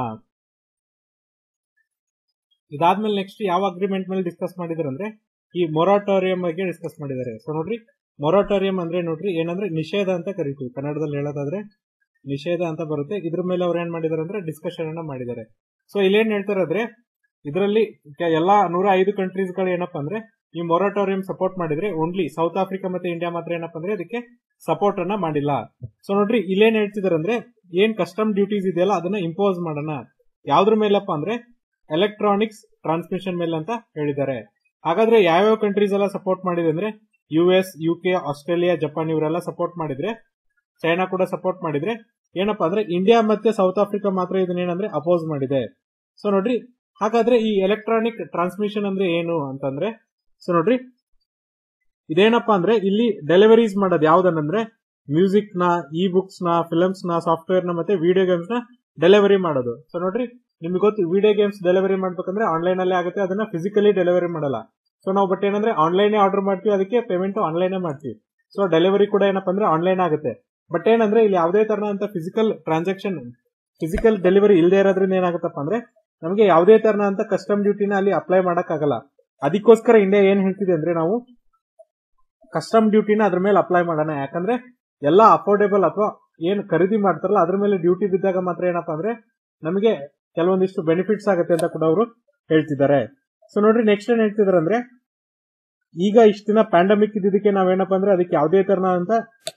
ಇದಾದ್ಮೇಲೆ ನೆಕ್ಸ್ಟ್ ಯಾವ ಅಗ್ರಿಮೆಂಟ್ ಮೇಲೆ ಡಿಸ್ಕಸ್ ಮಾಡಿದಾರೆ ಅಂದ್ರೆ ಈ ಮೊರಾಟೋರಿಯಂ ಬಗ್ಗೆ ಡಿಸ್ಕಸ್ ಮಾಡಿದ್ದಾರೆ ಸೊ ನೋಡ್ರಿ ಮೊರಾಟೋರಿಯಂ ಅಂದ್ರೆ ನೋಡ್ರಿ ಏನಂದ್ರೆ ನಿಷೇಧ ಅಂತ ಕರಿತೀವಿ ಕನ್ನಡದಲ್ಲಿ ಹೇಳೋದಾದ್ರೆ ನಿಷೇಧ ಅಂತ ಬರುತ್ತೆ ಇದ್ರ ಮೇಲೆ ಅವ್ರು ಏನ್ ಮಾಡಿದಾರೆ ಅಂದ್ರೆ ಡಿಸ್ಕಷನ್ ಅನ್ನ ಮಾಡಿದ್ದಾರೆ ಸೊ ಇಲ್ಲೇನ್ ಹೇಳ್ತಾರೆ ಅಂದ್ರೆ ಇದರಲ್ಲಿ ಎಲ್ಲಾ ನೂರ ಐದು ಕಂಟ್ರೀಸ್ ಗಳು ಏನಪ್ಪಾ ಅಂದ್ರೆ ಈ ಮೊರಾಟೋರಿಯಂ ಸಪೋರ್ಟ್ ಮಾಡಿದ್ರೆ ಓನ್ಲಿ ಸೌತ್ ಆಫ್ರಿಕಾ ಮತ್ತೆ ಇಂಡಿಯಾ ಮಾತ್ರ ಏನಪ್ಪಾ ಅಂದ್ರೆ ಅದಕ್ಕೆ ಸಪೋರ್ಟ್ ಅನ್ನ ಮಾಡಿಲ್ಲ ಸೊ ನೋಡ್ರಿ ಇಲ್ಲೇನ್ ಹೇಳ್ತಿದಾರೆ ಅಂದ್ರೆ ಏನ್ ಕಸ್ಟಮ್ ಡ್ಯೂಟೀಸ್ ಇದೆಯಲ್ಲ ಅದನ್ನ ಇಂಪೋಸ್ ಮಾಡೋಣ ಯಾವ್ದ್ರ ಮೇಲಪ್ಪ ಅಂದ್ರೆ ಎಲೆಕ್ಟ್ರಾನಿಕ್ಸ್ ಟ್ರಾನ್ಸ್ಮಿಷನ್ ಮೇಲೆ ಅಂತ ಹೇಳಿದ್ದಾರೆ ಹಾಗಾದ್ರೆ ಯಾವ್ಯಾವ ಕಂಟ್ರೀಸ್ ಎಲ್ಲ ಸಪೋರ್ಟ್ ಮಾಡಿದೆ ಅಂದ್ರೆ U S U K Australia Japan ಇವರೆಲ್ಲ ಸಪೋರ್ಟ್ ಮಾಡಿದ್ರೆ ಚೈನಾ ಕೂಡ ಸಪೋರ್ಟ್ ಮಾಡಿದ್ರೆ ಏನಪ್ಪಾ ಅಂದ್ರೆ ಇಂಡಿಯಾ ಮತ್ತೆ ಸೌತ್ ಆಫ್ರಿಕಾ ಮಾತ್ರ ಇದನ್ನೇನಂದ್ರೆ ಅಪೋಸ್ ಮಾಡಿದೆ ಸೊ ನೋಡ್ರಿ ಹಾಗಾದ್ರೆ ಈ ಎಲೆಕ್ಟ್ರಾನಿಕ್ ಟ್ರಾನ್ಸ್ಮಿಷನ್ ಅಂದ್ರೆ ಏನು ಅಂತಂದ್ರೆ ಸೊ ನೋಡ್ರಿ ಇದೇನಪ್ಪಾ ಅಂದ್ರೆ ಇಲ್ಲಿ ಡೆಲಿವರೀಸ್ ಮಾಡೋದು ಯಾವ್ದನ್ನಂದ್ರೆ ಮ್ಯೂಸಿಕ್ ನ ಇ ಬುಕ್ಸ್ ನ ಫಿಲಮ್ಸ್ ನ ಸಾಫ್ಟ್ವೇರ್ ನ ಮತ್ತೆ ವಿಡಿಯೋ ಗೇಮ್ಸ್ ನ ಡೆಲಿವರಿ ಮಾಡೋದು ಸೊ ನೋಡ್ರಿ ನಿಮ್ಗೆ ಗೊತ್ತು ವಿಡಿಯೋ ಗೇಮ್ಸ್ ಡೆಲಿವರಿ ಮಾಡ್ಬೇಕಂದ್ರೆ ಆನ್ಲೈನ್ ಅಲ್ಲೇ ಆಗುತ್ತೆ ಅದನ್ನ ಫಿಸಿಕಲಿ ಡೆಲಿವರಿ ಮಾಡಲ್ಲ ಸೊ ನಾವು ಬಟ್ ಏನಂದ್ರೆ ಆನ್ಲೈನ್ ಆರ್ಡರ್ ಮಾಡ್ತೀವಿ ಅದಕ್ಕೆ ಪೇಮೆಂಟ್ ಆನ್ಲೈನ್ ಮಾಡ್ತೀವಿ ಸೊ ಡೆಲಿವರಿ ಕೂಡ ಏನಪ್ಪಾ ಅಂದ್ರೆ ಆನ್ಲೈನ್ ಆಗುತ್ತೆ ಬಟ್ ಏನಂದ್ರೆ ಇಲ್ಲಿ ಯಾವುದೇ ತರನಾದಂತ ಫಿಸಿಕಲ್ ಟ್ರಾನ್ಸಾಕ್ಷನ್ ಫಿಸಿಕಲ್ ಡೆಲಿವರಿ ಇಲ್ಲದೆ ಇರೋದ್ರಿಂದ ಏನಾಗುತ್ತಪ್ಪ ಅಂದ್ರೆ ನಮಗೆ ಯಾವುದೇ ತರನಾದಂತ ಕಸ್ಟಮ್ ಡ್ಯೂಟಿನ ಅಲ್ಲಿ ಅಪ್ಲೈ ಆಗಲ್ಲ ಅದಕ್ಕೋಸ್ಕರ ಇಂಡಿಯಾ ಏನ್ ಹೇಳ್ತಿದೆ ಅಂದ್ರೆ ನಾವು ಕಸ್ಟಮ್ ಡ್ಯೂಟಿನ ಅದ್ರ ಮೇಲೆ ಅಪ್ಲೈ ಮಾಡೋಣ ಯಾಕಂದ್ರೆ ಎಲ್ಲ ಅಫೋರ್ಡೆಬಲ್ ಅಥವಾ ಏನು ಖರೀದಿ ಮಾಡ್ತಾರಲ್ಲ ಅದ್ರ ಮೇಲೆ ಡ್ಯೂಟಿ ಬಿದ್ದಾಗ ಮಾತ್ರ ಏನಪ್ಪಾ ಅಂದ್ರೆ ನಮಗೆ ಕೆಲವೊಂದಿಷ್ಟು ಬೆನಿಫಿಟ್ಸ್ ಆಗುತ್ತೆ ಅಂತ ಕೂಡ ಅವರು ಹೇಳ್ತಿದ್ದಾರೆ ಸೊ ನೋಡ್ರಿ ನೆಕ್ಸ್ಟ್ ಏನ್ ಹೇಳ್ತಿದಾರೆ ಅಂದ್ರೆ ಈಗ ಇಷ್ಟ ದಿನ ಪ್ಯಾಂಡಮಿಕ್ ಇದ್ದಿದ್ದಕ್ಕೆ ನಾವೇನಪ್ಪ ಅಂದ್ರೆ ಅದಕ್ಕೆ ಯಾವುದೇ ತರನಾದಂತ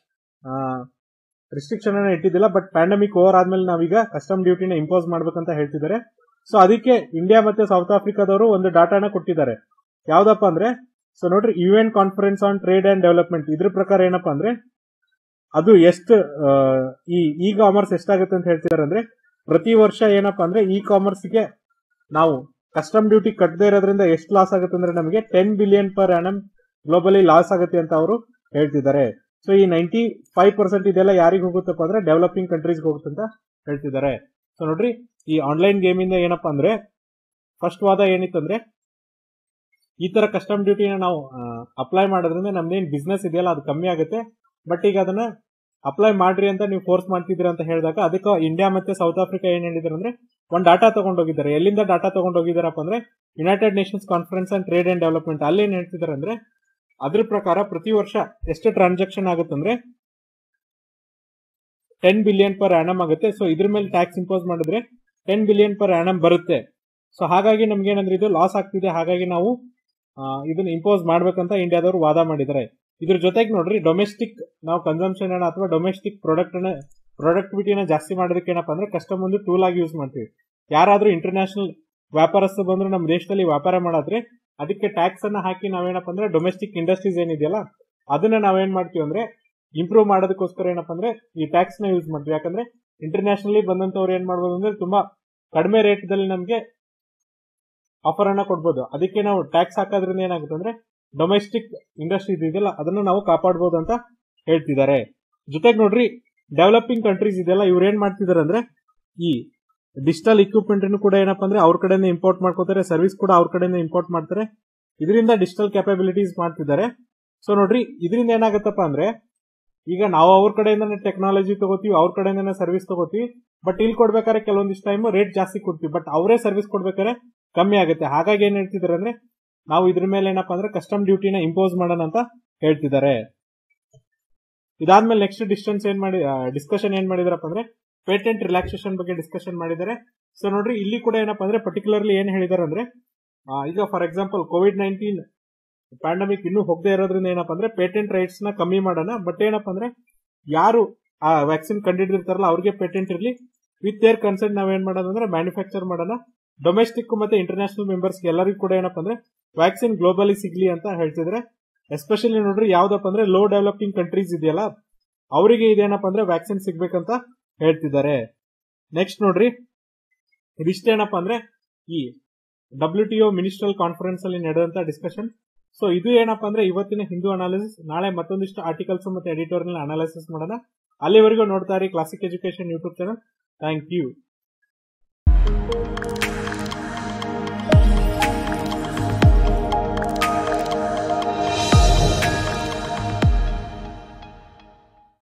ರಿಸ್ಟ್ರಿಕ್ಷನ್ ಅನ್ನ ಇಟ್ಟಿದ್ದಿಲ್ಲ ಬಟ್ ಪ್ಯಾಂಡಮಿಕ್ ಓವರ್ ಆದ್ಮೇಲೆ ನಾವೀಗ ಕಸ್ಟಮ್ ಡ್ಯೂಟಿನ ಇಂಪೋಸ್ ಮಾಡ್ಬೇಕಂತ ಹೇಳ್ತಿದ್ದಾರೆ ಸೊ ಅದಕ್ಕೆ ಇಂಡಿಯಾ ಮತ್ತೆ ಸೌತ್ ಆಫ್ರಿಕಾದವರು ಒಂದು ಡಾಟಾನ ಕೊಟ್ಟಿದ್ದಾರೆ ಯಾವ್ದಪ್ಪ ಅಂದ್ರೆ ಸೊ ನೋಡ್ರಿ U N conference on trade and development ಇದ್ರ ಪ್ರಕಾರ ಏನಪ್ಪಾ ಅಂದ್ರೆ ಅದು ಎಷ್ಟು ಈ ಇ ಕಾಮರ್ಸ್ ಎಷ್ಟಾಗುತ್ತೆ ಅಂತ ಹೇಳ್ತಿದ್ದಾರೆ ಅಂದ್ರೆ ಪ್ರತಿ ವರ್ಷ ಏನಪ್ಪಾ ಅಂದ್ರೆ ಇ ಕಾಮರ್ಸ್ಗೆ ನಾವು ಕಸ್ಟಮ್ ಡ್ಯೂಟಿ ಕಟ್ಟದೇ ಇರೋದ್ರಿಂದ ಎಷ್ಟು ಲಾಸ್ ಆಗುತ್ತೆ ಅಂದ್ರೆ ನಮಗೆ ten billion per annum globally loss ಆಗುತ್ತೆ ಅಂತ ಅವರು ಹೇಳ್ತಿದ್ದಾರೆ ಸೊ ಈ ನೈಂಟಿ ಫೈವ್ ಪರ್ಸೆಂಟ್ ಇದೆಲ್ಲ ಯಾರಿಗೆ ಹೋಗುತ್ತಪ್ಪ ಅಂದ್ರೆ ಡೆವಲಪಿಂಗ್ ಕಂಟ್ರೀಸ್ ಹೋಗುತ್ತೆ ಅಂತ ಹೇಳ್ತಿದ್ದಾರೆ ಸೊ ನೋಡ್ರಿ ಈ ಆನ್ಲೈನ್ ಗೇಮ್ ಇಂದ ಏನಪ್ಪಾ ಅಂದ್ರೆ ಫಸ್ಟ್ ವಾದ ಏನಿತ್ತಂದ್ರೆ ಈ ತರ ಕಸ್ಟಮ್ ಡ್ಯೂಟಿನ ನಾವು ಅಪ್ಲೈ ಮಾಡೋದ್ರಿಂದ ನಮ್ದೇನ್ ಬಿಸ್ನೆಸ್ ಇದೆಯಲ್ಲ ಅದು ಕಮ್ಮಿ ಆಗುತ್ತೆ ಬಟ್ ಈಗ ಅದನ್ನ ಅಪ್ಲೈ ಮಾಡ್ರಿ ಅಂತ ನೀವು ಫೋರ್ಸ್ ಮಾಡ್ತಿದ್ದೀರಾ ಅಂತ ಹೇಳಿದಾಗ ಅದಕ್ಕೆ ಇಂಡಿಯಾ ಮತ್ತೆ ಸೌತ್ ಆಫ್ರಿಕಾ ಏನ್ ಹೇಳಿದಾರೆ ಅಂದ್ರೆ ಒಂದು ಡಾಟಾ ತಗೊಂಡೋಗಿದ್ದಾರೆ ಎಲ್ಲಿಂದ ಡಾಟಾ ತಗೊಂಡೋಗಿದಾರಪ್ಪ ಅಂದ್ರೆ United Nations conference and trade and development ಅಲ್ಲಿ ಏನ್ ಹೇಳ್ತಿದ್ದಾರೆ ಅಂದ್ರೆ ಅದ್ರ ಪ್ರಕಾರ ಪ್ರತಿ ವರ್ಷ ಎಷ್ಟು ಟ್ರಾನ್ಸಾಕ್ಷನ್ ಆಗುತ್ತಂದ್ರೆ ಟೆನ್ ಬಿಲಿಯನ್ ಪರ್ ಆನಮ್ ಆಗುತ್ತೆ ಸೊ ಇದ್ರ ಮೇಲೆ ಟ್ಯಾಕ್ಸ್ ಇಂಪೋಸ್ ಮಾಡಿದ್ರೆ ಟೆನ್ ಬಿಲಿಯನ್ ಪರ್ ಆನಮ್ ಬರುತ್ತೆ ಸೊ ಹಾಗಾಗಿ ನಮ್ಗೆ ಏನಂದ್ರೆ ಇದು ಲಾಸ್ ಆಗ್ತಿದೆ ಹಾಗಾಗಿ ನಾವು ಇದನ್ನ ಇಂಪೋಸ್ ಮಾಡ್ಬೇಕಂತ ಇಂಡಿಯಾದವರು ವಾದ ಮಾಡಿದ್ದಾರೆ ಇದ್ರ ಜೊತೆಗೆ ನೋಡ್ರಿ ಡೊಮೆಸ್ಟಿಕ್ ನಾವು ಕನ್ಸಂಪ್ಷನ್ ಅನ್ನ ಅಥವಾ ಡೊಮೆಸ್ಟಿಕ್ ಪ್ರಾಡಕ್ಟ್ ಅನ್ನ ಪ್ರೊಡಕ್ಟಿವಿಟಿನ ಜಾಸ್ತಿ ಮಾಡೋದಕ್ಕೆ ಏನಪ್ಪಾ ಅಂದ್ರೆ ಕಸ್ಟಮ್ ಒಂದು ಟೂಲ್ ಆಗಿ ಯೂಸ್ ಮಾಡ್ತೀವಿ ಯಾರಾದ್ರೂ ಇಂಟರ್ನ್ಯಾಷನಲ್ ವ್ಯಾಪಾರಸ್ಥ ಬಂದ್ರು ನಮ್ಮ ದೇಶದಲ್ಲಿ ವ್ಯಾಪಾರ ಮಾಡಾದ್ರೆ ಅದಕ್ಕೆ ಟ್ಯಾಕ್ಸ್ ಅನ್ನ ಹಾಕಿ ನಾವೇನಪ್ಪ ಅಂದ್ರೆ ಡೊಮೆಸ್ಟಿಕ್ ಇಂಡಸ್ಟ್ರೀಸ್ ಏನಿದೆಯಲ್ಲ ಅದನ್ನ ನಾವೇನ್ ಮಾಡ್ತೀವಿ ಅಂದ್ರೆ ಇಂಪ್ರೂವ್ ಮಾಡೋದಕ್ಕೋಸ್ಕರ ಏನಪ್ಪಾ ಅಂದ್ರೆ ಈ ಟ್ಯಾಕ್ಸ್ ನ ಯೂಸ್ ಮಾಡ್ತೀವಿ ಯಾಕಂದ್ರೆ ಇಂಟರ್ನ್ಯಾಷನಲಿ ಬಂದಂತವ್ರು ಏನ್ ಮಾಡ್ಬೋದು ಅಂದ್ರೆ ತುಂಬಾ ಕಡಿಮೆ ರೇಟ್ ದಲ್ಲಿ ನಮಗೆ ಆಫರ್ ಅನ್ನ ಕೊಡ್ಬೋದು ಅದಕ್ಕೆ ನಾವು ಟ್ಯಾಕ್ಸ್ ಹಾಕೋದ್ರಿಂದ ಏನಾಗುತ್ತೆ ಅಂದ್ರೆ ಡೊಮೆಸ್ಟಿಕ್ ಇಂಡಸ್ಟ್ರಿ ಇದೆಯಲ್ಲ ಅದನ್ನ ನಾವು ಕಾಪಾಡಬಹುದು ಅಂತ ಹೇಳ್ತಿದ್ದಾರೆ ಜೊತೆಗೆ ನೋಡ್ರಿ ಡೆವಲಪಿಂಗ್ ಕಂಟ್ರೀಸ್ ಇದೆಯಲ್ಲ ಇವ್ರು ಏನ್ ಮಾಡ್ತಿದಾರೆ ಅಂದ್ರೆ ಈ ಡಿಜಿಟಲ್ ಇಕ್ವಿಪ್ಮೆಂಟ್ ಕೂಡ ಏನಪ್ಪಾ ಅಂದ್ರೆ ಅವ್ರ ಕಡೆಯಿಂದ ಇಂಪೋರ್ಟ್ ಮಾಡ್ಕೋತಾರೆ ಸರ್ವಿಸ್ ಕೂಡ ಅವ್ರ ಕಡೆಯಿಂದ ಇಂಪೋರ್ಟ್ ಮಾಡ್ತಾರೆ ಇದರಿಂದ ಡಿಜಿಟಲ್ ಕ್ಯಾಪಬಿಲಿಟೀಸ್ ಮಾಡ್ತಿದ್ದಾರೆ ಸೊ ನೋಡ್ರಿ ಇದರಿಂದ ಏನಾಗುತ್ತಪ್ಪ ಅಂದ್ರೆ ಈಗ ನಾವು ಅವ್ರ ಕಡೆಯಿಂದ ಟೆಕ್ನಾಲಜಿ ತಗೋತೀವಿ ಅವ್ರ ಕಡೆಯಿಂದ ಸರ್ವಿಸ್ ತಗೋತೀವಿ ಬಟ್ ಇಲ್ಲಿ ಕೊಡ್ಬೇಕಾದ್ರೆ ಕೆಲವೊಂದಿಷ್ಟು ಟೈಮ್ ರೇಟ್ ಜಾಸ್ತಿ ಕೊಡ್ತೀವಿ ಬಟ್ ಅವರೇ ಸರ್ವಿಸ್ ಕೊಡ್ಬೇಕಾದ್ರೆ ಕಮ್ಮಿ ಆಗುತ್ತೆ ಹಾಗಾಗಿ ಏನ್ ಹೇಳ್ತಿದ್ದಾರೆ ಅಂದ್ರೆ ನಾವು ಇದ್ರ ಮೇಲೆ ಏನಪ್ಪಾ ಅಂದ್ರೆ ಕಸ್ಟಮ್ ಡ್ಯೂಟಿನ ಇಂಪೋಸ್ ಮಾಡೋಣ ಅಂತ ಹೇಳ್ತಿದ್ದಾರೆ ಇದಾದ್ಮೇಲೆ ನೆಕ್ಸ್ಟ್ ಡಿಸ್ಟೆನ್ಸ್ ಏನ್ ಮಾಡಿ ಡಿಸ್ಕಷನ್ ಏನ್ ಮಾಡಿದಾರಪ್ಪ ಅಂದ್ರೆ ಪೇಟೆಂಟ್ ರಿಲ್ಯಾಕ್ಸೇಷನ್ ಬಗ್ಗೆ ಡಿಸ್ಕಷನ್ ಮಾಡಿದ್ದಾರೆ ಸೊ ನೋಡ್ರಿ ಇಲ್ಲಿ ಕೂಡ ಏನಪ್ಪಾ ಅಂದ್ರೆ ಪರ್ಟಿಕ್ಯುಲರ್ಲಿ ಏನ್ ಹೇಳಿದಾರೆ ಅಂದ್ರೆ ಈಗ for example Covid nineteen pandemic ಇನ್ನೂ ಹೋಗದೆ ಇರೋದ್ರಿಂದ ಏನಪ್ಪಾ ಅಂದ್ರೆ ಪೇಟೆಂಟ್ ರೈಟ್ಸ್ ನ ಕಮ್ಮಿ ಮಾಡೋಣ ಬಟ್ ಏನಪ್ಪಾ ಅಂದ್ರೆ ಯಾರು ಆ ವ್ಯಾಕ್ಸಿನ್ ಕಂಡಿಡಿರ್ತಾರಲ್ಲ ಅವ್ರಿಗೆ ಪೇಟೆಂಟ್ ಇರಲಿ ವಿತ್ ದೇರ್ ಕನ್ಸೆಂಟ್ ನಾವೇನ್ ಮಾಡೋಣ ಅಂದ್ರೆ ಮ್ಯಾನುಫ್ಯಾಕ್ಚರ್ ಮಾಡೋಣ ಡೊಮೆಸ್ಟಿಕ್ ಮತ್ತೆ ಇಂಟರ್ನ್ಯಾಷನಲ್ ಮೆಂಬರ್ಸ್ ಎಲ್ಲರಿಗೂ ಕೂಡ ಏನಪ್ಪಾ ಅಂದ್ರೆ ವ್ಯಾಕ್ಸಿನ್ ಗ್ಲೋಬಲಿ ಸಿಗ್ಲಿ ಅಂತ ಹೇಳ್ತಿದ್ರೆ ಎಸ್ಪೆಷಲಿ ನೋಡ್ರಿ ಯಾವ್ದಪ್ಪ ಅಂದ್ರೆ ಲೋ ಡೆವಲಪಿಂಗ್ ಕಂಟ್ರೀಸ್ ಇದೆಯಲ್ಲ ಅವರಿಗೆ ಇದೇನಪ್ಪ ಅಂದ್ರೆ ವ್ಯಾಕ್ಸಿನ್ ಸಿಗ್ಬೇಕಂತ ಹೇಳ್ತಿದ್ದಾರೆ ನೆಕ್ಸ್ಟ್ ನೋಡ್ರಿ ಇದಿಷ್ಟೇನಪ್ಪ ಅಂದ್ರೆ ಈ W T O ministerial conference ಅಲ್ಲಿ ನಡೆದಂತ ಡಿಸ್ಕಷನ್ ಸೊ ಇದು ಏನಪ್ಪಾ ಅಂದ್ರೆ ಇವತ್ತಿನ ಹಿಂದೂ ಅನಾಲಿಸಿಸ್ ನಾಳೆ ಮತ್ತೊಂದಿಷ್ಟು ಆರ್ಟಿಕಲ್ಸ್ ಮತ್ತೆ ಎಡಿಟೋರಿಯಲ್ ಅನಾಲಿಸಿಸ್ ಮಾಡೋಣ ಅಲ್ಲಿವರೆಗೂ ನೋಡ್ತಾ ಇರಿ classic education YouTube channel thank you